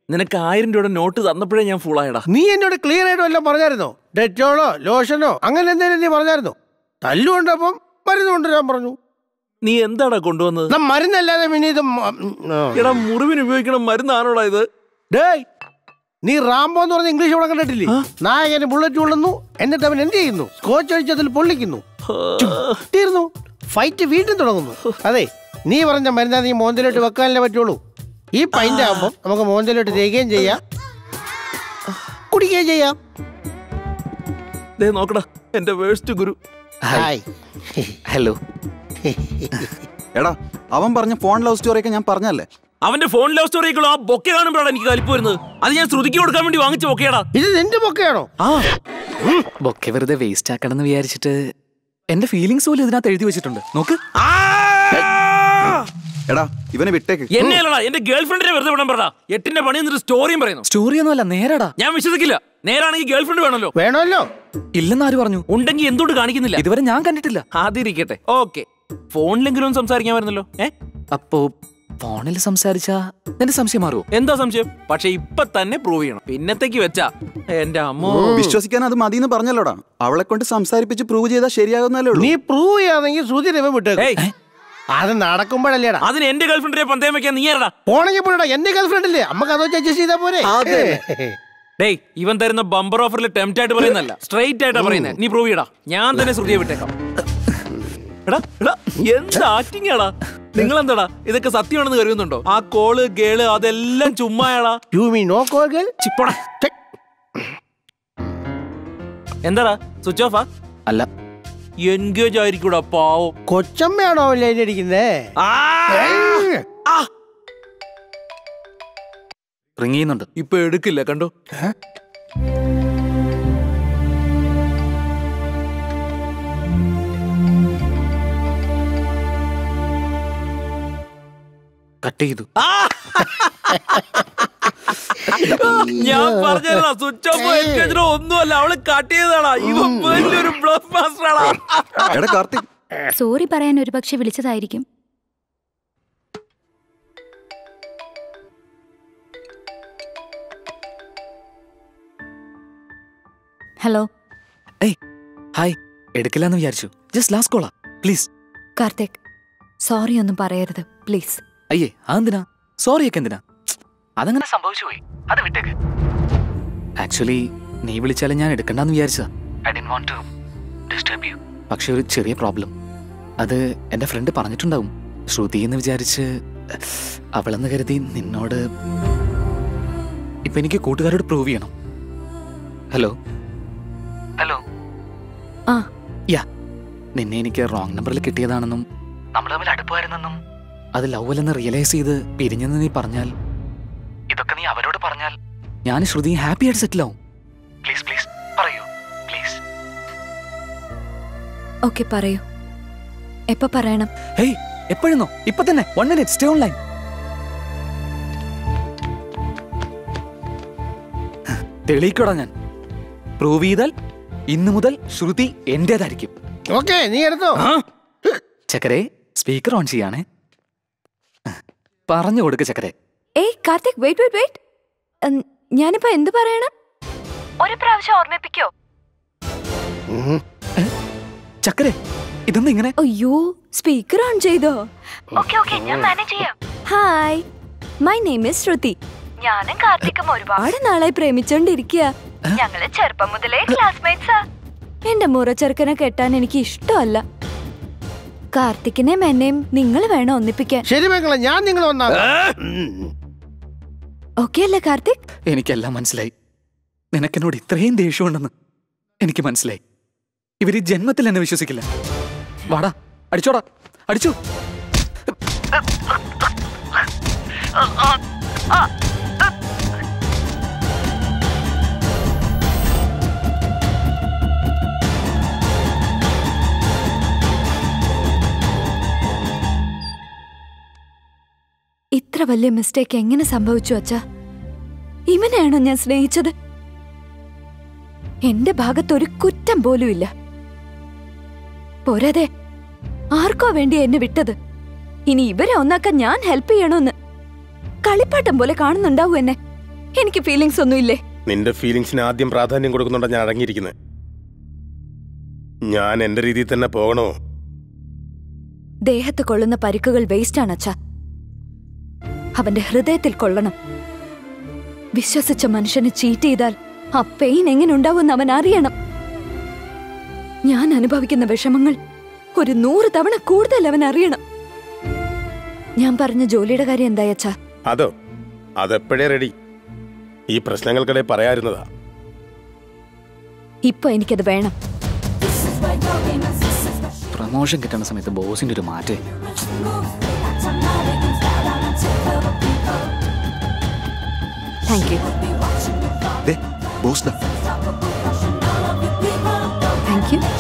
നിനക്ക് ആയിരം രൂപയുടെ നോട്ട് തന്നപ്പോഴേ ഞാൻ ഫുള്ളായടാ നീ എന്നോട് ക്ലിയർ ആയിട്ട് വല്ലതും പറഞ്ഞായിരുന്നോ ഡെറ്റോളോ ലോഷനോ അങ്ങനെ എന്തെങ്കിലും നീ പറഞ്ഞായിരുന്നോ തല്ലുകൊണ്ടപ്പം മരുന്ന് കൊണ്ടുവരാൻ പറഞ്ഞു നീ എന്താടാ കൊണ്ടുവന്നത് എന്നാ മരുന്നല്ലാതെ പിന്നെ ഇത് മ- ഉം, ആ. എടാ മുറിവിന് ഉപയോഗിക്കണ മരുന്നാണോടാ ഇത് ഡേയ് നീ റാംബോ എന്ന് പറഞ്ഞ ഇംഗ്ലീഷ് ഇവിടെ കണ്ടിട്ടില്ലേ നായകന് ബുള്ളറ്റ് കൊള്ളുന്നു എന്നിട്ട് അവൻ എന്ത് ചെയ്യുന്നു സ്കോച്ച് അടിച്ചതിൽ പൊള്ളിക്കുന്നു തീർന്നു ഫൈറ്റ് വീണ്ടും തുടങ്ങുന്നു അതെ നീ പറഞ്ഞ മരുന്നാ നീ മോന്തലോട്ട് വെക്കാനല്ലേ പറ്റുള്ളൂ ഈ പൈൻ്റ് ആകുമ്പോൾ നമുക്ക് മോന്തലോട്ട് തേക്കുകയും ചെയ്യാം കുടിക്കുകയും ചെയ്യാം ദേ നോക്കടാ എന്റെ വേഴ്സ്റ്റ് ഗുരു ഹായ് ഹലോ എടാ അവൻ പറഞ്ഞ ഫോൺ ലവ് സ്റ്റോറിയൊക്കെ ഞാൻ പറഞ്ഞല്ലേ അവന്റെ ഫോൺ ലവ് സ്റ്റോറിക്കുള്ള ആ ബൊക്കെ കാണുമ്പോഴാണ് എനിക്ക് കലിപ്പ് വരുന്നത് അത് ഞാൻ ശ്രുതിക്ക് കൊടുക്കാൻ വേണ്ടി വാങ്ങിച്ച ബൊക്കെയാടാ ഇത് നിന്റെ ബൊക്കെയാണോ ആ ബൊക്കെ വെറുതെ വേസ്റ്റ് ആക്കണമെന്ന് വിചാരിച്ചിട്ട് എന്റെ ഫീലിങ്സ് പോലും ഇതിനകത്ത് എഴുതി വെച്ചിട്ടുണ്ട് നോക്ക് എടാ ഇവനെ വിട്ടേക്ക് എന്നെ അല്ലടാ എന്റെ ഗേൾ ഫ്രണ്ടിനെ വെറുതെ വിടാൻ പറടാ എട്ടിന്റെ പണി എന്നിട്ട് സ്റ്റോറിയും പറയുന്നു സ്റ്റോറി ഒന്നുമല്ല നേരടാ ഞാൻ വിശ്വസിക്കില്ല നേരാണെങ്കിൽ ഗേൾ ഫ്രണ്ട് വേണമല്ലോ വേണമല്ലോ ഇല്ലെന്ന് ആര് പറഞ്ഞു ഉണ്ടെങ്കിൽ എന്തുകൊണ്ട് കാണിക്കുന്നില്ല ഇതുവരെ ഞാൻ കണ്ടിട്ടില്ല ആദ്യരിക്കട്ടെ ഓക്കെ ഫോണിലെങ്കിലും ഒന്ന് സംസാരിക്കാൻ വരുന്നല്ലോ ഏ അപ്പോ ഫോണിൽ സംസാരിച്ചാ നിന്റെ സംശയം മാറുമോ എന്താ സംശയം പക്ഷെ ഇപ്പൊ തന്നെ പ്രൂവ് ചെയ്യണം പിന്നത്തേക്ക് വെച്ചാ എന്റെ അമ്മോ വിശ്വസിക്കാൻ അത് മതി എന്ന് പറഞ്ഞല്ലോടാ അവളെ കൊണ്ട് സംസാരിപ്പിച്ച് പ്രൂവ് ചെയ്താൽ ശരിയാകുന്നല്ലേ ഉള്ളൂ നീ പ്രൂവ് ചെയ്യാന്നെങ്കിൽ ശ്രുതി രവ വിട്ടേക്കും ഏയ് അത് നടക്കുമ്പോഴല്ലേടാ അതിന് എന്റെ ഗേൾ ഫ്രണ്ടിനെ പന്തയം വെക്കാൻ നീ ആരടാ പോണെങ്കിൽ പോടാ എന്റെ ഗേൾ ഫ്രണ്ട് അല്ലേ അമ്മക്ക് അതോ അഡ്ജസ്റ്റ് ചെയ്താ പോരെ ഡേയ് ഇവൻ തരുന്ന ബമ്പർ ഓഫറിൽ ടെംപ്റ്റ് ആയിട്ട് പറയുന്നല്ല സ്ട്രൈറ്റ് ആയിട്ടാ പറയുന്നത് നീ പ്രൂവ് ചെയ്യടാ ഞാൻ തന്നെ ശ്രുതിയെ വിട്ടേക്കാം എടാ എടാ എന്ത് ആക്ടിങ് ആടാ നിങ്ങൾ എന്താടാ ഇതൊക്കെ സത്യമാണെന്ന് കരുതുന്നുണ്ടോ ആ കോള് ഗേള് അതെല്ലാം ചുമ്മായാടാ you me no call girl ചിപ്പടാ എന്താടാ സ്വിച്ച് ഓഫാ അല്ല എൻഗേജ് ആയിരിക്കൂടാ പാവം കൊച്ചമ്മയാണോ അവൻ ലൈൻ അടിക്കുന്നേ റിങ് ചെയ്യുന്നുണ്ട് ഇപ്പൊ എടുക്കില്ല കണ്ടോ കട്ട് ചെയ്തു ഞാൻ പറഞ്ഞതാ സ്വിച്ച് ഓഫ് എൻഗേജിനോ ഒന്നുമല്ല അവള് കട്ട് ചെയ്തതാടാ ഇവൻ വലിയൊരു ബ്ലഫ് മാസ്റ്ററാടാ എടാ കാർത്തിക് സോറി പറയാൻ ഒരു പക്ഷെ വിളിച്ചതായിരിക്കും ഹലോ ഏയ് ഹായ് എടുക്കില്ലെന്ന് വിചാരിച്ചു ജസ്റ്റ് ലാസ്റ്റ് കോളാ പ്ലീസ് കാർത്തിക് സോറി ഒന്നും പറയരുത് പ്ലീസ് അയ്യേ അതെന്തിനാ സോറി ഒക്കെ എന്തിനാ അതങ്ങനെ സംഭവിച്ചു പോയി അത് വിട്ടേക്ക് ആക്ച്വലി നീ വിളിച്ചാലും ഞാൻ എടുക്കണ്ടെന്ന് വിചാരിച്ചതാ I didn't want to disturb you പക്ഷെ ഒരു ചെറിയ പ്രോബ്ലം അത് എൻ്റെ ഫ്രണ്ട് പറഞ്ഞിട്ടുണ്ടാവും ശ്രുതി എന്ന് വിചാരിച്ച് അവളെന്ന് കരുതി നിന്നോട് ഇപ്പൊ എനിക്ക് കൂട്ടുകാരോട് പ്രൂവ് ചെയ്യണം ഹലോ ഹലോ ആ യാ നിന്നെ എനിക്ക് റോങ് നമ്പറിൽ കിട്ടിയതാണെന്നും നമ്മൾ തമ്മിൽ അടുപ്പമായിരുന്നെന്നും അത് ലവ് അല്ലെന്ന് റിയലൈസ് ചെയ്ത് പിരിഞ്ഞെന്ന് നീ പറഞ്ഞാൽ ഇതൊക്കെ നീ അവരോട് പറഞ്ഞാൽ ഞാൻ ശ്രുതി ഹാപ്പി ആയിട്ട് സെറ്റിൽ ആവും പ്ലീസ് പ്ലീസ് പറയൂ പ്ലീസ് ഓക്കെ പറയൂ എപ്പോ പറയണം ഹേയ് എപ്പോഴെന്നോ ഇപ്പൊ തന്നെ വൺ മിനിറ്റ് സ്റ്റേ ഓൺലൈൻ തെളിയിക്കോടാ ഞാൻ പ്രൂവ് ചെയ്താൽ ഇന്നു മുതൽ ശ്രുതി എന്റേതായിരിക്കും ഓക്കെ നീ എടുത്തോ ചക്കരെ സ്പീക്കർ ഓൺ ചെയ്യാണേ പറഞ്ഞു കൊടുക്ക ചക്കരെ ഏയ് കാർത്തിക് വെയിറ്റ് വെയിറ്റ് വെയിറ്റ് ഞാനിപ്പോ എന്ത് പറയണം ഒരു പ്രാവശ്യം ഓർമ്മിപ്പിക്കോ ചക്കരെ ഇതൊന്നും ഇങ്ങനെ അയ്യോ സ്പീക്കർ ഓൺ ചെയ്തോ ഓക്കെ ഓക്കെ ഞാൻ മാനേജ് ചെയ്യാം hi my name is Shruti ഞാനും കാർത്തിക്കും ഒരുപാട് നാളായി പ്രേമിച്ചോണ്ടിരിക്കുക ഞങ്ങള് ചെറുപ്പം മുതലേ ക്ലാസ്മേറ്റ്സാ എന്റെ മുറ ചെറുക്കനെ കെട്ടാൻ എനിക്ക് ഇഷ്ടമല്ല കാർത്തിക്കിനെയും എന്നെയും നിങ്ങൾ വേണം ഒന്നിപ്പിക്കാൻ ശരി മക്കളെ ഞാൻ നിങ്ങൾ വന്നാ ഓക്കെ അല്ലേ കാർത്തിക് എനിക്കെല്ലാം മനസ്സിലായി നിനക്കെന്നോട് ഇത്രയും ദേഷ്യമുണ്ടെന്ന് എനിക്ക് മനസ്സിലായി ഇവര് ജന്മത്തിൽ എന്നെ വിശ്വസിക്കില്ല വാടാ അടിച്ചോടാ അടിച്ചു ഇത്ര വലിയ മിസ്റ്റേക്ക് എങ്ങനെ സംഭവിച്ചു അച്ഛാ ഇവനെയാണോ ഞാൻ സ്നേഹിച്ചത് എന്റെ ഭാഗത്ത് ഒരു കുറ്റം പോലും ഇല്ല പോരാതെ ആർക്കോ വേണ്ടി എന്നെ വിട്ടത് ഇനി ഇവരെ ഒന്നാക്കാൻ ഞാൻ ഹെൽപ്പ് ചെയ്യണമെന്ന് കളിപ്പാട്ടം പോലെ കാണുന്നുണ്ടാവും എന്നെ എനിക്ക് ഫീലിങ്സ് ഒന്നുമില്ലേ നിന്റെ ഫീലിങ്സിന് ആദ്യം പ്രാധാന്യം കൊടുക്കുന്നുണ്ടാ ഞാൻ അടങ്ങിയിരിക്കുന്നത് ഞാൻ എന്റെ രീതിയിൽ തന്നെ പോകണോ ദേഹത്ത് കൊള്ളുന്ന പരിക്കുകൾ വേസ്റ്റാണ് അച്ഛ അവന്റെ ഹൃദയത്തിൽ കൊള്ളണം വിശ്വസിച്ച മനുഷ്യനെ ചീറ്റ് ചെയ്താൽ ആ പെയിൻ എങ്ങനെ ഉണ്ടാവുമെന്ന് അവൻ അറിയണം ഞാൻ അനുഭവിക്കുന്ന വിഷമങ്ങൾ ഒരു നൂറ് തവണ കൂടുതൽ അവൻ അറിയണം ഞാൻ പറഞ്ഞ ജോലിയുടെ കാര്യം എന്തായി അച്ഛാ അതോ അതെപ്പോഴേ റെഡി ഈ പ്രശ്നങ്ങൾക്കിടെ പറയാറുന്നതാ ഇപ്പൊ എനിക്കത് വേണം പ്രമോഷൻ കിട്ടുന്ന സമയത്ത് ബോസിന്റെ ഒരു മാറ്റേ thank you boss thank you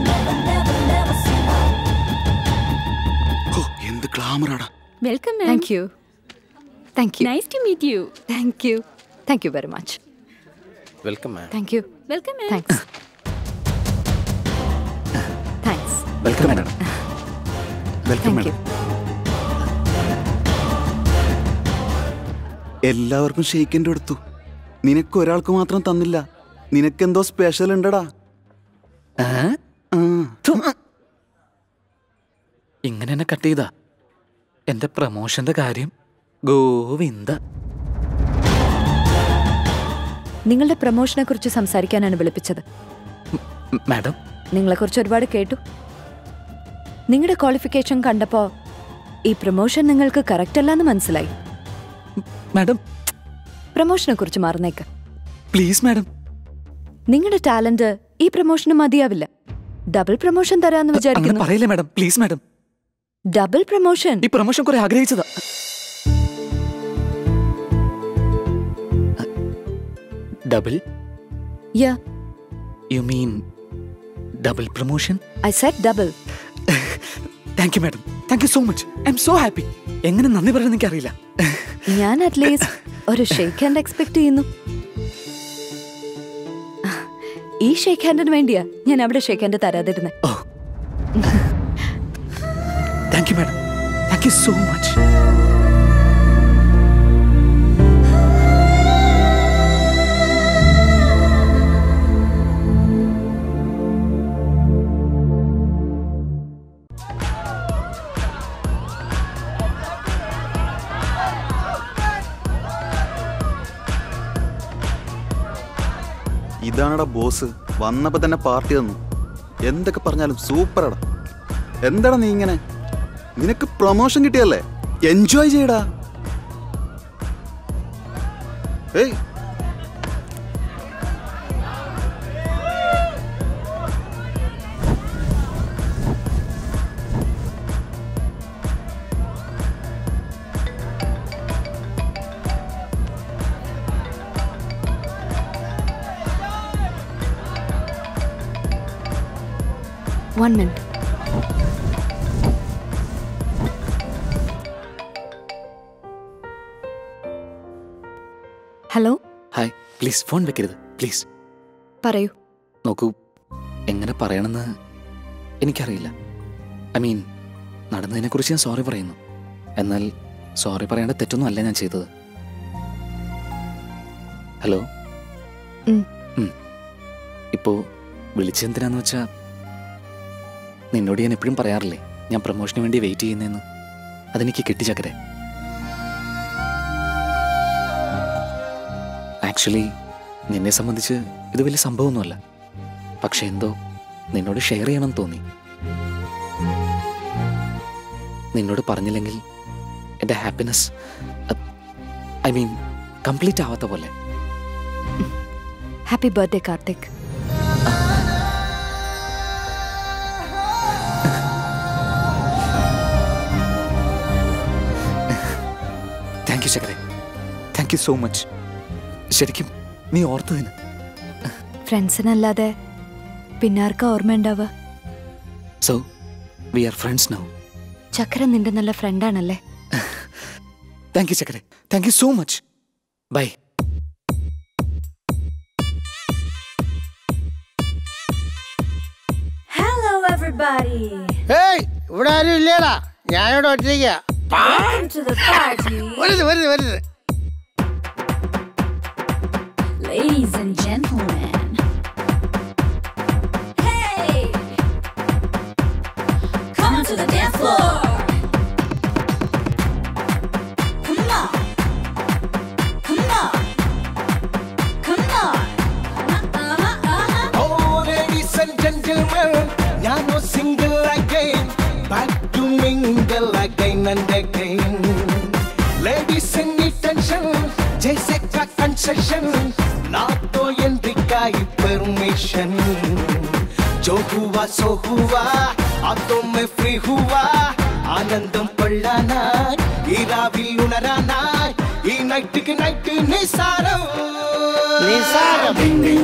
എന്ത് ക്ലാമറാടാ welcome thank you thank you nice to meet you thank you thank you very much welcome ma'am thank you welcome thanks thanks welcome madam welcome thank you madam എല്ലാവർക്കും ഷെയ്ക്കൻ്റെ എടുത്തു നിനക്ക് ഒരാൾക്ക് മാത്രം തന്നില്ല നിനക്കെന്തോ സ്പെഷ്യൽ ഉണ്ടടാ ഇങ്ങനെ എന്നെ കട്ട് ചെയ്താ എന്റെ പ്രമോഷന്റെ കാര്യം ഗോവിന്ദ നിങ്ങളുടെ പ്രൊമോഷനെ കുറിച്ച് സംസാരിക്കാനാണ് വിളിപ്പിച്ചത് മാഡം നിങ്ങളെ കുറിച്ച് ഒരുപാട് കേട്ടു നിങ്ങളുടെ ക്വാളിഫിക്കേഷൻ കണ്ടപ്പോ ഈ പ്രൊമോഷൻ നിങ്ങൾക്ക് കറക്റ്റ് അല്ലെന്ന് മനസ്സിലായി മാഡം പ്രൊമോഷനെ കുറിച്ച് മറന്നേക്ക് പ്ലീസ് മാഡം നിങ്ങളുടെ ടാലന്റ് ഈ പ്രൊമോഷന് മതിയാവില്ല ഡബിൾ പ്രൊമോഷൻ തരാന്ന് അങ്ങനെ വിചാരിക്കുന്നു പറയില്ലേ madam please madam double promotion ഈ പ്രൊമോഷൻ കുറെ ആഗ്രഹിച്ചതാ double yeah you mean double promotion I set double thank you madam thank you so much I am so happy എങ്ങനെ നന്ദി പറയുന്നത് എനിക്കറിയില്ല ഞാൻ അറ്റ്ലീസ്റ്റ് ഒരു ഷേക്ക് ഹാൻഡ് എക്സ്പെക്ട് ചെയ്യുന്നു ഈ ഷേക്ക് ഹാൻഡിന് വേണ്ടിയാ ഞാൻ അവിടെ ഷേക്ക് ഹാൻഡ് തരാതിരുന്നത് thank you madam thank you so much ഇതാണടാ ബോസ് വന്നപ്പോ തന്നെ പാർട്ടി തന്നു എന്തൊക്കെ പറഞ്ഞാലും സൂപ്പറാടാ എന്താടാ നീ ഇങ്ങനെ നിനക്ക് പ്രൊമോഷൻ കിട്ടിയല്ലേ എൻജോയ് ചെയ്യടാ ഏയ് one minute hello hi please phone വെക്കരുത് പ്ലീസ് പറയൂ നോക്കൂ എങ്ങനെ പറയണമെന്ന് എനിക്കറിയില്ല ഐ മീൻ നടന്നതിനെക്കുറിച്ച് ഞാൻ സോറി പറയുന്നു എന്നാൽ സോറി പറയേണ്ട തെറ്റൊന്നും അല്ല ഞാൻ ചെയ്തത് ഹലോ ഉം. ഉം. ഇപ്പോ വിളിച്ചെന്തിനാന്ന് വെച്ചാ നിന്നോട് ഞാൻ എപ്പോഴും പറയാറില്ലേ ഞാൻ പ്രൊമോഷന് വേണ്ടി വെയിറ്റ് ചെയ്യുന്നതെന്ന് അതെനിക്ക് കിട്ടിച്ചക്കരെ ആക്ച്വലി നിന്നെ സംബന്ധിച്ച് ഇത് വലിയ സംഭവമൊന്നുമല്ല പക്ഷെ എന്തോ നിന്നോട് ഷെയർ ചെയ്യണമെന്ന് തോന്നി നിന്നോട് പറഞ്ഞില്ലെങ്കിൽ എൻ്റെ ഹാപ്പിനെസ് ഐ മീൻ കംപ്ലീറ്റ് ആവാത്ത പോലെ happy birthday Karthik thank you ചക്കരെ താങ്ക് യു സോ മച്ച് ശരിക്കും നീ ഓർത്തതിന് ഫ്രണ്ട്സിനല്ലാതെ പിന്നാർക്കാ ഓർമ്മ ഉണ്ടാവുക so we are friends now ചക്ര നിന്റെ നല്ല ഫ്രണ്ടാണല്ലേ താങ്ക് യു ചക്കരെ thank you so much bye Hello, everybody. ഏയ് ഇവിടെ ആരും ഇല്ലേടാ ഞാനിവിടെ ഒറ്റയ്ക്ക Welcome to the party. വരുത് വരുത് വരുത് Ladies and gentlemen. Hey! Come on to the dance floor. Come on. Come on. Come on. Oh, ladies and gentlemen, ഞാനോ single again, back to mingle again and again. Ladies and attention, जैसे का concession, ना तो entry का ही permission. जो हुआ सो हुआ, अब तो मैं free हुआ, ആനന്ദം കൊള്ളാനായി ഈ രാവിൽ ഉണരാനായി ഈ നൈറ്റ് നൈറ്റ് നിസാരം നിസാരം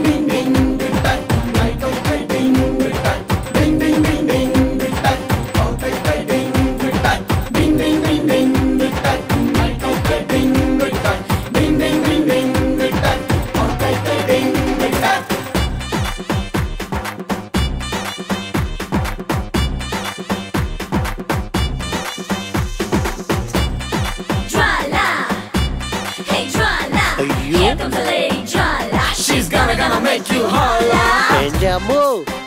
Jwala. Hey, Jwala. Here comes the lady Jwala. She's gonna, gonna make you holla. എന്റെ അമ്മോ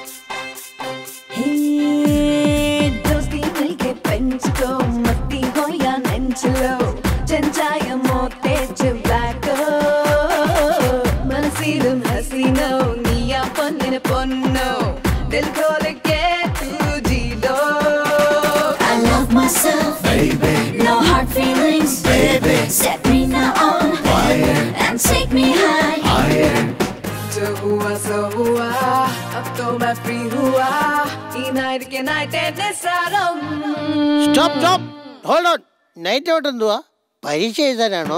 दोस्ती मिलके పెంచుకో మత్తి హోయా నెంచులో చెంచాయమో తెచ్చు బ్లాకో మనసిലും హసీనో నీయా పొన్నిన పొన్నో దిల్ ఖోలకే తూ జీలో I love myself, baby. No hard feelings, baby. Set me now on fire and take me high. Higher. जो हुआ सो हुआ अब तो मैं फ्री हुआ ഈ നൈറ്റ് के नाइट एने सारम stop stop hold on night out എന്തുവാ പരീക്ഷ എഴുതാനാണോ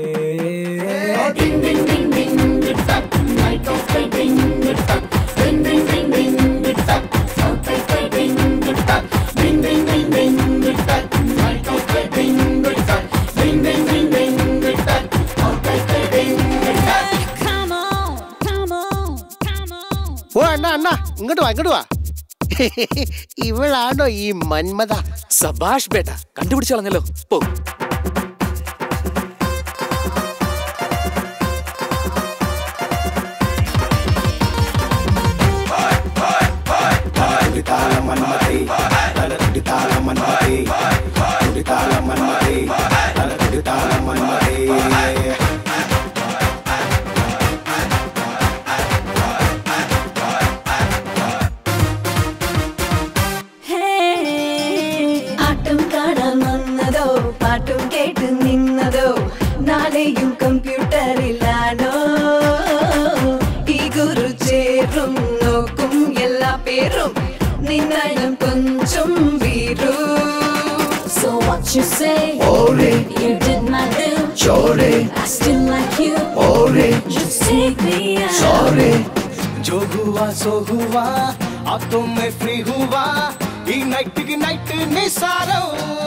Come on, come on, come on. ഓ അണ്ണാ അണ്ണാ ഇങ്ങോട്ട് വാ ഇങ്ങോട്ട് വാ ഇവളാണോ ഈ മന്മത സബാഷ് ബേട്ട കണ്ടുപിടിച്ചു കളഞ്ഞല്ലോ പോ ആട്ടം കാണാൻ വന്നതോ പാട്ടും കേട്ട് നിന്നതോ നാളെയും കമ്പ്യൂട്ടറിലാണോ ഈ ഗുരു ചേരും നോക്കും എല്ലാ പേരും നിന്നാലും കൊഞ്ചും Veeru So what you say? You did my due. I still like you. Just take me out. जो हुआ सो हुआ अब तो मैं फ्री हुआ ई नाइट की नाइट निसारो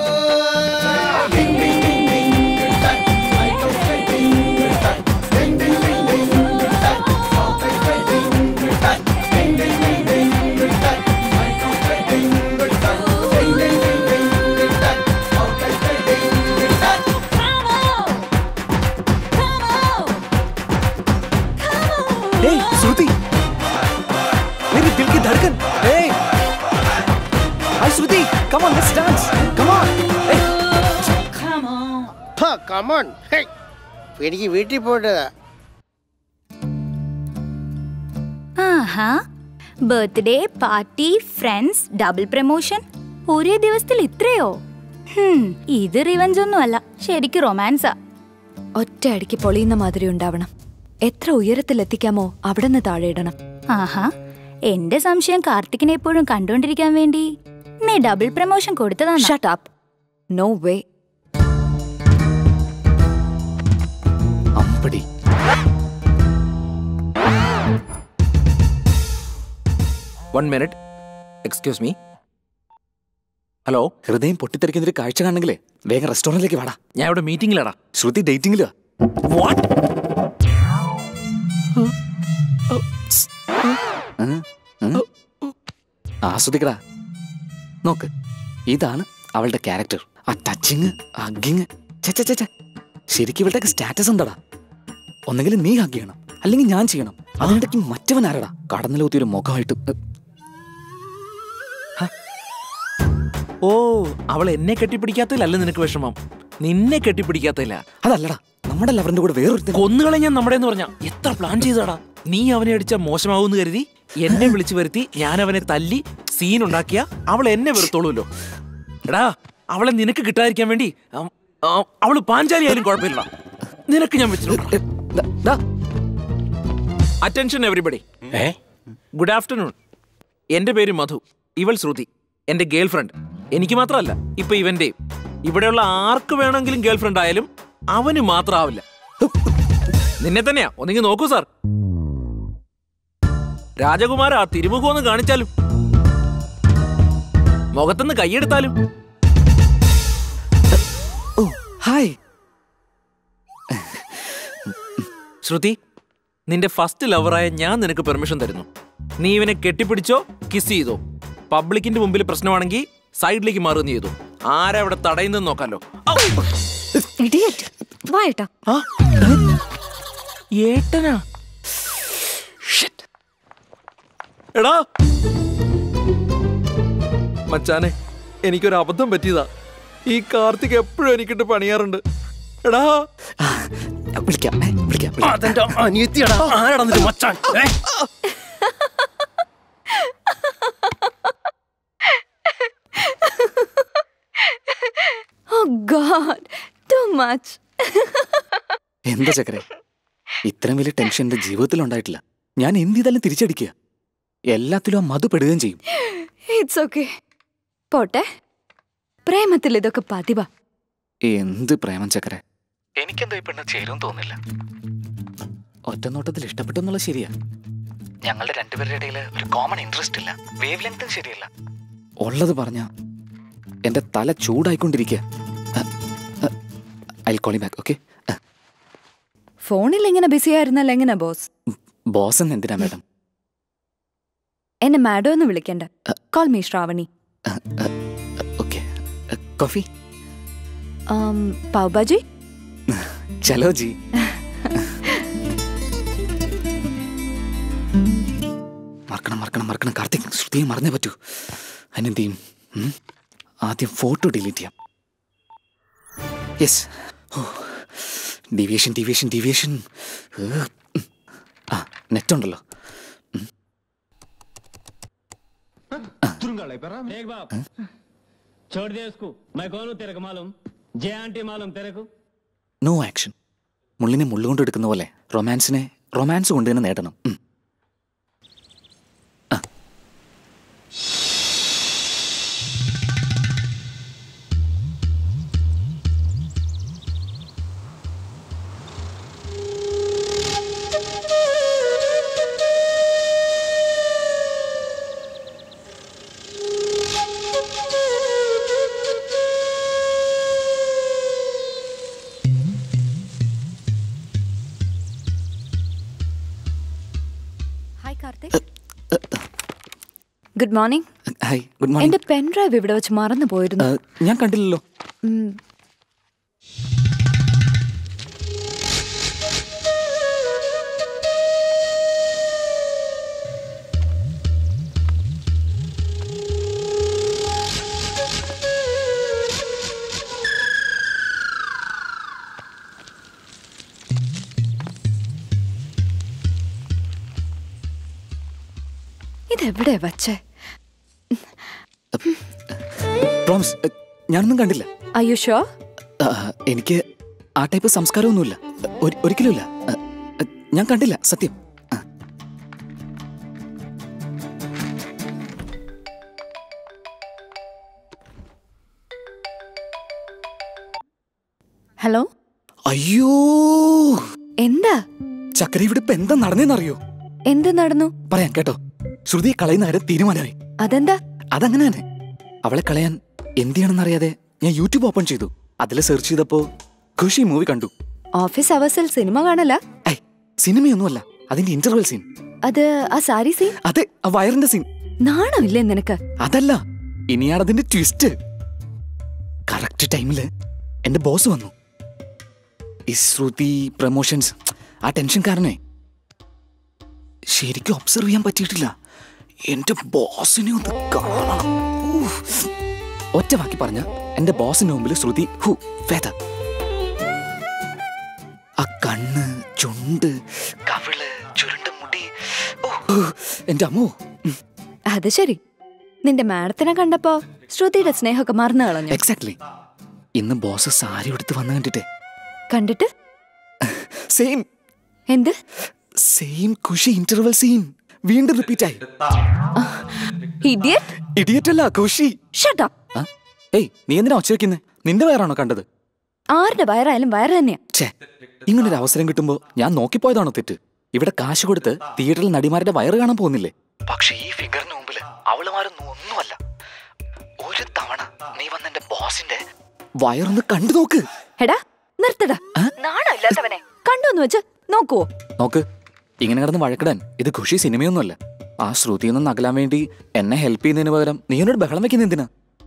Hey, Shruti! मेरी दिल की धड़कन! Hey! Hi, Shruti! Come on, let's dance! Come on! Hey! Come on. Come on എനിക്ക് വീട്ടിൽ പോയിട്ടതാ ആഹാ birthday party friends double promotion ഒരേ ദിവസത്തിൽ ഇത്രയോ ഹും, ഇത് റിവഞ്ച് ഒന്നുമല്ല ശരിക്കും റൊമാൻസാ ഒറ്റയടിക്ക് പൊളിയുന്ന മാതിരി ഉണ്ടാവണം എത്ര ഉയരത്തിലെത്തിക്കാമോ അവിടെ നിന്ന് താഴെ ഇടണം ആഹാ എന്റെ സംശയം കാർത്തിക്കിനെ എപ്പോഴും കണ്ടോണ്ടിരിക്കാൻ വേണ്ടി നീ ഡബിൾ പ്രമോഷൻ കൊടുത്തതാണ് ഷട്ട് അപ്പ് നോ വേ അമ്പടി one minute excuse me hello ഹൃദയം പൊട്ടിത്തെറിക്കുന്ന ഒരു കാഴ്ച കാണണമെങ്കിലേ വേഗം റെസ്റ്റോറന്റിലേക്ക് വാടാ ഞാൻ ഇവിടെ മീറ്റിംഗിലാടാ ശ്രുതി ഡേറ്റിംഗിലാ വാട്ട് ആസ്വദിക്കടാ നോക്ക് ഇതാണ് അവളുടെ ക്യാരക്ടർ ആ ടച്ചിങ് ഹഗ്ഗിങ് ശരിക്കും ഇവളുടെ സ്റ്റാറ്റസ് ഉണ്ടടാ ഒന്നെങ്കിൽ നീ ഹഗ് ചെയ്യണം അല്ലെങ്കിൽ ഞാൻ ചെയ്യണം അതിനിടയ്ക്ക് മറ്റവൻ ആരടാ കടന്നിലോത്തി ഒരു മുഖമായിട്ട് ഏ, ഓ അവൾ എന്നെ കെട്ടിപ്പിടിക്കാത്തതിലല്ല നിനക്ക് വിഷമം നിന്നെ കെട്ടിപ്പിടിക്കാത്തതില്ല അതല്ലടാ നമ്മുടെ ലവറിന്റെ കൂടെ വേറൊരു കൊന്നുകളെ ഞാൻ നമ്മുടെ എന്ന് പറഞ്ഞ എത്ര പ്ലാൻ ചെയ്തടാ നീ അവനെ അടിച്ച മോശമാവൂന്ന് കരുതി എന്നെ വിളിച്ചു വരുത്തി ഞാൻ അവനെ തല്ലി സീൻ ഉണ്ടാക്കിയ അവൾ എന്നെ വെറുത്തോളൂല്ലോ എടാ അവളെ നിനക്ക് കിട്ടാതിരിക്കാൻ വേണ്ടി അം- ആ, അവള് പാഞ്ചാലി ആയാലും കുഴപ്പമില്ല നിനക്ക് ഞാൻ വെച്ചിട്ടുണ്ട് അറ്റൻഷൻ എവറിബഡി ഗുഡ് ആഫ്റ്റർനൂൺ എന്റെ പേര് മധു ഇവൾ ശ്രുതി എന്റെ ഗേൾ ഫ്രണ്ട് എനിക്ക് മാത്രമല്ല ഇപ്പൊ ഇവന്റെയും ഇവിടെയുള്ള ആർക്ക് വേണമെങ്കിലും ഗേൾ ഫ്രണ്ട് ആയാലും അവന് മാത്രമാവില്ല നിന്നെ തന്നെയാ ഒന്നെങ്കിൽ നോക്കൂ സാർ രാജകുമാര ആ തിരുമുഖം ഒന്ന് കാണിച്ചാലും മുഖത്തുനിന്ന് കൈയെടുത്താലും ഹായ് ശ്രുതി നിന്റെ ഫസ്റ്റ് ലവറായ ഞാൻ നിനക്ക് പെർമിഷൻ തരുന്നു നീ ഇവനെ കെട്ടിപ്പിടിച്ചോ കിസ് ചെയ്തോ പബ്ലിക്കിന്റെ മുമ്പിൽ പ്രശ്നമാണെങ്കിൽ സൈഡിലേക്ക് മാറുക നീ ചെയ്തു ആരാ ഇവിടെ തടയുന്നെന്ന് നോക്കാലോ ഇഡിയറ്റ് വാ ഏട്ടാ ഏട്ടനാ എടാ മച്ചാനെ എനിക്കൊരു അബദ്ധം പറ്റിയതാ ഈ കാർത്തിക് എപ്പോഴും എനിക്കിട്ട് പണിയാറുണ്ട് എടാ വിളിക്കാം ഏ, വിളിക്കാം അതെന്റെ അനിയത്തിയടാ ആരാടാ നിന്റെ മച്ചാൻ ഏ? Oh God, too much. എന്താ ചക്കരെ ഇത്രയും വലിയ ടെൻഷൻ എന്റെ ജീവിതത്തിൽ ഉണ്ടായിട്ടില്ല ഞാൻ എന്ത് ചെയ്താലും തിരിച്ചടിക്കുക എല്ലാത്തിലും ആ മധു പെടുകയും ചെയ്യും It's okay. പോട്ടെ പ്രേമത്തിൽ ഇതൊക്കെ പതിവാ എന്ത് പ്രേമം ചക്കരെ എനിക്കെന്താ ഈ പെണ്ണ് ചേരും തോന്നില്ല ഒറ്റ നോട്ടത്തിൽ ഇഷ്ടപ്പെട്ടു എന്നുള്ളത് ശരിയാ ഞങ്ങളുടെ രണ്ടുപേരുടെ ഇടയിൽ ഒരു കോമൺ ഇൻട്രസ്റ്റ് ഇല്ല വേവ് ലെങ്തും ശരിയല്ല ഉള്ളത് പറഞ്ഞ എന്റെ തല ചൂടായിക്കൊണ്ടിരിക്കുക ഐ കോളി ബാക്ക് ഓക്കെ ഫോണിൽ ഇങ്ങനെ ബിസി ആയിരുന്നല്ലോ എങ്ങനെ ബോസ് ബോസ് എന്ന് എന്തിനാ മാഡം എന്നെ മാഡം എന്ന് വിളിക്കണ്ട call me Shravani okay coffee pav bhaji ചലോ ജി മറക്കണം മറക്കണം മറക്കണം കാർത്തിക് ശ്രുതിയെ മറന്നേ പറ്റൂ അതിനെന്ത് ചെയ്യും ഉം? ആദ്യം ഫോട്ടോ ഡിലീറ്റ് ചെയ്യാം യെസ് ഡീവിയേഷൻ ഡീവിയേഷൻ ഡീവിയേഷൻ ആ നെറ്റ് ഉണ്ടല്ലോ देख बाप छोड़ दे उसको मैं कौन हूँ तेरे को मालूम जे आंटी मालूम तेरे को നോ ആക്ഷൻ മുള്ളിനെ മുള്ളുകൊണ്ട് എടുക്കുന്ന പോലെ റൊമാൻസിനെ റൊമാൻസ് കൊണ്ട് തന്നെ നേടണം ഉം. ആ. Hi Karthik good morning hi good എന്റെ മോർണിംഗ് പെൻ ഡ്രൈവ് ഇവിടെ വെച്ച് മറന്നു പോയിരുന്നു ഞാൻ കണ്ടില്ലല്ലോ ഉം. ഇതെവിടെ വച്ചേ പ്രോമിസ് ഞാനൊന്നും കണ്ടില്ല അയ്യോ ഷോ ആ, എനിക്ക് ആ ടൈപ്പ് സംസ്കാരമൊന്നുമില്ല ഒരി- ഒരിക്കലുമില്ല ആ, ആ, ഞാൻ കണ്ടില്ല സത്യം ഹലോ അയ്യോ എന്താ ചക്കര ഇവിടെ ഇപ്പൊ എന്താ നടന്നേന്നറിയോ എന്ത് നടന്നു പറയാം കേട്ടോ ശ്രുതി കളയുന്ന കാര്യം തീരുമാനമായി അതെന്താ അതങ്ങനെ തന്നെ അവളെ കളയാൻ എന്ത് ചെയ്യണമെന്നറിയാതെ ഞാൻ യൂട്യൂബ് ഓപ്പൺ ചെയ്തു അതിൽ സെർച്ച് ചെയ്തപ്പോ ഖുഷി മൂവി കണ്ടു ഓഫീസ് അവേഴ്സിൽ സിനിമ കാണല സിനിമയൊന്നുമല്ല അതിന്റെ ഇന്റർവെൽ സീൻ അത് ആ സാരി സീൻ അതെ ആ വയറിന്റെ സീൻ നാണമില്ലേ നിനക്ക് അതല്ല ഇനിയാണ് അതിന്റെ ട്വിസ്റ്റ് കറക്റ്റ് ടൈമില് എന്റെ ബോസ് വന്നു ഈ ശ്രുതി പ്രൊമോഷൻസ് ആ ടെൻഷൻ കാരണേ ശരിക്കും ഒബ്സർവ് ചെയ്യാൻ പറ്റിയിട്ടില്ല എന്റെ ബോസിനെ ഒന്ന് കാണണം ഊഫ്. ഒറ്റ വാക്കി പറഞ്ഞ എന്റെ ബോസിന് മുമ്പിൽ ശ്രുതി ഹു വേദ ആ കണ്ണ് ചുണ്ട് കവിള് ചുരുണ്ട മുടി ഓ, എന്റെ അമ്മോ ഉം. അത് ശരി നിന്റെ മാഡത്തിനെ കണ്ടപ്പോ ശ്രുതിയുടെ സ്നേഹമൊക്കെ മറന്നു കളഞ്ഞു എക്സാക്ട്ലി ഇന്ന് ബോസ് സാരി എടുത്ത് വന്ന് കണ്ടിട്ടേ കണ്ടിട്ട് സെയിം എന്ത് സെയിം ഖുഷി ഇന്റർവൽ സീൻ വീണ്ടും റിപ്പീറ്റ് ആയി ഇഡിയറ്റ് ഇഡിയറ്റ് അല്ല ഖുഷി ഷട്ട് അപ്പ് ആ? ഏയ് നീ എന്തിനാ ഒച്ച വെക്കുന്നേ നിന്റെ വയറാണോ കണ്ടത് ആരുടെ വയറായാലും വയറ് തന്നെയാ ഛേ ഇങ്ങനൊരു അവസരം കിട്ടുമ്പോ ഞാൻ നോക്കിപ്പോയതാണോ തെറ്റ് ഇവിടെ കാശ് കൊടുത്ത് തിയേറ്ററിൽ നടിമാരുടെ വയറ് കാണാൻ പോകുന്നില്ലേ പക്ഷെ ഈ ഫിഗറിന് മുമ്പിൽ അവളുമാരൊന്നും ഒന്നുമല്ല ഒരു തവണ നീ വന്ന എന്റെ ബോസിന്റെ വയറൊന്ന് കണ്ടു നോക്ക് എടാ നിർത്തടാ നാണോ ഇല്ലാത്തവനെ കണ്ടോന്ന് വെച്ച് നോക്കുവോ നോക്ക് ഇങ്ങനെ കിടന്ന് വഴക്കിടാൻ ഇത് ഖുഷി സിനിമയൊന്നുമല്ല ആ ശ്രുതിയിൽ നിന്ന് അകലാൻ വേണ്ടി എന്നെ ഹെൽപ്പ് ചെയ്യുന്നതിന് പകരം നീ എന്നോട് ബഹളം വെക്കുന്ന എന്തിനാ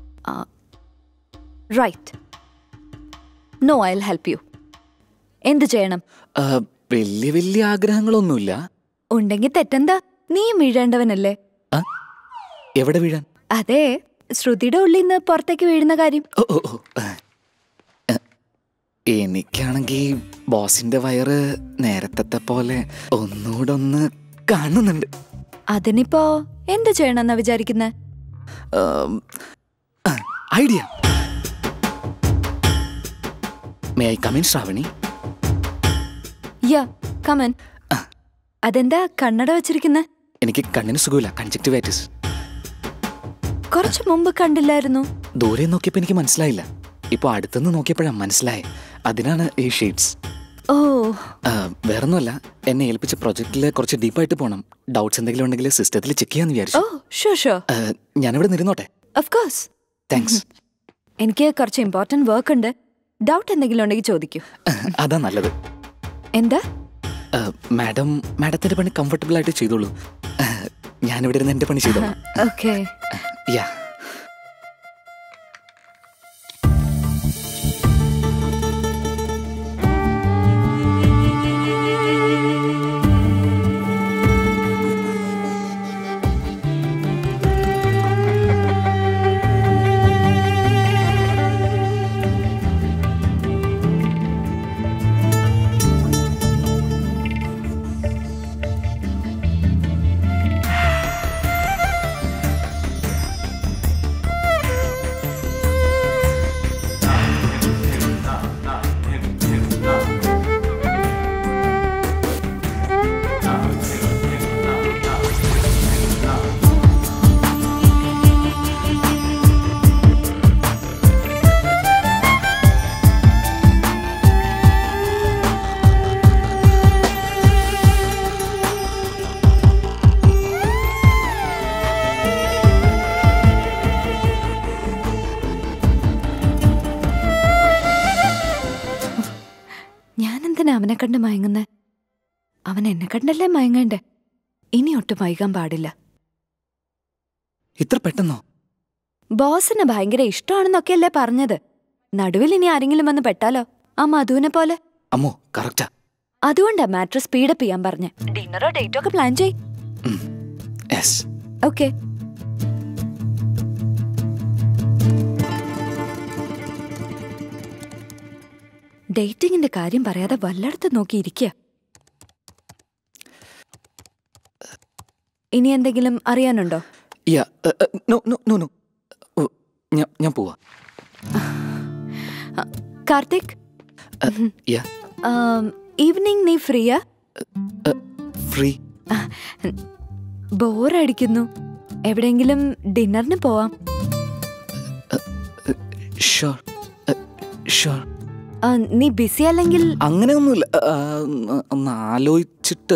right no I help you എന്ത് ചെയ്യണം ആ, വലിയ വലിയ ആഗ്രഹങ്ങളൊന്നുമില്ല ഉണ്ടെങ്കിൽ തെറ്റെന്താ നീയും വീഴേണ്ടവനല്ലേ എവിടെ വീഴാൻ അതെ ശ്രുതിയുടെ ഉള്ളിൽ നിന്ന് പുറത്തേക്ക് വീഴുന്ന കാര്യം ഓ ഓ ഓ ആ. ആ, എനിക്കാണെങ്കിൽ ബോസിന്റെ വയറ് നേരത്തെ പോലെ ഒന്നുകൂടെ ഒന്ന് കാണുന്നുണ്ട് അതിനിപ്പോ എന്ത് ചെയ്യണമെന്നാ വിചാരിക്കുന്നെ idea may I come in Shravani yeah come in അതെന്താ കണ്ണട വെച്ചിരിക്കുന്നെ എനിക്ക് കണ്ണിന് സുഖമില്ല കൺജക്ടിവൈറ്റിസ് കുറച്ചു മുമ്പ് കണ്ടില്ലായിരുന്നു ദൂരെ നോക്കിയപ്പോൾ എനിക്ക് മനസ്സിലായില്ല ഇപ്പോൾ അടുത്തുനിന്ന് നോക്കിയപ്പോഴാണ് മനസ്സിലായേ അതിനാണ് ഈ ഷീറ്റ്സ് ഓ വേറൊന്നുമല്ല എന്നെ ഏൽപ്പിച്ച പ്രൊജക്റ്റിൽ കുറച്ച് ഡീപ്പായിട്ട് പോകണം ഡൗട്ട്സ് എന്തെങ്കിലും ഉണ്ടെങ്കിൽ സിസ്റ്റത്തിൽ ചെക്ക് ചെയ്യാന്ന് ഓ വിചാരിച്ചു ഷുവർ ഷുവർ ആ, ഞാനിവിടെ നിരുന്നോട്ടെ ഓഫ് കോഴ്സ് താങ്ക്സ് എനിക്ക് കുറച്ച് ഇമ്പോർട്ടന്റ് വർക്ക് ഉണ്ട് ഡൗട്ട് എന്തെങ്കിലും ഉണ്ടെങ്കിൽ ചോദിക്കൂ അതാ നല്ലത് എന്താ ആ, മാഡം മാഡത്തിന്റെ പണി കംഫർട്ടബിൾ ആയിട്ട് ചെയ്തോളൂ ആ, ഞാനിവിടെ ഇരുന്ന് എന്റെ പണി ചെയ്തോളാം ഓക്കെ യാ ഞാൻ എന്തിനാ അവനെ കണ്ട് മയങ്ങുന്നേ അവൻ എന്നെ കണ്ടല്ലേ മയങ്ങണ്ടേ ഇനി ഒട്ടും വൈകാൻ പാടില്ല ഇത്ര പെട്ടെന്നോ ബോസിന് ഭയങ്കര ഇഷ്ടമാണെന്നൊക്കെയല്ലേ പറഞ്ഞത് നടുവിൽ ഇനി ആരെങ്കിലും വന്ന് പെട്ടാലോ ആ മധുവിനെ പോലെ അമ്മോ കറക്റ്റാ അതുകൊണ്ടാ മാറ്റർ സ്പീഡപ്പ് ചെയ്യാൻ പറഞ്ഞ ഡിന്നറോ ഡേറ്റോ ഒക്കെ പ്ലാൻ ചെയ് യെസ് ഓക്കെ ഡേറ്റിംഗിന്റെ കാര്യം പറയാതെ വല്ലയിടത്ത് നോക്കിയിരിക്കുക ഇനി എന്തെങ്കിലും അറിയാനുണ്ടോ yeah no no no no ഞാൻ ഞാൻ പോവാ കാർത്തിക് യാ ഈവനിങ് നീ ഫ്രീയാ ഫ്രീ ബോറടിക്കുന്നു എവിടെയെങ്കിലും ഡിന്നറിന് പോവാം ഷുവർ ഷുവർ ആ, നീ ബിസി അല്ലെങ്കിൽ അങ്ങനെയൊന്നുമില്ല ആ, ഒന്ന് ആലോചിച്ചിട്ട്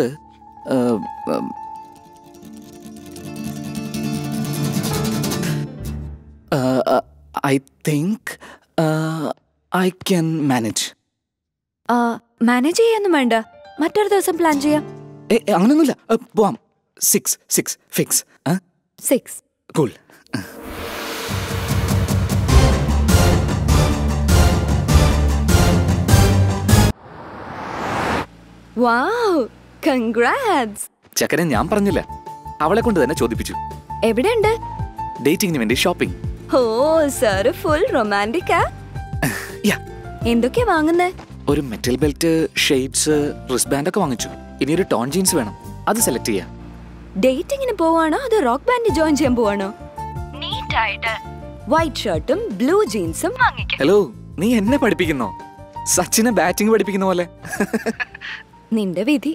I think I can manage manage ചെയ്യാനൊന്നും വേണ്ട മറ്റൊരു ദിവസം പ്ലാൻ ചെയ്യാം അങ്ങനെയൊന്നുമില്ല ആ, പോവാം six six fix six cool wow congrats ചക്കരെ ഞാൻ പറഞ്ഞില്ല അവളെ കൊണ്ട് തന്നെ ചോദിപ്പിച്ചു എവിടെയുണ്ട് ഡേറ്റിംഗിന് വേണ്ടി ഷോപ്പിംഗ് ഓ സാറ് ഫുൾ റൊമാൻറ്റിക്കാ യാ എന്തൊക്കെയാ വാങ്ങുന്നേ ഒരു metal belt shades wrist band ഒക്കെ വാങ്ങിച്ചു ഇനി ഒരു ടോൺ ജീൻസ് വേണം അത് സെലക്ട് ചെയ്യാം ഡേറ്റിങ്ങിന് പോവാണോ അതോ റോക്ക് ബാൻഡ് ജോയിൻ ചെയ്യാൻ പോവാണോ നീറ്റായിട്ട് വൈറ്റ് ഷർട്ടും ബ്ലൂ ജീൻസും വാങ്ങിക്കാം ഹലോ നീ എന്നെ പഠിപ്പിക്കുന്നോ സച്ചിനെ ബാറ്റിംഗ് പഠിപ്പിക്കുന്ന പോലെ നിന്റെ വിധി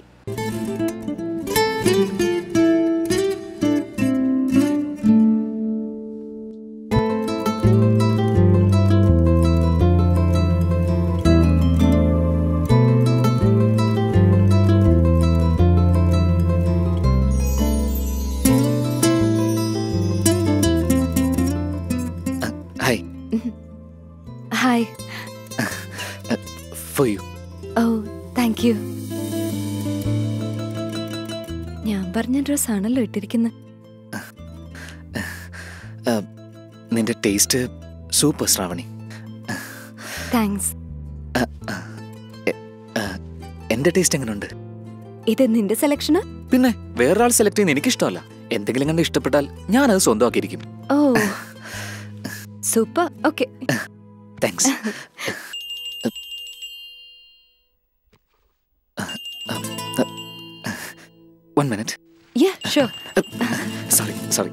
ഹായ് ഹായ് ഫോർ യു ഓ താങ്ക് യു ഞാൻ പറഞ്ഞ ഡ്രസ് ആണല്ലോ ഇട്ടിരിക്കുന്നത് നിന്റെ ടേസ്റ്റ് സൂപ്പർ ശ്രാവണി താങ്ക്സ് എന്റെ ടേസ്റ്റ് എങ്ങനെയുണ്ട് ഇത് നിന്റെ സെലക്ഷന് പിന്നെ വേറൊരാൾ സെലക്ട് ചെയ്യുന്ന എനിക്കിഷ്ടമല്ല എന്തെങ്കിലും കണ്ട് ഇഷ്ടപ്പെട്ടാൽ ഞാനത് സ്വന്തമാക്കിയിരിക്കും ഓ super okay thanks one minute yeah sure sorry sorry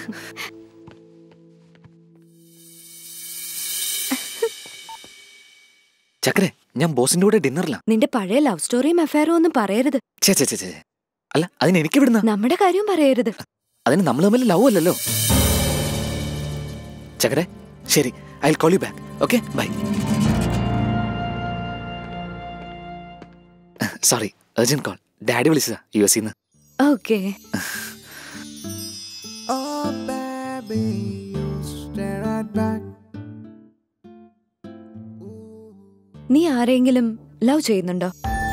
ചക്കരെ ഞാൻ ബോസിന്റെ കൂടെ ഡിന്നറിലാ നിന്റെ പഴയ ലവ് സ്റ്റോറിയും അഫയറും ഒന്നും പറയരുത് ഛേ ഛേ ഛേ ഛേ. അല്ല അതിന് എനിക്ക് വിടുന്ന നമ്മുടെ കാര്യവും പറയരുത് അതിന് നമ്മൾ തമ്മിൽ ലവ് അല്ലല്ലോ ചക്കരെ ശരി I call you back okay bye sorry urgent call daddy വിളിച്ചതാ യു എസ് നിന്ന് ഓക്കെ Oh, baby, you stare right back. നീ ആരെങ്കിലും ലവ് ചെയ്യുന്നുണ്ടോ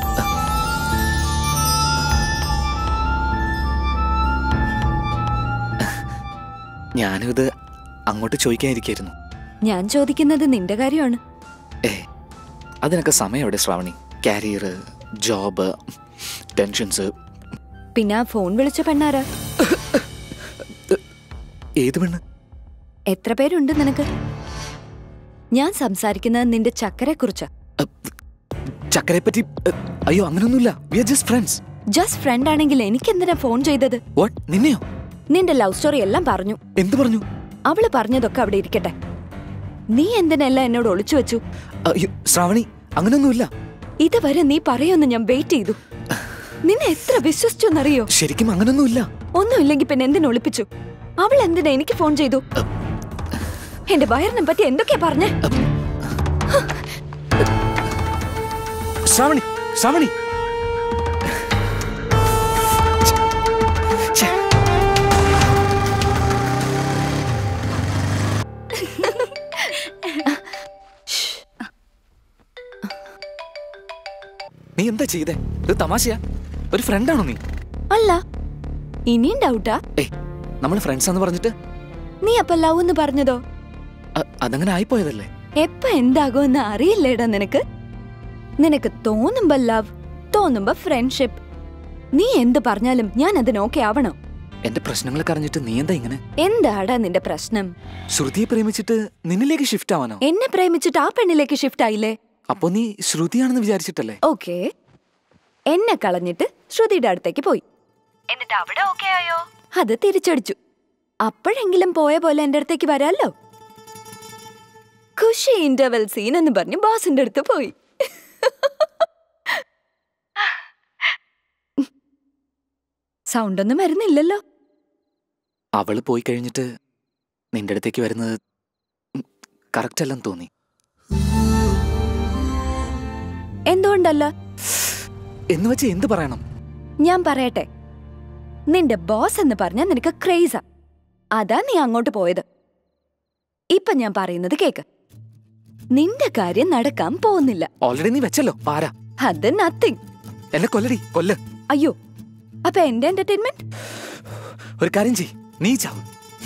ഞാനും ഇത് അങ്ങോട്ട് ചോദിക്കാനിരിക്കായിരുന്നു ഞാൻ ചോദിക്കുന്നത് നിന്റെ കാര്യമാണ് ഏ അതിനൊക്കെ സമയം എവിടെ ശ്രാവണി കാരിയർ ജോബ് ടെൻഷൻസ് പിന്നെ ആ ഫോൺ വിളിച്ച പെണ്ണാരാ ഏത് പെണ്ണ് എത്ര പേരുണ്ട് നിനക്ക് ഞാൻ സംസാരിക്കുന്നത് നിന്റെ ചക്കരെ കുറിച്ചാ ചക്കരെ പറ്റി ഏ, അയ്യോ അങ്ങനെയൊന്നുമില്ല we are just friends just friend ആണെങ്കിൽ എനിക്ക് എന്തിനാ ഫോൺ ചെയ്തത് വാട്ട് നിന്നെയോ നിന്റെ ലവ് സ്റ്റോറി എല്ലാം പറഞ്ഞു എന്ത് പറഞ്ഞു അവള് പറഞ്ഞതൊക്കെ അവിടെ ഇരിക്കട്ടെ നീ എന്തിനെല്ലാം എന്നോട് ഒളിച്ചു വെച്ചു അയ്യോ ശ്രാവണി അങ്ങനെയൊന്നുമില്ല ഇതുവരെ നീ പറയുമെന്ന് ഞാൻ വെയിറ്റ് ചെയ്തു നിന്നെ എത്ര വിശ്വസിച്ചു എന്നറിയോ ശരിക്കും അങ്ങനെയൊന്നുമില്ല ഒന്നുമില്ലെങ്കിൽ പിന്നെ എന്തിനു ഒളിപ്പിച്ചു അവൾ എന്തിനാ എനിക്ക് ഫോൺ ചെയ്തു എന്റെ വയറിനെ പറ്റി എന്തൊക്കെയാ പറഞ്ഞേ ശ്രാവണി ശ്രാവണി നീ എന്താ ചെയ്തേ ഇത് തമാശയാ ഒരു ഫ്രണ്ടാണോ നീ അല്ല ഇനിയും ഡൗട്ടാ ഏയ് നമ്മൾ ഫ്രണ്ട്സ് എന്ന് പറഞ്ഞിട്ട് നീ അപ്പൊ ലവ് എന്ന് പറഞ്ഞതോ അ- അതങ്ങനെ ആയിപ്പോയതല്ലേ എപ്പ എന്താകുമെന്ന് അറിയില്ലേടാ നിനക്ക് നിനക്ക് തോന്നുമ്പോ ലവ് തോന്നുമ്പോ ഫ്രണ്ട്ഷിപ്പ് നീ എന്ത് പറഞ്ഞാലും ഞാൻ അതിന് ഓക്കെ ആവണോ എന്റെ പ്രശ്നങ്ങളൊക്കെ അറിഞ്ഞിട്ട് നീ എന്താ ഇങ്ങനെ എന്താടാ നിന്റെ പ്രശ്നം ശ്രുതിയെ പ്രേമിച്ചിട്ട് നിന്നിലേക്ക് ഷിഫ്റ്റ് ആവാനോ എന്നെ പ്രേമിച്ചിട്ട് ആ പെണ്ണിലേക്ക് ഷിഫ്റ്റ് ആയില്ലേ അപ്പൊ നീ ശ്രുതിയാണെന്ന് വിചാരിച്ചിട്ടല്ലേ ഓക്കെ എന്നെ കളഞ്ഞിട്ട് ശ്രുതിയുടെ അടുത്തേക്ക് പോയി എന്നിട്ട് അവിടെ ഓക്കെ ആയോ അത് തിരിച്ചടിച്ചു അപ്പോഴെങ്കിലും പോയ പോലെ എന്റെ അടുത്തേക്ക് വരാല്ലോ ഖുഷി ഇന്റർവെൽ സീൻ എന്ന് പറഞ്ഞ് ബോസിന്റെ അടുത്ത് പോയി സൗണ്ട് ഒന്നും വരുന്നില്ലല്ലോ അവള് പോയി കഴിഞ്ഞിട്ട് നിന്റെ അടുത്തേക്ക് വരുന്നത് കറക്റ്റ് അല്ലെന്ന് തോന്നി എന്തുകൊണ്ടല്ല എന്ന് വെച്ച് എന്ത് പറയണം ഞാൻ പറയട്ടെ നിന്റെ ബോസ് എന്ന് പറഞ്ഞാൽ നിനക്ക് ക്രേസാ അതാ നീ അങ്ങോട്ട് പോയത് ഇപ്പൊ ഞാൻ പറയുന്നത് കേക്ക് നിന്റെ കാര്യം നടക്കാൻ പോകുന്നില്ല ഓൾറെഡി നീ വെച്ചല്ലോ പാരാ അത് നത്തിങ് എന്നെ കൊല്ലടി കൊല്ല് അയ്യോ അപ്പൊ എന്റെ എന്റർടൈൻമെന്റ് ഒരു കാര്യം ചെയ് നീ ചാവ്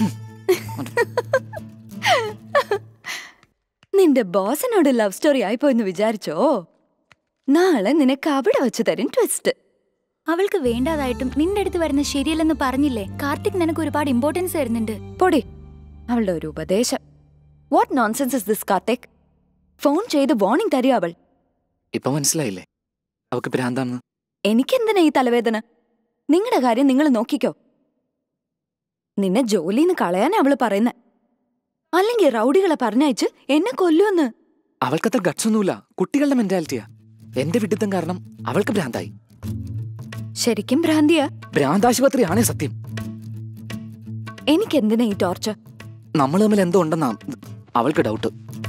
നിന്റെ ബോസിനോട് ലവ് സ്റ്റോറി ആയിപ്പോയെന്ന് വിചാരിച്ചോ നാളെ നിനക്ക് അവിടെ വെച്ച് തരും ട്വിസ്റ്റ് അവൾക്ക് വേണ്ടാതായിട്ടും നിന്റെ അടുത്ത് വരുന്ന ശരിയല്ലെന്ന് പറഞ്ഞില്ലേ കാർത്തിക് നിനക്ക് ഒരുപാട് ഇമ്പോർട്ടൻസ് തരുന്നുണ്ട് പൊടി അവളുടെ ഒരു ഉപദേശം what nonsense is this Karthik phone ചെയ്ത് വാർണിംഗ് തരിക അവൾ ഇപ്പൊ മനസ്സിലായില്ലേ അവക്ക് ഭ്രാന്താണെന്ന് എനിക്കെന്തിനാ ഈ തലവേദന നിങ്ങളുടെ കാര്യം നിങ്ങൾ നോക്കിക്കോ നിന്നെ ജോലിന്ന് കളയാനാ അവള് പറയുന്നെ അല്ലെങ്കിൽ റൗഡികളെ പറഞ്ഞയച്ച് എന്നെ കൊല്ലുമെന്ന് അവൾക്കത്ര ഗട്സ് ഒന്നുമില്ല കുട്ടികളുടെ മെന്റാലിറ്റിയാ എന്റെ വിഡിത്തം കാരണം അവൾക്ക് ഭ്രാന്തായി ശരിക്കും ഭ്രാന്തിയാ ഭ്രാന്താശുപത്രിയാണേ സത്യം എനിക്കെന്തിനാ ഈ ടോർച്ചർ നമ്മൾ തമ്മിൽ എന്തോ ഉണ്ടെന്നാ അവൾക്ക് ഡൗട്ട്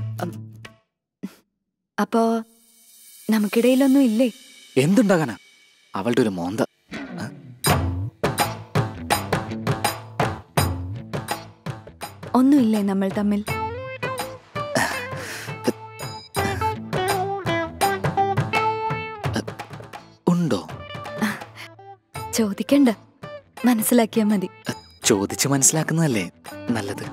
അപ്പോ നമുക്കിടയിലൊന്നും ഇല്ലേ എന്തുണ്ടാകാനാ അവളുടെ ഒരു മോന്ത ഒന്നുമില്ലേ നമ്മൾ തമ്മിൽ ഉണ്ടോ ചോദിക്കണ്ട മനസ്സിലാക്കിയാ മതി ചോദിച്ച് മനസ്സിലാക്കുന്നതല്ലേ നല്ലത്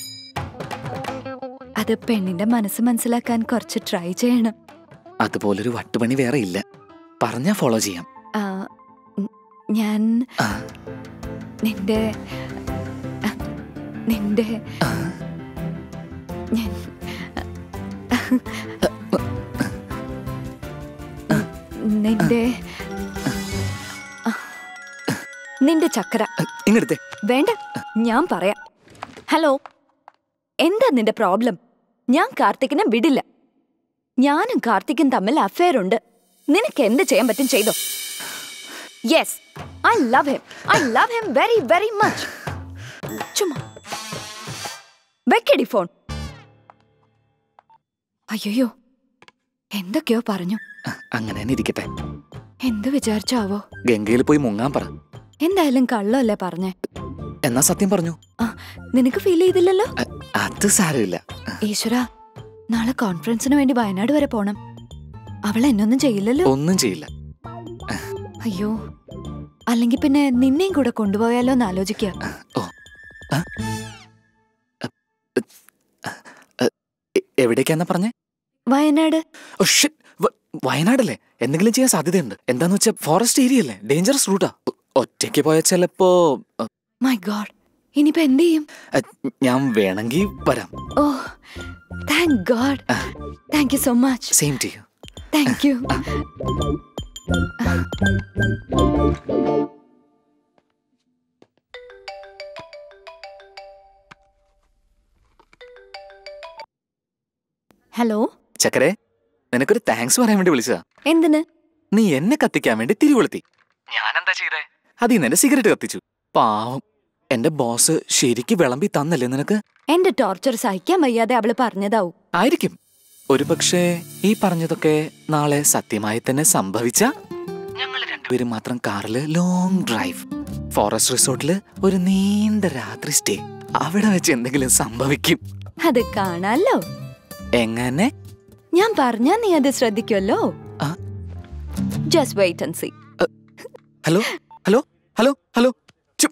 അത് പെണ്ണിന്റെ മനസ്സ് മനസ്സിലാക്കാൻ കുറച്ച് ട്രൈ ചെയ്യണം അതുപോലൊരു വട്ടുപണി വേറെ ഇല്ല പറഞ്ഞാ ഫോളോ ചെയ്യാം ആ, ഉം, ഞാൻ നിന്റെ ആ, നിന്റെ ഞാൻ നിന്റെ ആ, നിന്റെ ചക്ര ഇങ്ങടുത്തെ വേണ്ട ഞാൻ പറയാം ഹലോ എന്താ നിന്റെ പ്രോബ്ലം ഞാൻ കാർത്തിക്കിനെ വിടില്ല ഞാനും കാർത്തിക്കും തമ്മിൽ അഫയർ ഉണ്ട് നിനക്ക് എന്ത് ചെയ്യാൻ പറ്റും ചെയ്തോ yes I love him I love him very very much ചുമ്മാ വെക്കടി ഫോൺ അയ്യോ എന്തൊക്കെയോ പറഞ്ഞു അങ്ങനെ തന്നെ ഇരിക്കട്ടെ എന്ത് വിചാരിച്ചാവോ ഗംഗയിൽ പോയി മുങ്ങാൻ പറ എന്തായാലും കള്ളല്ലേ പറഞ്ഞേ എന്നാ സത്യം പറഞ്ഞു നിനക്ക് ഫീൽ ചെയ്തില്ലല്ലോ അത് സാരമില്ല ഈശ്വര നാളെ കോൺഫറൻസിന് വേണ്ടി വയനാട് വരെ പോണം അവൾ എന്നൊന്നും ചെയ്യില്ലല്ലോ ഒന്നും ചെയ്യില്ല അയ്യോ അല്ലെങ്കിൽ പിന്നെ നിന്നെയും കൂടെ കൊണ്ടുപോയാലോ എന്ന് ആലോചിക്കുക എ- എവിടേക്കാന്നാ പറഞ്ഞേ വയനാട് ഓ, shit. വ- വയനാടല്ലേ എന്തെങ്കിലും ചെയ്യാൻ സാധ്യതയുണ്ട് എന്താന്ന് വെച്ചാൽ ഫോറസ്റ്റ് ഏരിയ അല്ലേ ഡേഞ്ചറസ് റൂട്ടാ ഒറ്റയ്ക്ക് പോയാൽ ചിലപ്പോ അ, മൈ ഗോഡ് ഇനിയിപ്പോ എന്ത് ചെയ്യും അ, ഞാൻ വേണമെങ്കിൽ വരാം oh thank God thank you so much same to you thank you hello ചക്കരെ നിനക്കൊരു താങ്ക്സ് പറയാൻ വേണ്ടി വിളിച്ചതാ എന്തിന് നീ എന്നെ കത്തിക്കാൻ വേണ്ടി തിരികൊളുത്തി ഞാനെന്താ ചെയ്തേ അതിൽ നിന്ന് എന്റെ സിഗരറ്റ് കത്തിച്ചു പാവം എന്റെ ബോസ് ശരിക്ക് വിളമ്പി തന്നല്ലേ നിനക്ക് എന്റെ ടോർച്ചർ സഹിക്കാൻ വയ്യാതെ അവള് പറഞ്ഞതാവും ആയിരിക്കും ഒരു പക്ഷേ ഈ പറഞ്ഞതൊക്കെ നാളെ സത്യമായി തന്നെ സംഭവിച്ച ഞങ്ങൾ രണ്ടുപേരും മാത്രം കാറില് ലോങ് ഡ്രൈവ് ഫോറസ്റ്റ് റിസോർട്ടില് ഒരു നീണ്ട രാത്രി സ്റ്റേ അവിടെ വെച്ച് എന്തെങ്കിലും സംഭവിക്കും അത് കാണാലോ എങ്ങനെ ഞാൻ പറഞ്ഞാ നീ അത് ശ്രദ്ധിക്കുമല്ലോ ആ. Just wait and see hello hello hello hello ചും.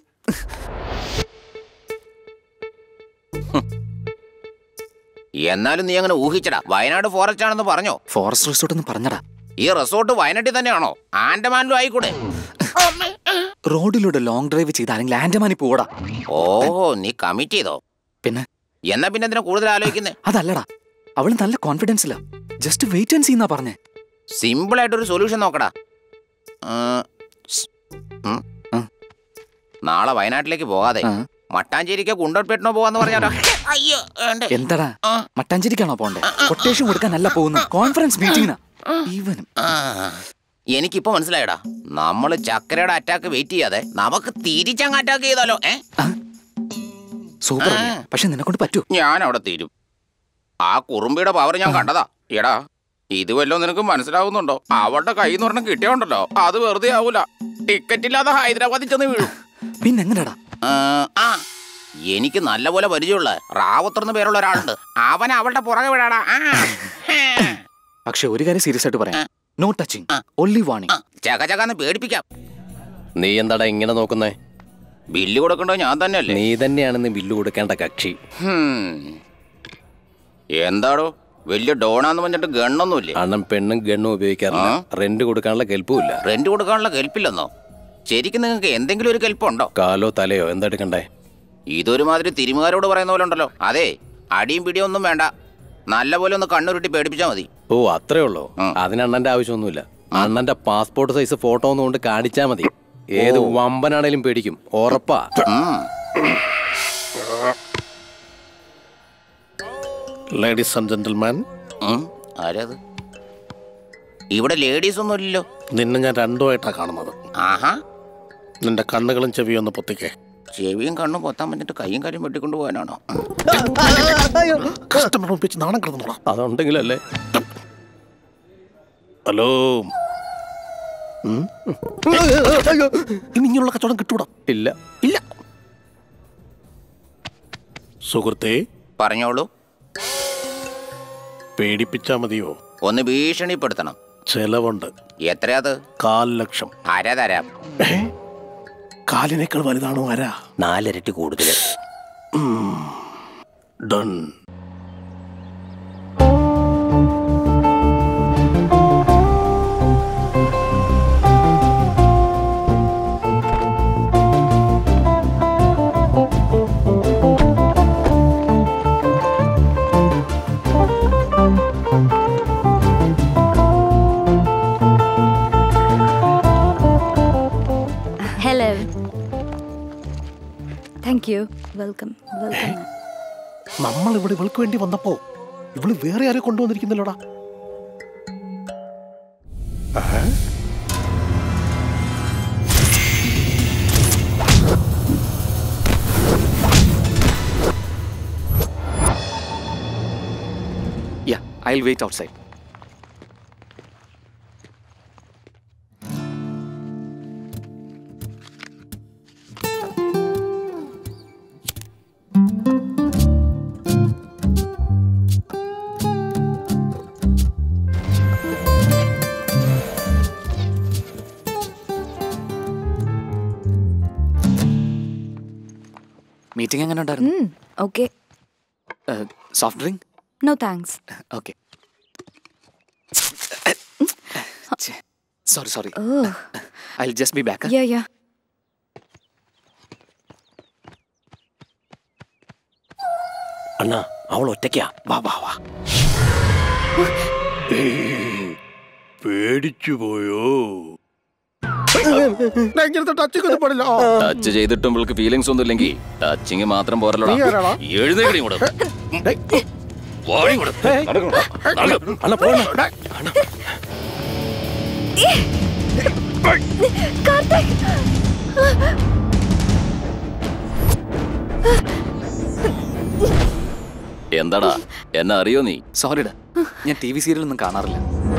എന്നാലും നീ അങ്ങനെ ഊഹിച്ചടാ വയനാട് ഫോറസ്റ്റ് ആണെന്ന് പറഞ്ഞോ ഫോറസ്റ്റ് റിസോർട്ട് എന്ന് പറഞ്ഞടാ ഈ റിസോർട്ട് വയനാട്ടിൽ തന്നെയാണോ ആൻഡമാനിലും ആയിക്കൂടെ റോഡിലൂടെ ലോങ് ഡ്രൈവ് ചെയ്ത് ആരെങ്കിലും ആൻഡമാനി പോടാ ഓ നീ കമ്മിറ്റ് ചെയ്തോ പിന്നെ എന്നാ പിന്നെ എന്തിനാ കൂടുതൽ ആലോചിക്കുന്നേ അതല്ലടാ അവള് നല്ല കോൺഫിഡൻസിലാ ജസ്റ്റ് വെയിറ്റ് ആൻഡ് സീന്നാ പറഞ്ഞേ സിമ്പിൾ ആയിട്ട് ഒരു സൊല്യൂഷൻ നോക്കടാ ആ, സ്, ഉം. നാളെ വയനാട്ടിലേക്ക് പോകാതെ മട്ടാഞ്ചേരിക്കോ കുണ്ടോട്ട്പേട്ടിനോ പോവാന്ന് പറഞ്ഞാലോ അയ്യോ വേണ്ടേ. എന്താടാ മട്ടാഞ്ചേരിക്കാണോ പോണ്ടേ കൊട്ടേഷൻ കൊടുക്കാനല്ല പോകുന്നത് കോൺഫറൻസ് മീറ്റിംഗിനാ ഇവനും ആ, എനിക്കിപ്പോ മനസ്സിലായടാ നമ്മള് ചക്കരയുടെ അറ്റാക്ക് വെയിറ്റ് ചെയ്യാതെ നമുക്ക് തിരിച്ചങ്ങ് അറ്റാക്ക് ചെയ്താലോ ഏ സൂപ്പർ പക്ഷെ നിന്നെ കൊണ്ട് പറ്റൂ ഞാൻ അവിടെ തീരും ആ കുറുമ്പിയുടെ പവർ ഞാൻ കണ്ടതാ എടാ ഇത് വല്ലോ നിനക്ക് മനസ്സിലാവുന്നുണ്ടോ അവളുടെ കയ്യിൽ നിന്ന് ഒരെണ്ണം കിട്ടിയോണ്ടല്ലോ അത് വെറുതെ ആവൂല ടിക്കറ്റ് ഇല്ലാതെ ഹൈദരാബാദിൽ ചെന്ന് വീഴും പിന്നെങ്ങനെടാ ആ, ആ എനിക്ക് നല്ലപോലെ പരിചയമുള്ള റാവത്തർ എന്ന് പേരുള്ള ഒരാളുണ്ട് അവൻ അവളുടെ പുറകെ വിടാടാ ആ പക്ഷെ ഒരു കാര്യം സീരിയസ് ആയിട്ട് പറയാം നോ ടച്ചിങ് ഒൺലി വാണിംഗ് ചക ചകാന്ന് പേടിപ്പിക്കാം നീ എന്താടാ ഇങ്ങനെ നോക്കുന്നേ ബില്ല് കൊടുക്കേണ്ടത് ഞാൻ തന്നെയല്ലേ നീ തന്നെയാണെന്ന് ബില്ല് കൊടുക്കേണ്ട കക്ഷി ഹും. എന്താടോ വലിയ ഡോണാന്ന് പറഞ്ഞിട്ട് ഗണ്ണൊന്നുമില്ലേ അണ്ണൻ പെണ്ണും ഗണ്ണും ഉപയോഗിക്കാറില്ല റെന്റ് കൊടുക്കാനുള്ള കെൽപ്പും ഇല്ല റെന്റ് കൊടുക്കാനുള്ള കെൽപ്പില്ലെന്നോ ശരിക്കും നിങ്ങൾക്ക് എന്തെങ്കിലും ഒരു കെൽപ്പുണ്ടോ കാലോ തലയോ എന്താ എടുക്കണ്ടേ ഇതൊരുമാതിരി തിരുമുകാരോട് പറയുന്ന പോലെ ഉണ്ടല്ലോ അതെ അടിയും പിടിയും ഒന്നും വേണ്ട നല്ല പോലെ ഒന്ന് കണ്ണുരുട്ടി പേടിപ്പിച്ചാൽ മതി ഓ അത്രേ ഉള്ളൂ അതിന് അണ്ണന്റെ ആവശ്യമൊന്നുമില്ല അണ്ണന്റെ പാസ്പോർട്ട് സൈസ് ഫോട്ടോ ഒന്നും കൊണ്ട് കാണിച്ചാ മതി ഏത് വമ്പനാണേലും പേടിക്കും ഉറപ്പാ ലേഡീസ് ആൻഡ് ജെന്റിൽമാൻ ആരാത് ഇവിടെ ലേഡീസ് ഒന്നും ഇല്ലല്ലോ നിന്നെ ഞാൻ രണ്ടുമായിട്ടാ കാണുന്നത് ആഹാ നിന്റെ കണ്ണുകളും ചെവിയും ഒന്ന് പൊത്തിക്കേ ചെവിയും കണ്ണും പൊത്താൻ പറ്റിട്ട് കൈയും കാര്യം വെട്ടിക്കൊണ്ട് പോകാനാണോ കസ്റ്റമർ ഒപ്പിച്ച് നാണം കിടന്നോളാം അതുണ്ടെങ്കിലല്ലേ ഹലോ ഉം? ഇനി ഇങ്ങനെയുള്ള കച്ചവടം കിട്ടൂടാ ഇല്ല ഇല്ല സുഹൃത്തെ പറഞ്ഞോളൂ പേടിപ്പിച്ചാ മതിയോ ഒന്ന് ഭീഷണിപ്പെടുത്തണം ചെലവുണ്ട് എത്രയാത് കാൽ ലക്ഷം ആരാ തരാം കാലിനേക്കാൾ വലുതാണോ ആരാ നാലിരട്ടി കൂടുതൽ done hello thank you welcome welcome നമ്മൾ ഇവിടെ ഇവൾക്ക് വേണ്ടി വന്നപ്പോ ഇവള് വേറെ ആരെ കൊണ്ടുവന്നിരിക്കുന്നല്ലോടാ ആഹാ. Yeah I will wait outside meeting എങ്ങനെ ഉണ്ടായിരുന്നു okay soft drink no thanks okay sorry sorry oh I just be back yeah yeah അണ്ണാ അവൾ ഒറ്റയ്ക്കാ വാ വാ വാ പേടിച്ചു പോയോ ഇങ്ങനത്തെ ടച്ച് പാടില്ല ആ. ടച്ച് ചെയ്തിട്ടും ഇവൾക്ക് ഫീലിങ്സ് ഒന്നും ഇല്ലെങ്കിൽ ടച്ചിങ് മാത്രം നീ ആരാടാ? പോരല്ലോടാ എഴുന്നേക്കടി ഇങ്ങോട്ട് വാടി ഇങ്ങോട്ട്. നടക്കണം. നടക്കണം. അണ്ണാ പോണ കാർത്തിക് എന്താടാ എന്നെ അറിയോ നീ സോറിടാ ഞാൻ ടി വി സീരിയലൊന്നും കാണാറില്ല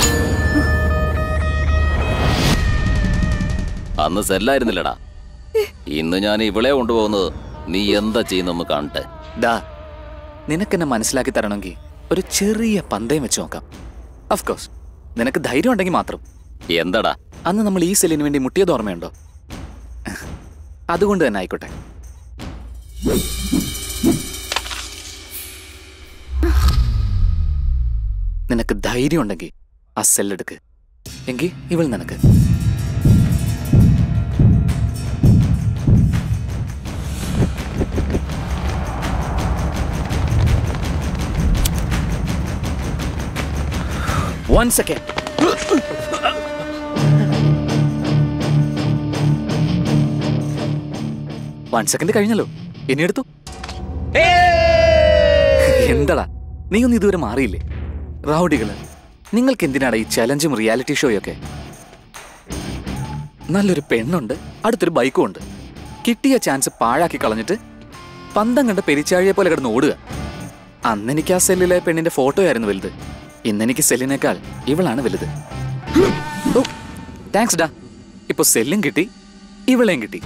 അന്ന് സെല്ലായിരുന്നില്ലടാ ഇന്ന് ഞാൻ ഇവളെ കൊണ്ടുപോകുന്നത് നീ എന്താ ചെയ്യുന്നെന്ന് കാണട്ടെ ഡാ നിനക്കെന്നെ മനസ്സിലാക്കി തരണമെങ്കിൽ ഒരു ചെറിയ പന്തയം വെച്ച് നോക്കാം ഓഫ് കോഴ്സ് നിനക്ക് ധൈര്യം ഉണ്ടെങ്കിൽ മാത്രം എന്താടാ അന്ന് നമ്മൾ ഈ സെല്ലിന് വേണ്ടി മുട്ടിയത് ഓർമ്മയുണ്ടോ അതുകൊണ്ട് തന്നെ ആയിക്കോട്ടെ നിനക്ക് ധൈര്യം ഉണ്ടെങ്കിൽ ആ സെല്ലെടുക്ക് എങ്കിൽ ഇവൾ നിനക്ക് വൺ സെക്കൻഡ് വൺ സെക്കൻഡ് കഴിഞ്ഞല്ലോ ഇനി എടുത്തു എന്താടാ നീ ഒന്നും ഇതുവരെ മാറിയില്ലേ റൗഡികള് നിങ്ങൾക്ക് എന്തിനാടാ ഈ ചലഞ്ചും റിയാലിറ്റി ഷോയൊക്കെ നല്ലൊരു പെണ്ണുണ്ട് അടുത്തൊരു ബൈക്കും ഉണ്ട് കിട്ടിയ ചാൻസ് പാഴാക്കി കളഞ്ഞിട്ട് പന്തം കണ്ട് പെരിച്ചാഴിയെ പോലെ കിടന്ന് ഓടുക അന്നെനിക്ക് ആ സെല്ലിലെ പെണ്ണിന്റെ ഫോട്ടോ ആയിരുന്നു വലുത് ഇന്നെനിക്ക് സെല്ലിനേക്കാൾ ഇവളാണ് വലുത് താങ്ക്സ് ഡാ ഇപ്പൊ സെല്ലും കിട്ടി ഇവളെയും കിട്ടി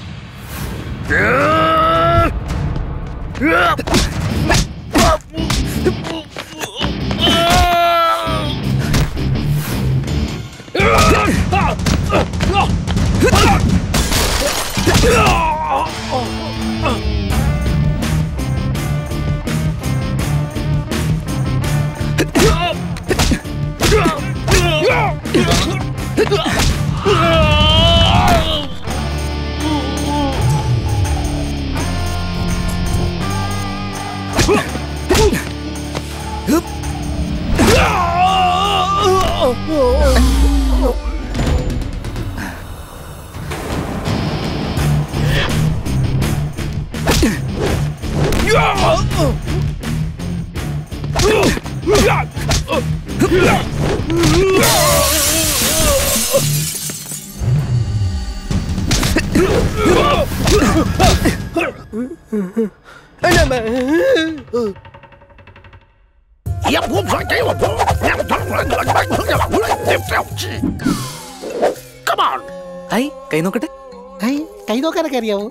ഐ കൈ നോക്കട്ടെ കൈ നോക്കാനൊക്കെ അറിയാവോ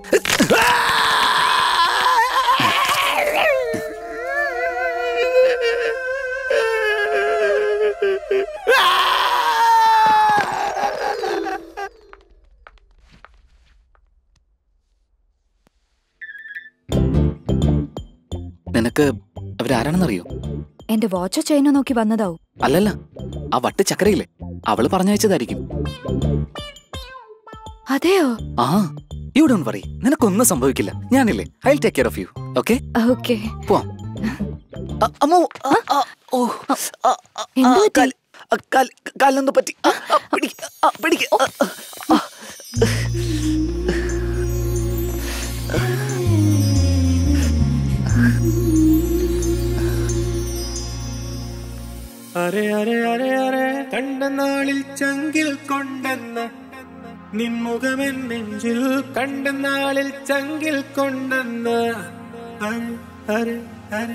നിനക്ക് അവരാരാണെന്നറിയോ എന്റെ വാച്ചോ ചെയിനോ നോക്കി വന്നതാവും അല്ലല്ല ആ വട്ട് ചക്കരയില്ലേ അവള് പറഞ്ഞയച്ചതായിരിക്കും അതെയോ ആ യു ഡോണ്ട് വറി നിനക്കൊന്നും സംഭവിക്കില്ല ഞാനില്ലേ I take care of you okay okay പോവാം അ- അമ്മോ ആ, ആ, ഓ ആ, ആ, ആ, കാൽ- ആ, കാൽ- കാലിനെന്തോ പറ്റി ആ, ആ, പിടിക്ക്, ആ, പിടിക്ക്. ആ, ആ, ആ. അരെ അരെ അരെ അരെ കണ്ട നാളിൽ ചങ്കിൽ കൊണ്ടെന്ന് നിൻമുഖമെൻ നെഞ്ചിൽ കണ്ട നാളിൽ ചങ്കിൽ കൊണ്ടെന്ന് അരെ അരെ അരെ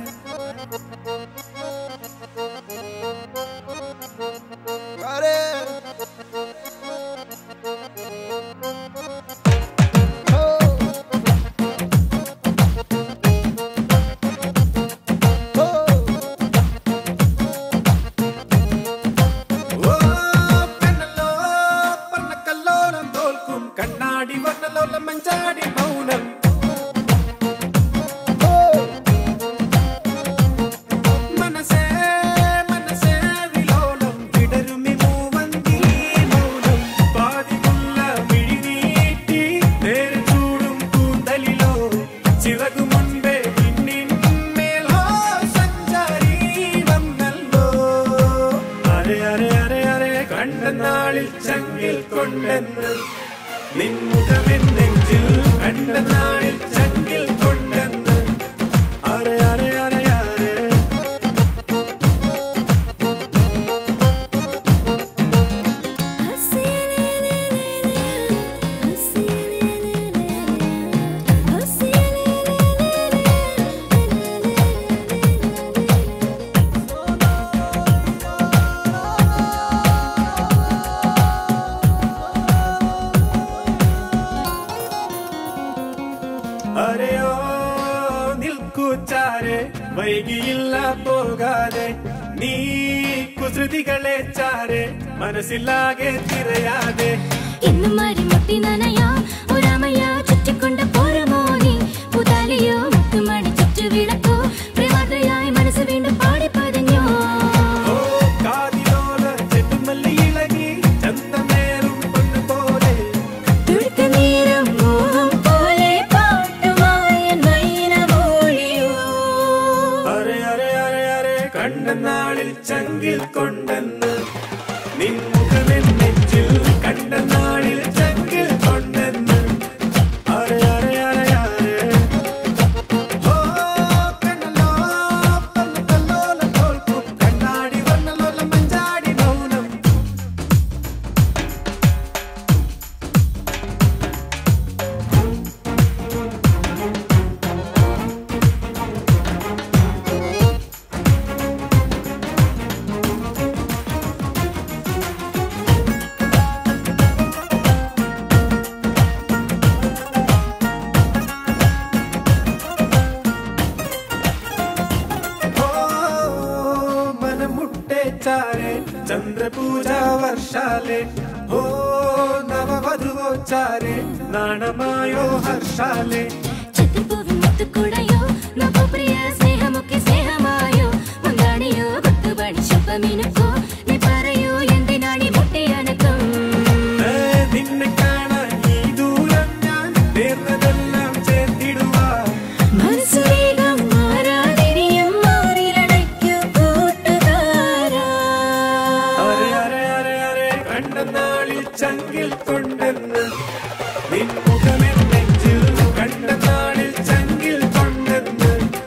കല്ലോളം തോൽക്കും കണ്ണാടി വർണ്ണലോലം മഞ്ചാടി മൗനം മനസ്സേ മനസ്സേ വിലോലം വിടരുമി മൂവന്തി മൗനം പാതിമുള്ള മിഴിനീട്ടി നേരെ ചൂടും കൂന്തലിലോ ചിറകു മുൻപേ പിന്നിന്മേലോ സഞ്ചാരി വന്നല്ലോ അരെ അരെ അരെ അരെ കണ്ട നാളിൽ ചങ്കിൽ കൊണ്ടെന്ന് നിൻമുഖമെൻ നെഞ്ചിൽ കണ്ട നാളിൽ ചങ്കിൽ കൊണ്ടെന്ന് അരെ അരെ അരെ അരെ അരയോ നിൽക്കൂച്ചാരെ വൈകിയില്ല പോകാതെ നീ കുസൃതികളെ ചാരെ മനസ്സിലാകെ തിരയാതെ ഇന്ന് മരിമുട്ടി നനയാം ഒരാമയ ചുറ്റിക്കൊണ്ട് പോരമോ നീ പുതാലിയോ മുത്തുമണി ചുറ്റു വിളക്കോ പ്രമാതയായി മനസ്സ് വീണ്ടും പാടി പതിഞ്ഞോ ഓ കാതിലോല ചെണ്ടുമല്ലി ഇളകി ചന്തമേറും പൊന്നു പോലെ തുടുത്ത നേരം മോഹം പോലെ പാട്ടുമായ നയനമൊഴിയോ അരെ അരെ അരെ അരെ കണ്ട നാളിൽ ചങ്കിൽ കൊണ്ടെന്ന് നിൻമുഖമെൻ നെഞ്ചിൽ കണ്ട നാളിൽ ചങ്കിൽ കൊണ്ടെന്ന് അരെ അരെ അരെ അരെ ഓ കണ്ണല്ലോ പന്ന കല്ലോല തോൽക്കും കണ്ണാടി വർണ്ണലോല മഞ്ചാടി മൗനം ఓ మన ముట్టే చారే చంద్రపూజ వర్షాలే ఓ నవవధువో చారే నాణమాయో హర్షాలే ചെത്തിപ്പൂവിൻ മുത്തുക്കുടയോ നവപ്രിയ സ്നേഹമൊക്കെ സ്നേഹമായോ മുന്താണിയോ കൊത്തുപണി ശുഭമിനുക്കോ നീ പറയൂ എന്തിനാണി മുട്ടയനക്കം ഏ, നിന്നെ കാണാൻ ഈ ദൂരം ഞാൻ നേർന്നതെല്ലാം ചേർത്തിടുവാൻ മനസ്സുവേഗം മാറാതിരിയും മാറിലടയ്ക്കൂ കൂട്ടുകാരാ അരെ അരെ അരെ അരെ കണ്ട നാളിൽ ചങ്കിൽ കൊണ്ടെന്ന് നിൻമുഖമെൻ നെഞ്ചിൽ കണ്ട നാളിൽ ചങ്കിൽ കൊണ്ടെന്ന്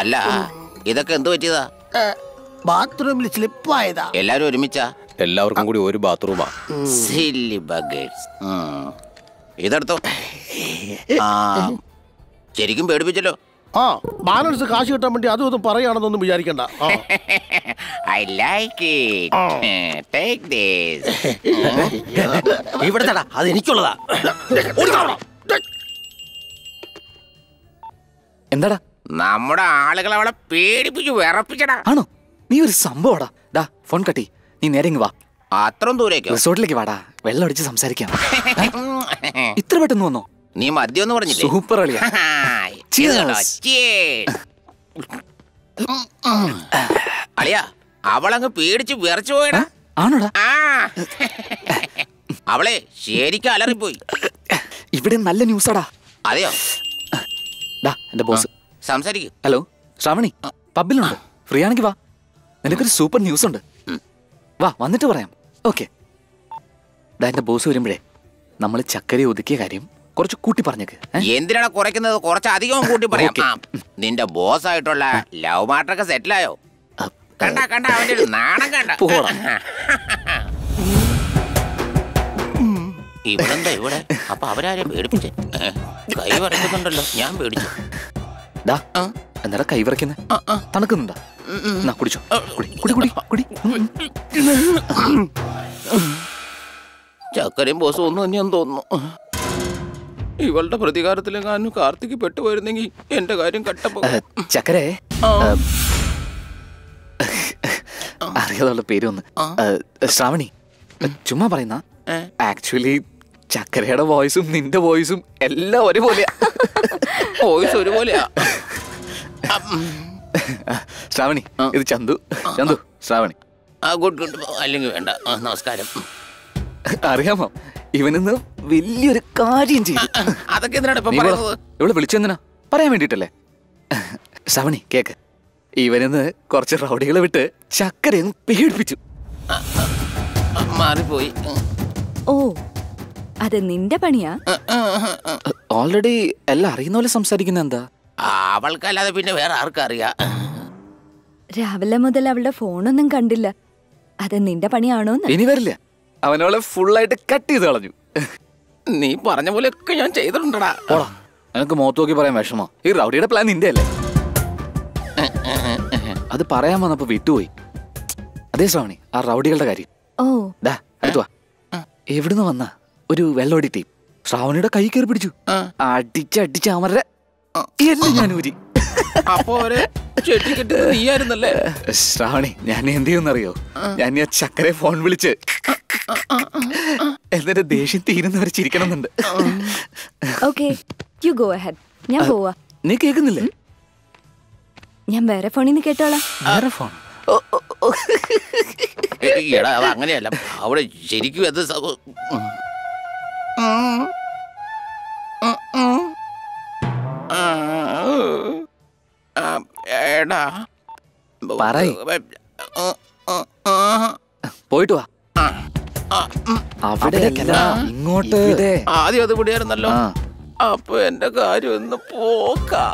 അല്ല ഇതൊക്കെ എന്ത് പറ്റിയതാ ബാത്റൂമിൽ സ്ലിപ്പായതാ എല്ലാരും ഒരുമിച്ചാ എല്ലാവർക്കും കൂടി ഒരു ബാത്റൂമാ സില്ലി ബഗേഴ്സ് ഇതെടുത്തോ ആ ശരിക്കും പേടിപ്പിച്ചല്ലോ ആ ബാലൻസ് കാശ് കിട്ടാൻ വേണ്ടി അതും ഇതും പറയുകയാണെന്നൊന്നും വിചാരിക്കണ്ട ആ. I like it take this ഇവിടെ തടാ അത് എനിക്കുള്ളതാ എന്താടാ നമ്മുടെ ആളുകൾ അവളെ പേടിപ്പിച്ചു വിറപ്പിച്ചടാ ആണോ നീ ഒരു സംഭവടാ ഡാ ഫോൺ കട്ടി നീ നേരെ ഇങ്ങ് വാ അത്രയും ദൂരേക്കോ റിസോർട്ടിലേക്ക് വാടാ വെള്ളം അടിച്ച് സംസാരിക്കാം ഇത്ര പെട്ടെന്ന് വന്നോ നീ മദ്യം എന്ന് പറഞ്ഞില്ലേ സൂപ്പർ അളിയാ ഇത് കേട്ടോ, Cheers. cheers. അളിയാ അവളങ്ങ് പേടിച്ച് വിറച്ചു പോയടാ ആണോടാ ആ അവളെ ശരിക്കും അലറിപ്പോയി ഇവിടെ നല്ല ന്യൂസാടാ അതെയോ ഡാ എന്റെ ബോസ് സംസാരിക്കും ഹലോ ശ്രാവണി പബ്ബിലുണ്ട് ഫ്രീ ആണെങ്കിൽ വാ നിനക്കൊരു സൂപ്പർ ന്യൂസ് ഉണ്ട് വാ വന്നിട്ട് പറയാം ഓക്കെ ഡാ എന്റെ ബോസ് വരുമ്പോഴേ നമ്മൾ ചക്കര ഒതുക്കിയ കാര്യം കുറച്ച് കൂട്ടി പറഞ്ഞേക്ക് ഏ? എന്തിനാണ് കുറയ്ക്കുന്നത് കുറച്ച് അധികം കൂട്ടി പറയാം ആ, നിന്റെ ബോസ് ആയിട്ടുള്ള ലവ് മാറ്ററൊക്കെ സെറ്റിലായോ കണ്ട കണ്ട അവന്റെ ഒരു നാണം കണ്ട പോടാ. ഇവിടെന്താ ഇവിടെ അപ്പൊ അവരാരെ പേടിപ്പിച്ചേ ഏ, കൈ വരയ്ക്കുന്നുണ്ടല്ലോ ഞാൻ പേടിച്ചു ഡാ എന്താടാ കൈ വിറയ്ക്കുന്നെ തണുക്കുന്നുണ്ടോ എന്നാ കുടിച്ചോ കുടി കുടി കുടി കുടി ഉം, ഉം. ചക്കരയും ബോസും ഒന്നും തന്നെയാന്ന് തോന്നുന്നു ഇവളുടെ പ്രതികാരത്തിലെങ്ങാനും കാർത്തിക്ക് പെട്ടുപോയിരുന്നെങ്കിൽ എന്റെ കാര്യം കട്ടപ്പോ ഏ, ചക്കരേ അറിയാതുള്ള പേര് ഒന്ന് ഏ, ശ്രാവണി ചുമ്മാ പറയുന്ന ആക്ച്വലി ചക്കരയുടെ വോയിസും നിന്റെ വോയിസും എല്ലാം ഒരുപോലെയാ വോയിസ് ഒരുപോലെയാ ശ്രാവണി ഇത് ചന്തു ചന്തു ശ്രാവണി ആ ഗുഡ് ഗുഡ് അല്ലെങ്കിൽ വേണ്ട ആ, നമസ്കാരം അറിയാമോ ഇവനിന്ന് വലിയൊരു കാര്യം ചെയ്തു അതൊക്കെ എന്തിനാണ് ഇപ്പൊ നീ ഇവിടെ- പറയുന്നത് ഇവിടെ വിളിച്ചെന്തിനാ പറയാൻ വേണ്ടിട്ടല്ലേ ശ്രാവണി കേക്ക് ഇവനിന്ന് കുറച്ച് റൗഡികളെ വിട്ട് ചക്കരയൊന്ന് പേടിപ്പിച്ചു മാറിപ്പോയി ഓ അത് നിന്റെ പണിയാ ഓൾറെഡി എല്ലാം അറിയുന്ന പോലെ സംസാരിക്കുന്ന എന്താ അവൾക്കല്ലാതെ പിന്നെ വേറെ ആർക്കറിയാം രാവിലെ മുതൽ അവളുടെ ഫോണൊന്നും കണ്ടില്ല അത് നിന്റെ പണിയാണോന്ന് ഇനി വരില്ല അവനോളെ ഫുള്ളായിട്ട് കട്ട് ചെയ്ത് കളഞ്ഞു നീ പറഞ്ഞ പോലെയൊക്കെ ഞാൻ ചെയ്തിട്ടുണ്ടടാ പോടാ എനിക്ക് മുഖത്ത് നോക്കി പറയാൻ വിഷമോ ഈ റൗഡിയുടെ പ്ലാൻ നിന്റെ അല്ലേ അത് പറയാൻ വന്നപ്പോ വിട്ടുപോയി അതേ ശ്രാവണി ആ റൗഡികളുടെ കാര്യം ഓ ഡാ അടുത്ത് വാ എവിടുന്ന് വന്ന ഒരു വെള്ളോടി ടീം ശ്രാവണിയുടെ കൈ കയറി പിടിച്ചു അടിച്ചടിച്ച് അവരുടെ എല്ലാം ഞാൻ ഊരി അപ്പൊ അവരെ ചെട്ടിക്കെട്ടി നീയായിരുന്നല്ലേ ശ്രാവണി ഞാൻ എന്ത് ചെയ്യുന്നറിയോ ഞാൻ ഈ ചക്കരെ ഫോൺ വിളിച്ച് എന്നിട്ട് ദേഷ്യം തീരുന്നവരെ ചിരിക്കണമെന്നുണ്ട് ഓക്കെ യു ഗോ അഹെഡ് ഞാൻ പോവാ നീ കേൾക്കുന്നില്ലേ ഞാൻ വേറെ ഫോണിൽ നിന്ന് കേട്ടോളാം വേറെ ഫോൺ എടാ അത് അങ്ങനെയല്ല അവിടെ ശരിക്കും അത് സ- ഉം. ആ, എടാ പറയ്. പോയിട്ട് വാ അവിടെ അല്ല, ഇങ്ങോട്ട് ആദ്യം അത് പിടിയായിരുന്നല്ലോ ആ. അപ്പൊ എന്റെ കാര്യം ഒന്ന് പോക്കാ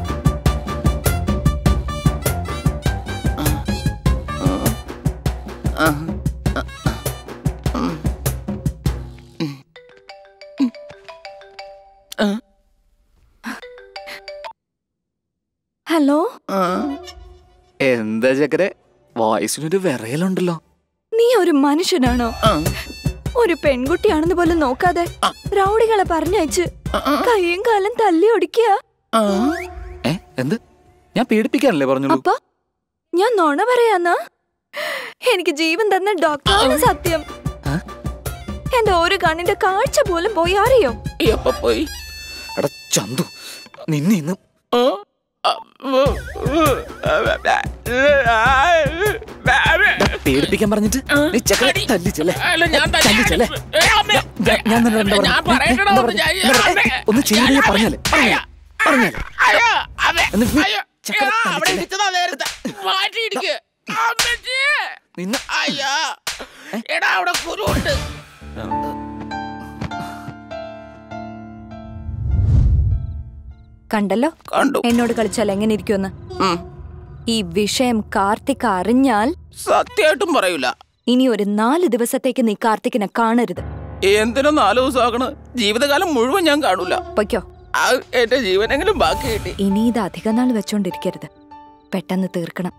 ഹലോ എന്താ ചക്കരെ വോയിസിനൊരു വിറയലുണ്ടല്ലോ നീ ഒരു മനുഷ്യനാണോ ഒരു പെൺകുട്ടിയാണെന്ന് പോലും നോക്കാതെ റൗഡികളെ പറഞ്ഞയച്ച് കൈയും കാലം തല്ലി ഒടിക്കുക ഏ എന്ത് ഞാൻ പേടിപ്പിക്കാനല്ലേ പറഞ്ഞുള്ളൂ അപ്പൊ ഞാൻ നുണ പറയാന്നാ എനിക്ക് ജീവൻ തന്ന ഡോക്ടറാണ് സത്യം എന്റെ ഒരു കണ്ണിന്റെ കാഴ്ച പോലും പോയി അറിയോ എപ്പ പോയി എടാ ചന്തു നിന്നെ ഇന്ന് ഡാ, പേടിപ്പിക്കാൻ പറഞ്ഞിട്ട് നീ ചക്കരെ തല്ലിച്ചല്ലേ അല്ല, ഞാൻ തല്ലി- തല്ലിച്ചല്ലേ ഏ, അമ്മേ. ഞാൻ- ഞാൻ നിന്നോട് എന്താ ഞാൻ പറഞ്ഞത്? പറയട്ടെടാ, എന്താ ഒന്ന് പറഞ്ഞത്? ഞാൻ- എന്താ പറഞ്ഞത്? ഏ, ഒന്ന് ചെയ്തേ പറഞ്ഞാലേ പറഞ്ഞാലേ പറഞ്ഞാലേ അയ്യോ, അമ്മേ. എന്നിട്ട് നീ അയ്യോ, ചക്കര എടാ, അവിടെ തല്ലിച്ചല്ലേ? ഇരിച്ചതാ നേരത്തെ. മാറ്റിയിടിക്ക്. അമ്മച്ചിയെ. നിന്നെ അയ്യോ. എടാ അവിടെ കുരുണ്ട് കണ്ടല്ലോ കണ്ടു എന്നോട് കളിച്ചാൽ എങ്ങനെ ഇരിക്കുമെന്ന് ഈ വിഷയം കാർത്തിക് അറിഞ്ഞാൽ സത്യമായിട്ടും പറയൂല ഇനി ഒരു നാല് ദിവസത്തേക്ക് നീ കാർത്തിക്കിനെ കാണരുത് എന്തിനാ നാല് ദിവസം ആകണ് ജീവിതകാലം മുഴുവൻ ഞാൻ കാണൂല പൊയ്ക്കോ ആ, എന്റെ ജീവനെങ്കിലും ബാക്കി കിട്ടി ഇനി ഇത് അധിക നാൾ വെച്ചോണ്ടിരിക്കരുത് പെട്ടെന്ന് തീർക്കണം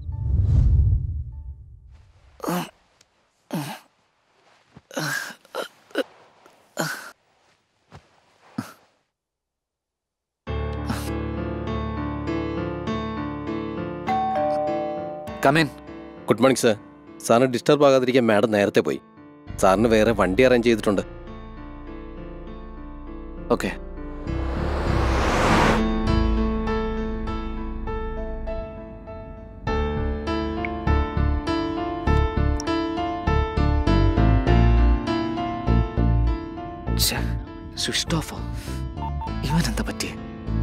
കമേൻ ഗുഡ് മോർണിംഗ് സർ സാറിന് ഡിസ്റ്റർബ് ആകാതിരിക്കാൻ മാഡം നേരത്തെ പോയി സാറിന് വേറെ വണ്ടി അറേഞ്ച് ചെയ്തിട്ടുണ്ട് ഓക്കെ സ്വിച്ച് ഓഫോ ഇവൻ എന്താ പറ്റിയേ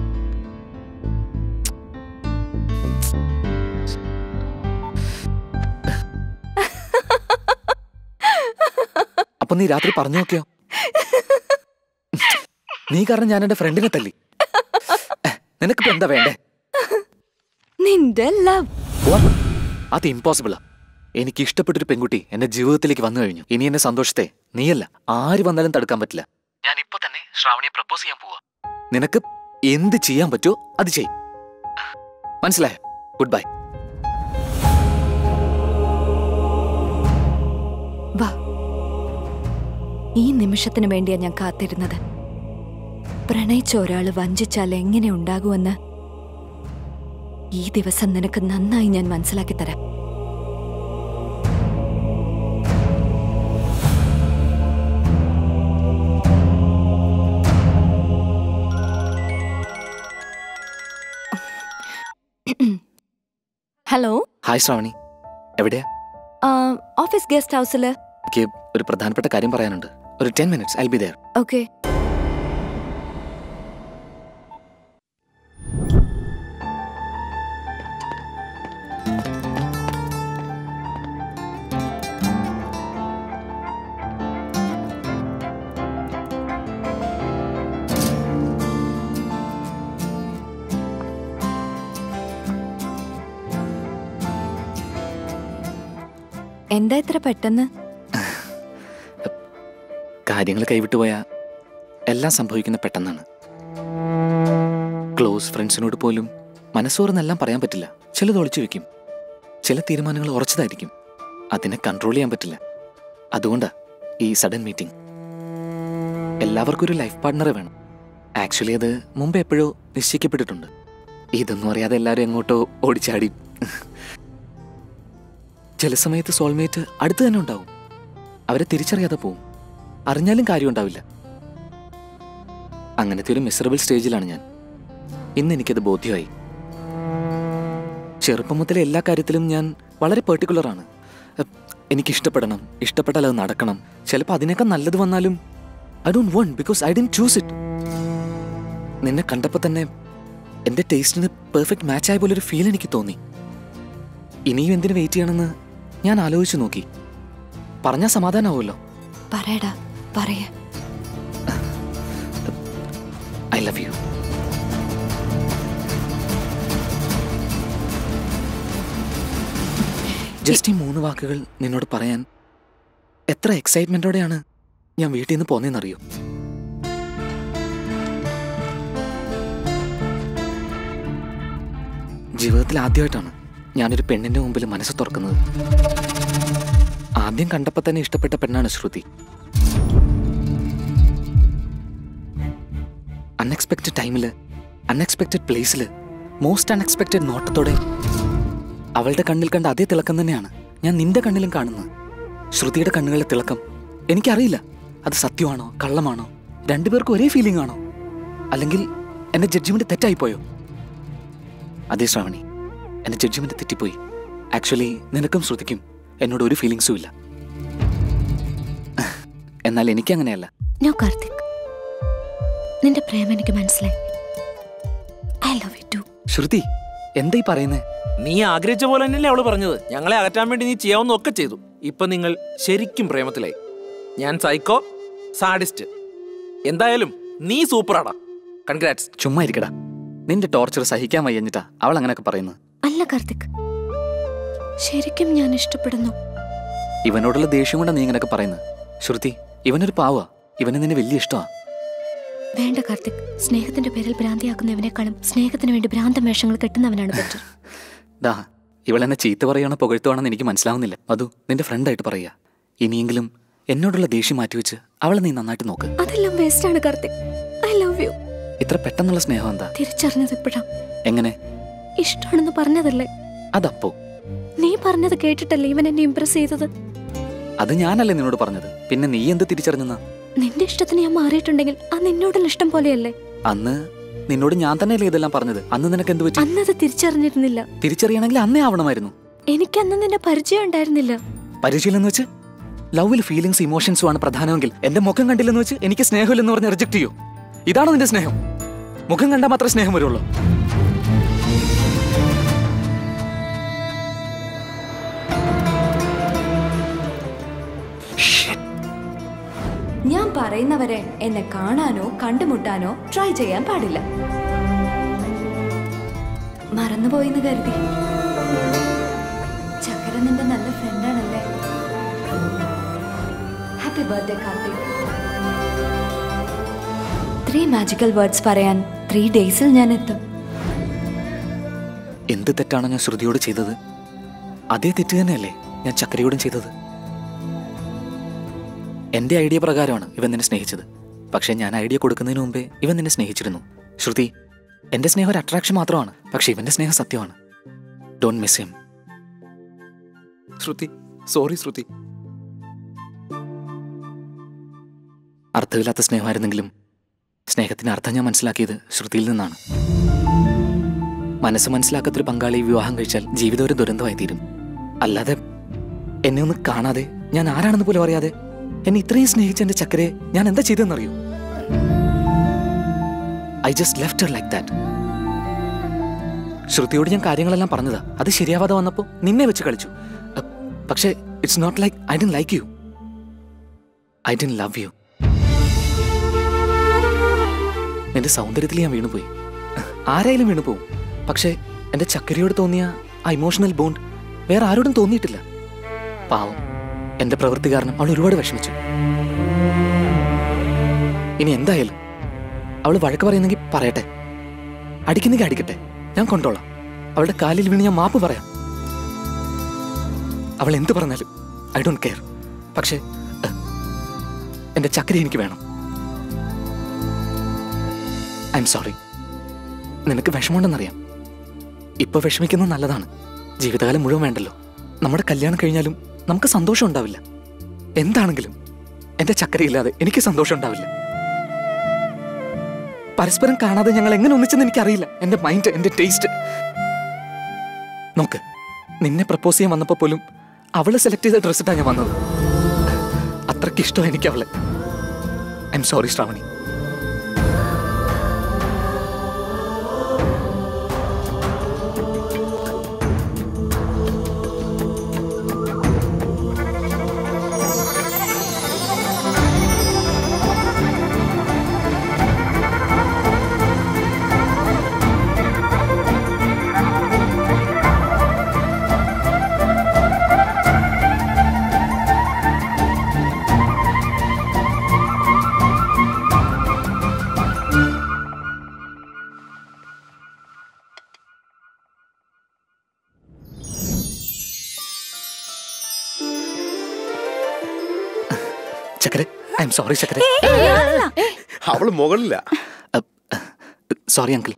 അപ്പൊ നീ രാത്രി പറഞ്ഞു നോക്കിയോ നീ കാരണം ഞാൻ എന്റെ ഫ്രണ്ടിനെ തല്ലി നിനക്കിപ്പോ എന്താ വേണ്ടേ നിന്റെ ലവ് What? അത് ഇമ്പോസിബിളാ എനിക്ക് ഇഷ്ടപ്പെട്ടൊരു പെൺകുട്ടി എന്റെ ജീവിതത്തിലേക്ക് വന്നു കഴിഞ്ഞു ഇനി എന്റെ സന്തോഷത്തെ നീയല്ല ആര് വന്നാലും തടുക്കാൻ പറ്റില്ല ഞാൻ ഇപ്പൊ തന്നെ ശ്രാവണിയെ പ്രപ്പോസ് ചെയ്യാൻ പോവാ നിനക്ക് എന്ത് ചെയ്യാൻ പറ്റുമോ അത് ചെയ് മനസ്സിലായോ ഗുഡ് ബൈ വാ ഈ നിമിഷത്തിന് വേണ്ടിയാ ഞാൻ കാത്തിരുന്നത് പ്രണയിച്ച ഒരാള് വഞ്ചിച്ചാൽ എങ്ങനെ ഉണ്ടാകുമെന്ന് ഈ ദിവസം നിനക്ക് നന്നായി ഞാൻ മനസ്സിലാക്കി തരാം ഹലോ ഹായ് ശ്രാവണി എവിടെയാ ഓഫീസ് ഗസ്റ്റ് ഹൗസില് എനിക്ക് ഒരു പ്രധാനപ്പെട്ട കാര്യം പറയാനുണ്ട് ഒരു ten minutes I be there okay എന്താ ഇത്ര പെട്ടെന്ന് കാര്യങ്ങൾ കൈവിട്ടു പോയാൽ എല്ലാം സംഭവിക്കുന്ന പെട്ടെന്നാണ് ക്ലോസ് ഫ്രണ്ട്സിനോട് പോലും മനസ്സോർന്നെല്ലാം പറയാൻ പറ്റില്ല ചിലത് ഒളിച്ചു വെക്കും ചില തീരുമാനങ്ങൾ ഉറച്ചതായിരിക്കും അതിനെ കൺട്രോൾ ചെയ്യാൻ പറ്റില്ല അതുകൊണ്ടാ ഈ സഡൻ മീറ്റിംഗ് എല്ലാവർക്കും ഒരു ലൈഫ് പാർട്ട്ണറെ വേണം ആക്ച്വലി അത് മുമ്പ് എപ്പോഴോ നിശ്ചയിക്കപ്പെട്ടിട്ടുണ്ട് ഇതൊന്നും അറിയാതെ എല്ലാവരും എങ്ങോട്ടോ ഓടിച്ചാടി ചില സമയത്ത് സോൾമേറ്റ് അടുത്ത് തന്നെ ഉണ്ടാവും അവരെ തിരിച്ചറിയാതെ പോവും അറിഞ്ഞാലും കാര്യം ഉണ്ടാവില്ല അങ്ങനത്തെ ഒരു മിസറബിൾ സ്റ്റേജിലാണ് ഞാൻ ഇന്ന് എനിക്കത് ബോധ്യമായി ചെറുപ്പം മുതലേ എല്ലാ കാര്യത്തിലും ഞാൻ വളരെ പെർട്ടിക്കുലറാണ് എനിക്ക് ഇഷ്ടപ്പെടണം ഇഷ്ടപ്പെട്ടാൽ അത് നടക്കണം ചിലപ്പോൾ അതിനേക്കാൾ നല്ലത് വന്നാലും I don't want because I did choose it നിന്നെ കണ്ടപ്പോൾ തന്നെ എൻ്റെ ടേസ്റ്റിന് പെർഫെക്റ്റ് മാച്ച് ആയ പോലെ ഒരു ഫീൽ എനിക്ക് തോന്നി ഇനിയും എന്തിനു വെയിറ്റ് ചെയ്യണമെന്ന് ഞാൻ ആലോചിച്ചു നോക്കി പറഞ്ഞാൽ സമാധാനമാവുമല്ലോ പറയടാ പറയ ഐ ലവ് യു ജസ്റ്റ് ഈ മൂന്ന് വാക്കുകൾ നിന്നോട് പറയാൻ എത്ര എക്സൈറ്റ്മെന്റോടെയാണ് ഞാൻ വീട്ടിൽ നിന്ന് പോന്നേന്നറിയോ ജീവിതത്തിൽ ആദ്യമായിട്ടാണ് ഞാനൊരു പെണ്ണിന്റെ മുമ്പിൽ മനസ്സ് തുറക്കുന്നത് ആദ്യം കണ്ടപ്പോൾ തന്നെ ഇഷ്ടപ്പെട്ട പെണ്ണാണ് ശ്രുതി അൺഎക്സ്പെക്റ്റഡ് ടൈമിൽ അൺഎക്സ്പെക്റ്റഡ് പ്ലേസിൽ മോസ്റ്റ് അൺഎക്സ്പെക്റ്റഡ് നോട്ടത്തോടെ അവളുടെ കണ്ണിൽ കണ്ട അതേ തിളക്കം തന്നെയാണ് ഞാൻ നിന്റെ കണ്ണിലും കാണുന്നത് ശ്രുതിയുടെ കണ്ണുകളിലെ തിളക്കം എനിക്കറിയില്ല അത് സത്യമാണോ കള്ളമാണോ രണ്ടുപേർക്കും ഒരേ ഫീലിംഗ് ആണോ അല്ലെങ്കിൽ എന്റെ ജഡ്ജ്മെന്റ് തെറ്റായിപ്പോയോ അതേ ശ്രാവണി എന്റെ ജഡ്ജ്മെന്റ് തെറ്റിപ്പോയി ആക്ച്വലി നിനക്കും ശ്രുതിക്കും എന്നോട് ഒരു ഫീലിങ്സും ഇല്ല എന്നാൽ എനിക്കങ്ങനെയല്ല നോ കാർത്തിക് നിന്റെ പ്രേമം എനിക്ക് മനസ്സിലായി I love you too Shruti എന്താ ഈ പറയുന്നേ നീ ആഗ്രഹിച്ച പോലെ തന്നെയല്ലേ അവള് പറഞ്ഞത് ഞങ്ങളെ അകറ്റാൻ വേണ്ടി നീ ചെയ്യാവുന്ന ഒക്കെ ചെയ്തു ഇപ്പൊ നിങ്ങൾ ശരിക്കും പ്രേമത്തിലായി ഞാൻ സൈക്കോ സാഡിസ്റ്റ് എന്തായാലും നീ സൂപ്പറാടാ കൺഗ്രാറ്റ്സ് ചുമ്മാ ഇരിക്കടാ നിന്റെ ടോർച്ചർ സഹിക്കാൻ വയ്യഞ്ഞിട്ടാ അവൾ അങ്ങനെയൊക്കെ പറയുന്നത് അല്ല കാർത്തിക് ശരിക്കും ഞാൻ ഇഷ്ടപ്പെടുന്നു ഇവനോടുള്ള ദേഷ്യം കൊണ്ടാ നീ ഇങ്ങനെയൊക്കെ പറയുന്നത് ശ്രുതി ഇവനൊരു പാവാ ഇവന് നിന്നെ വലിയ ഇഷ്ടമാ വേണ്ട കാർത്തിക് സ്നേഹത്തിന്റെ പേരിൽ ഭ്രാന്തിയാക്കുന്നവനേക്കാളും സ്നേഹത്തിന് വേണ്ടി ഭ്രാന്തം വേഷങ്ങൾ കെട്ടുന്നവനാണ് ബെറ്റർ ഡാ ഇവളെന്നെ ചീത്ത പറയുകയാണോ പുകഴ്ത്തുവാണെന്ന് എനിക്ക് മനസ്സിലാവുന്നില്ല മധു നിന്റെ ഫ്രണ്ടായിട്ട് പറയുക ഇനിയെങ്കിലും എന്നോടുള്ള ദേഷ്യം മാറ്റിവെച്ച് അവളെ നീ നന്നായിട്ട് നോക്ക് അതെല്ലാം വേസ്റ്റ് ആണ് കാർത്തിക് ഐ ലവ് യു ഇത്ര പെട്ടെന്നുള്ള സ്നേഹം എന്താ തിരിച്ചറിഞ്ഞത് എപ്പോഴാ എങ്ങനെ ഇഷ്ടമാണെന്ന് പറഞ്ഞതല്ലേ അതപ്പോ നീ പറഞ്ഞത് കേട്ടിട്ടല്ലേ ഇവൻ എന്നെ ഇംപ്രസ് ചെയ്തത് അത് ഞാനല്ലേ നിന്നോട് പറഞ്ഞത് പിന്നെ നീ എന്ത് തിരിച്ചറിഞ്ഞെന്നാ നിന്റെ ഇഷ്ടത്തിന് ഞാൻ മാറിയിട്ടുണ്ടെങ്കിൽ അത് നിന്നോടുള്ള ഇഷ്ടം പോലെയല്ലേ അന്ന് നിന്നോട് ഞാൻ തന്നെയല്ലേ ഇതെല്ലാം പറഞ്ഞത് അന്ന് നിനക്ക് എന്ത് പറ്റി അന്നത് തിരിച്ചറിഞ്ഞിരുന്നില്ല തിരിച്ചറിയണമെങ്കിൽ അന്നേ ആവണമായിരുന്നു എനിക്ക് അന്ന് നിന്റെ പരിചയം ഉണ്ടായിരുന്നില്ല പരിചയം എന്ന് വെച്ച് ലവിൽ ഫീലിങ്സ് ഇമോഷൻസും ആണ് പ്രധാനമെങ്കിൽ എന്റെ മുഖം കണ്ടില്ലെന്ന് വെച്ച് എനിക്ക് സ്നേഹമില്ലെന്ന് പറഞ്ഞ് റിജക്ട് ചെയ്യോ ഇതാണോ നിന്റെ സ്നേഹം മുഖം കണ്ടാൽ മാത്രമേ സ്നേഹം വരുള്ളൂ ഞാൻ പറയുന്നവരെ എന്നെ കാണാനോ കണ്ടുമുട്ടാനോ ട്രൈ ചെയ്യാൻ പാടില്ല മറന്നുപോയിന്ന് കരുതി ചക്കര നിന്റെ നല്ല ഫ്രണ്ടാണല്ലേ happy birthday Karthik three magical words പറയാൻ ത്രീ ഡേയ്സിൽ ഞാൻ എത്തും എന്ത് തെറ്റാണോ ഞാൻ ശ്രുതിയോട് ചെയ്തത് അതേ തെറ്റ് തന്നെയല്ലേ ഞാൻ ചക്രയോടും ചെയ്തത് എന്റെ ഐഡിയ പ്രകാരമാണ് ഇവൻ നിന്നെ സ്നേഹിച്ചത് പക്ഷെ ഞാൻ ഐഡിയ കൊടുക്കുന്നതിന് മുമ്പേ ഇവൻ നിന്നെ സ്നേഹിച്ചിരുന്നു ശ്രുതി എന്റെ സ്നേഹം ഒരു അട്രാക്ഷൻ മാത്രമാണ് പക്ഷെ ഇവന്റെ സ്നേഹം സത്യമാണ് don't miss him Shruti sorry Shruti അർത്ഥമില്ലാത്ത സ്നേഹമായിരുന്നെങ്കിലും സ്നേഹത്തിന് അർത്ഥം ഞാൻ മനസ്സിലാക്കിയത് ശ്രുതിയിൽ നിന്നാണ് മനസ്സ് മനസ്സിലാക്കാത്തൊരു പങ്കാളി വിവാഹം കഴിച്ചാൽ ജീവിതം ഒരു ദുരന്തമായി തീരും അല്ലാതെ എന്നെ ഒന്ന് കാണാതെ ഞാൻ ആരാണെന്ന് പോലും അറിയാതെ എന്നെ ഇത്രയും സ്നേഹിച്ച എന്റെ ചക്കരയെ ഞാൻ എന്താ ചെയ്തെന്നറിയോ I just left like that ശ്രുതിയോട് ഞാൻ കാര്യങ്ങളെല്ലാം പറഞ്ഞതാ അത് ശരിയാവാതെ വന്നപ്പോൾ നിന്നെ വെച്ച് കളിച്ചു അ, പക്ഷേ it's not like I don't like you I don't love you നിന്റെ സൗന്ദര്യത്തിൽ ഞാൻ വീണുപോയി ആരായാലും വീണുപോകും പക്ഷേ എന്റെ ചക്കരയോട് തോന്നിയ ആ ഇമോഷണൽ ബോണ്ട് വേറെ ആരോടും തോന്നിയിട്ടില്ല പാവം എന്റെ പ്രവൃത്തി കാരണം അവൾ ഒരുപാട് വിഷമിച്ചു ഇനി എന്തായാലും അവൾ വഴക്ക് പറയുന്നെങ്കിൽ പറയട്ടെ അടിക്കുന്നെങ്കിൽ അടിക്കട്ടെ ഞാൻ കൊണ്ടോളാം അവളുടെ കാലിൽ വീണ് ഞാൻ മാപ്പ് പറയാം അവൾ എന്ത് പറഞ്ഞാലും ഐ ഡോണ്ട് കെയർ പക്ഷേ അഹ്, എന്റെ ചക്കര എനിക്ക് വേണം ഐ എം സോറി നിനക്ക് വിഷമമുണ്ടെന്നറിയാം ഇപ്പൊ വിഷമിക്കുന്നത് നല്ലതാണ് ജീവിതകാലം മുഴുവൻ വേണ്ടല്ലോ നമ്മുടെ കല്യാണം കഴിഞ്ഞാലും നമുക്ക് സന്തോഷം ഉണ്ടാവില്ല എന്താണെങ്കിലും എന്റെ ചക്കരയില്ലാതെ എനിക്ക് സന്തോഷം ഉണ്ടാവില്ല പരസ്പരം കാണാതെ ഞങ്ങൾ എങ്ങനെ ഒന്നിച്ചെന്ന് എനിക്കറിയില്ല എന്റെ മൈൻഡ് എന്റെ ടേസ്റ്റ് നോക്ക് നിന്നെ പ്രപ്പോസ് ചെയ്യാൻ വന്നപ്പോ പോലും അവള് സെലക്ട് ചെയ്ത ഡ്രസ് ഇട്ടാ ഞാൻ വന്നത് അത്രയ്ക്ക് ഇഷ്ടം എനിക്ക് അവളെ ഐ എം സോറി ശ്രാവണി ചക്കര ഐ എം സോറി ചക്കര അവള് മുകളില സോറി അങ്കിൾ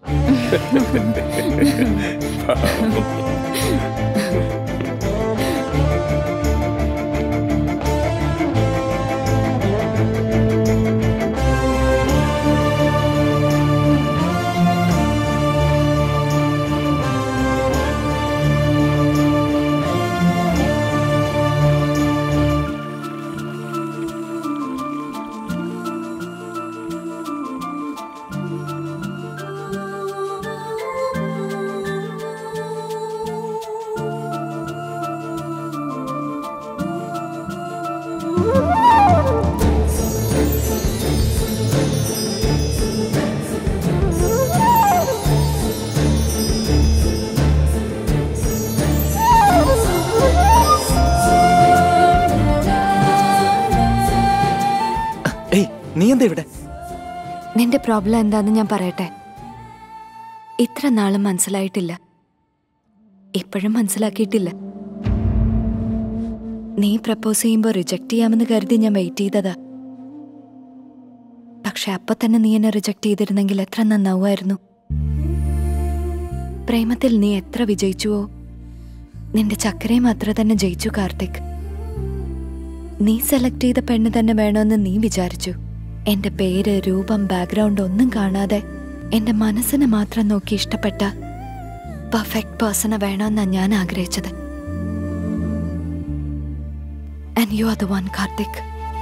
എന്താ ഇവിടെ നിന്റെ പ്രോബ്ലം എന്താന്ന് ഞാൻ പറയട്ടെ ഇത്ര നാളും മനസ്സിലായിട്ടില്ല ഇപ്പോഴും മനസ്സിലാക്കിയിട്ടില്ല നീ പ്രപ്പോസ് ചെയ്യുമ്പോൾ റിജക്റ്റ് ചെയ്യാമെന്ന് കരുതി ഞാൻ വെയിറ്റ് ചെയ്തതാ പക്ഷെ അപ്പൊ തന്നെ നീ എന്നെ റിജക്റ്റ് ചെയ്തിരുന്നെങ്കിൽ എത്ര നന്നാവുമായിരുന്നു പ്രേമത്തിൽ നീ എത്ര വിജയിച്ചുവോ നിന്റെ ചക്കരയും അത്ര തന്നെ ജയിച്ചു കാർത്തിക് നീ സെലക്ട് ചെയ്ത പെണ്ണ് തന്നെ വേണമെന്ന് നീ വിചാരിച്ചു എന്റെ പേര് രൂപം ബാക്ക്ഗ്രൗണ്ട് ഒന്നും കാണാതെ എന്റെ മനസ്സിനെ മാത്രം നോക്കി ഇഷ്ടപ്പെട്ട പെർഫെക്റ്റ് പേഴ്സണെ വേണമെന്നാ ഞാൻ ആഗ്രഹിച്ചത് and you are the one Karthik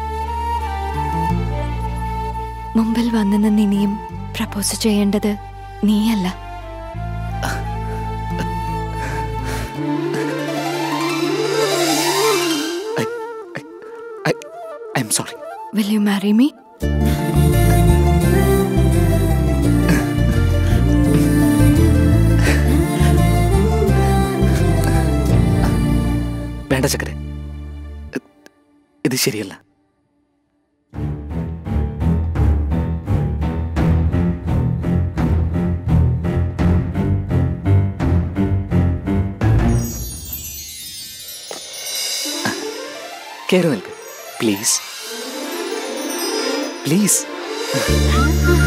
മുമ്പിൽ വന്നു നിന്ന് ഇനിയും പ്രപ്പോസ് ചെയ്യേണ്ടത് നീയല്ല I am sorry will you marry me വേണ്ട ചക്കരെ ഇത് ശരിയല്ല കയറി നിൽക്ക് പ്ലീസ് പ്ലീസ്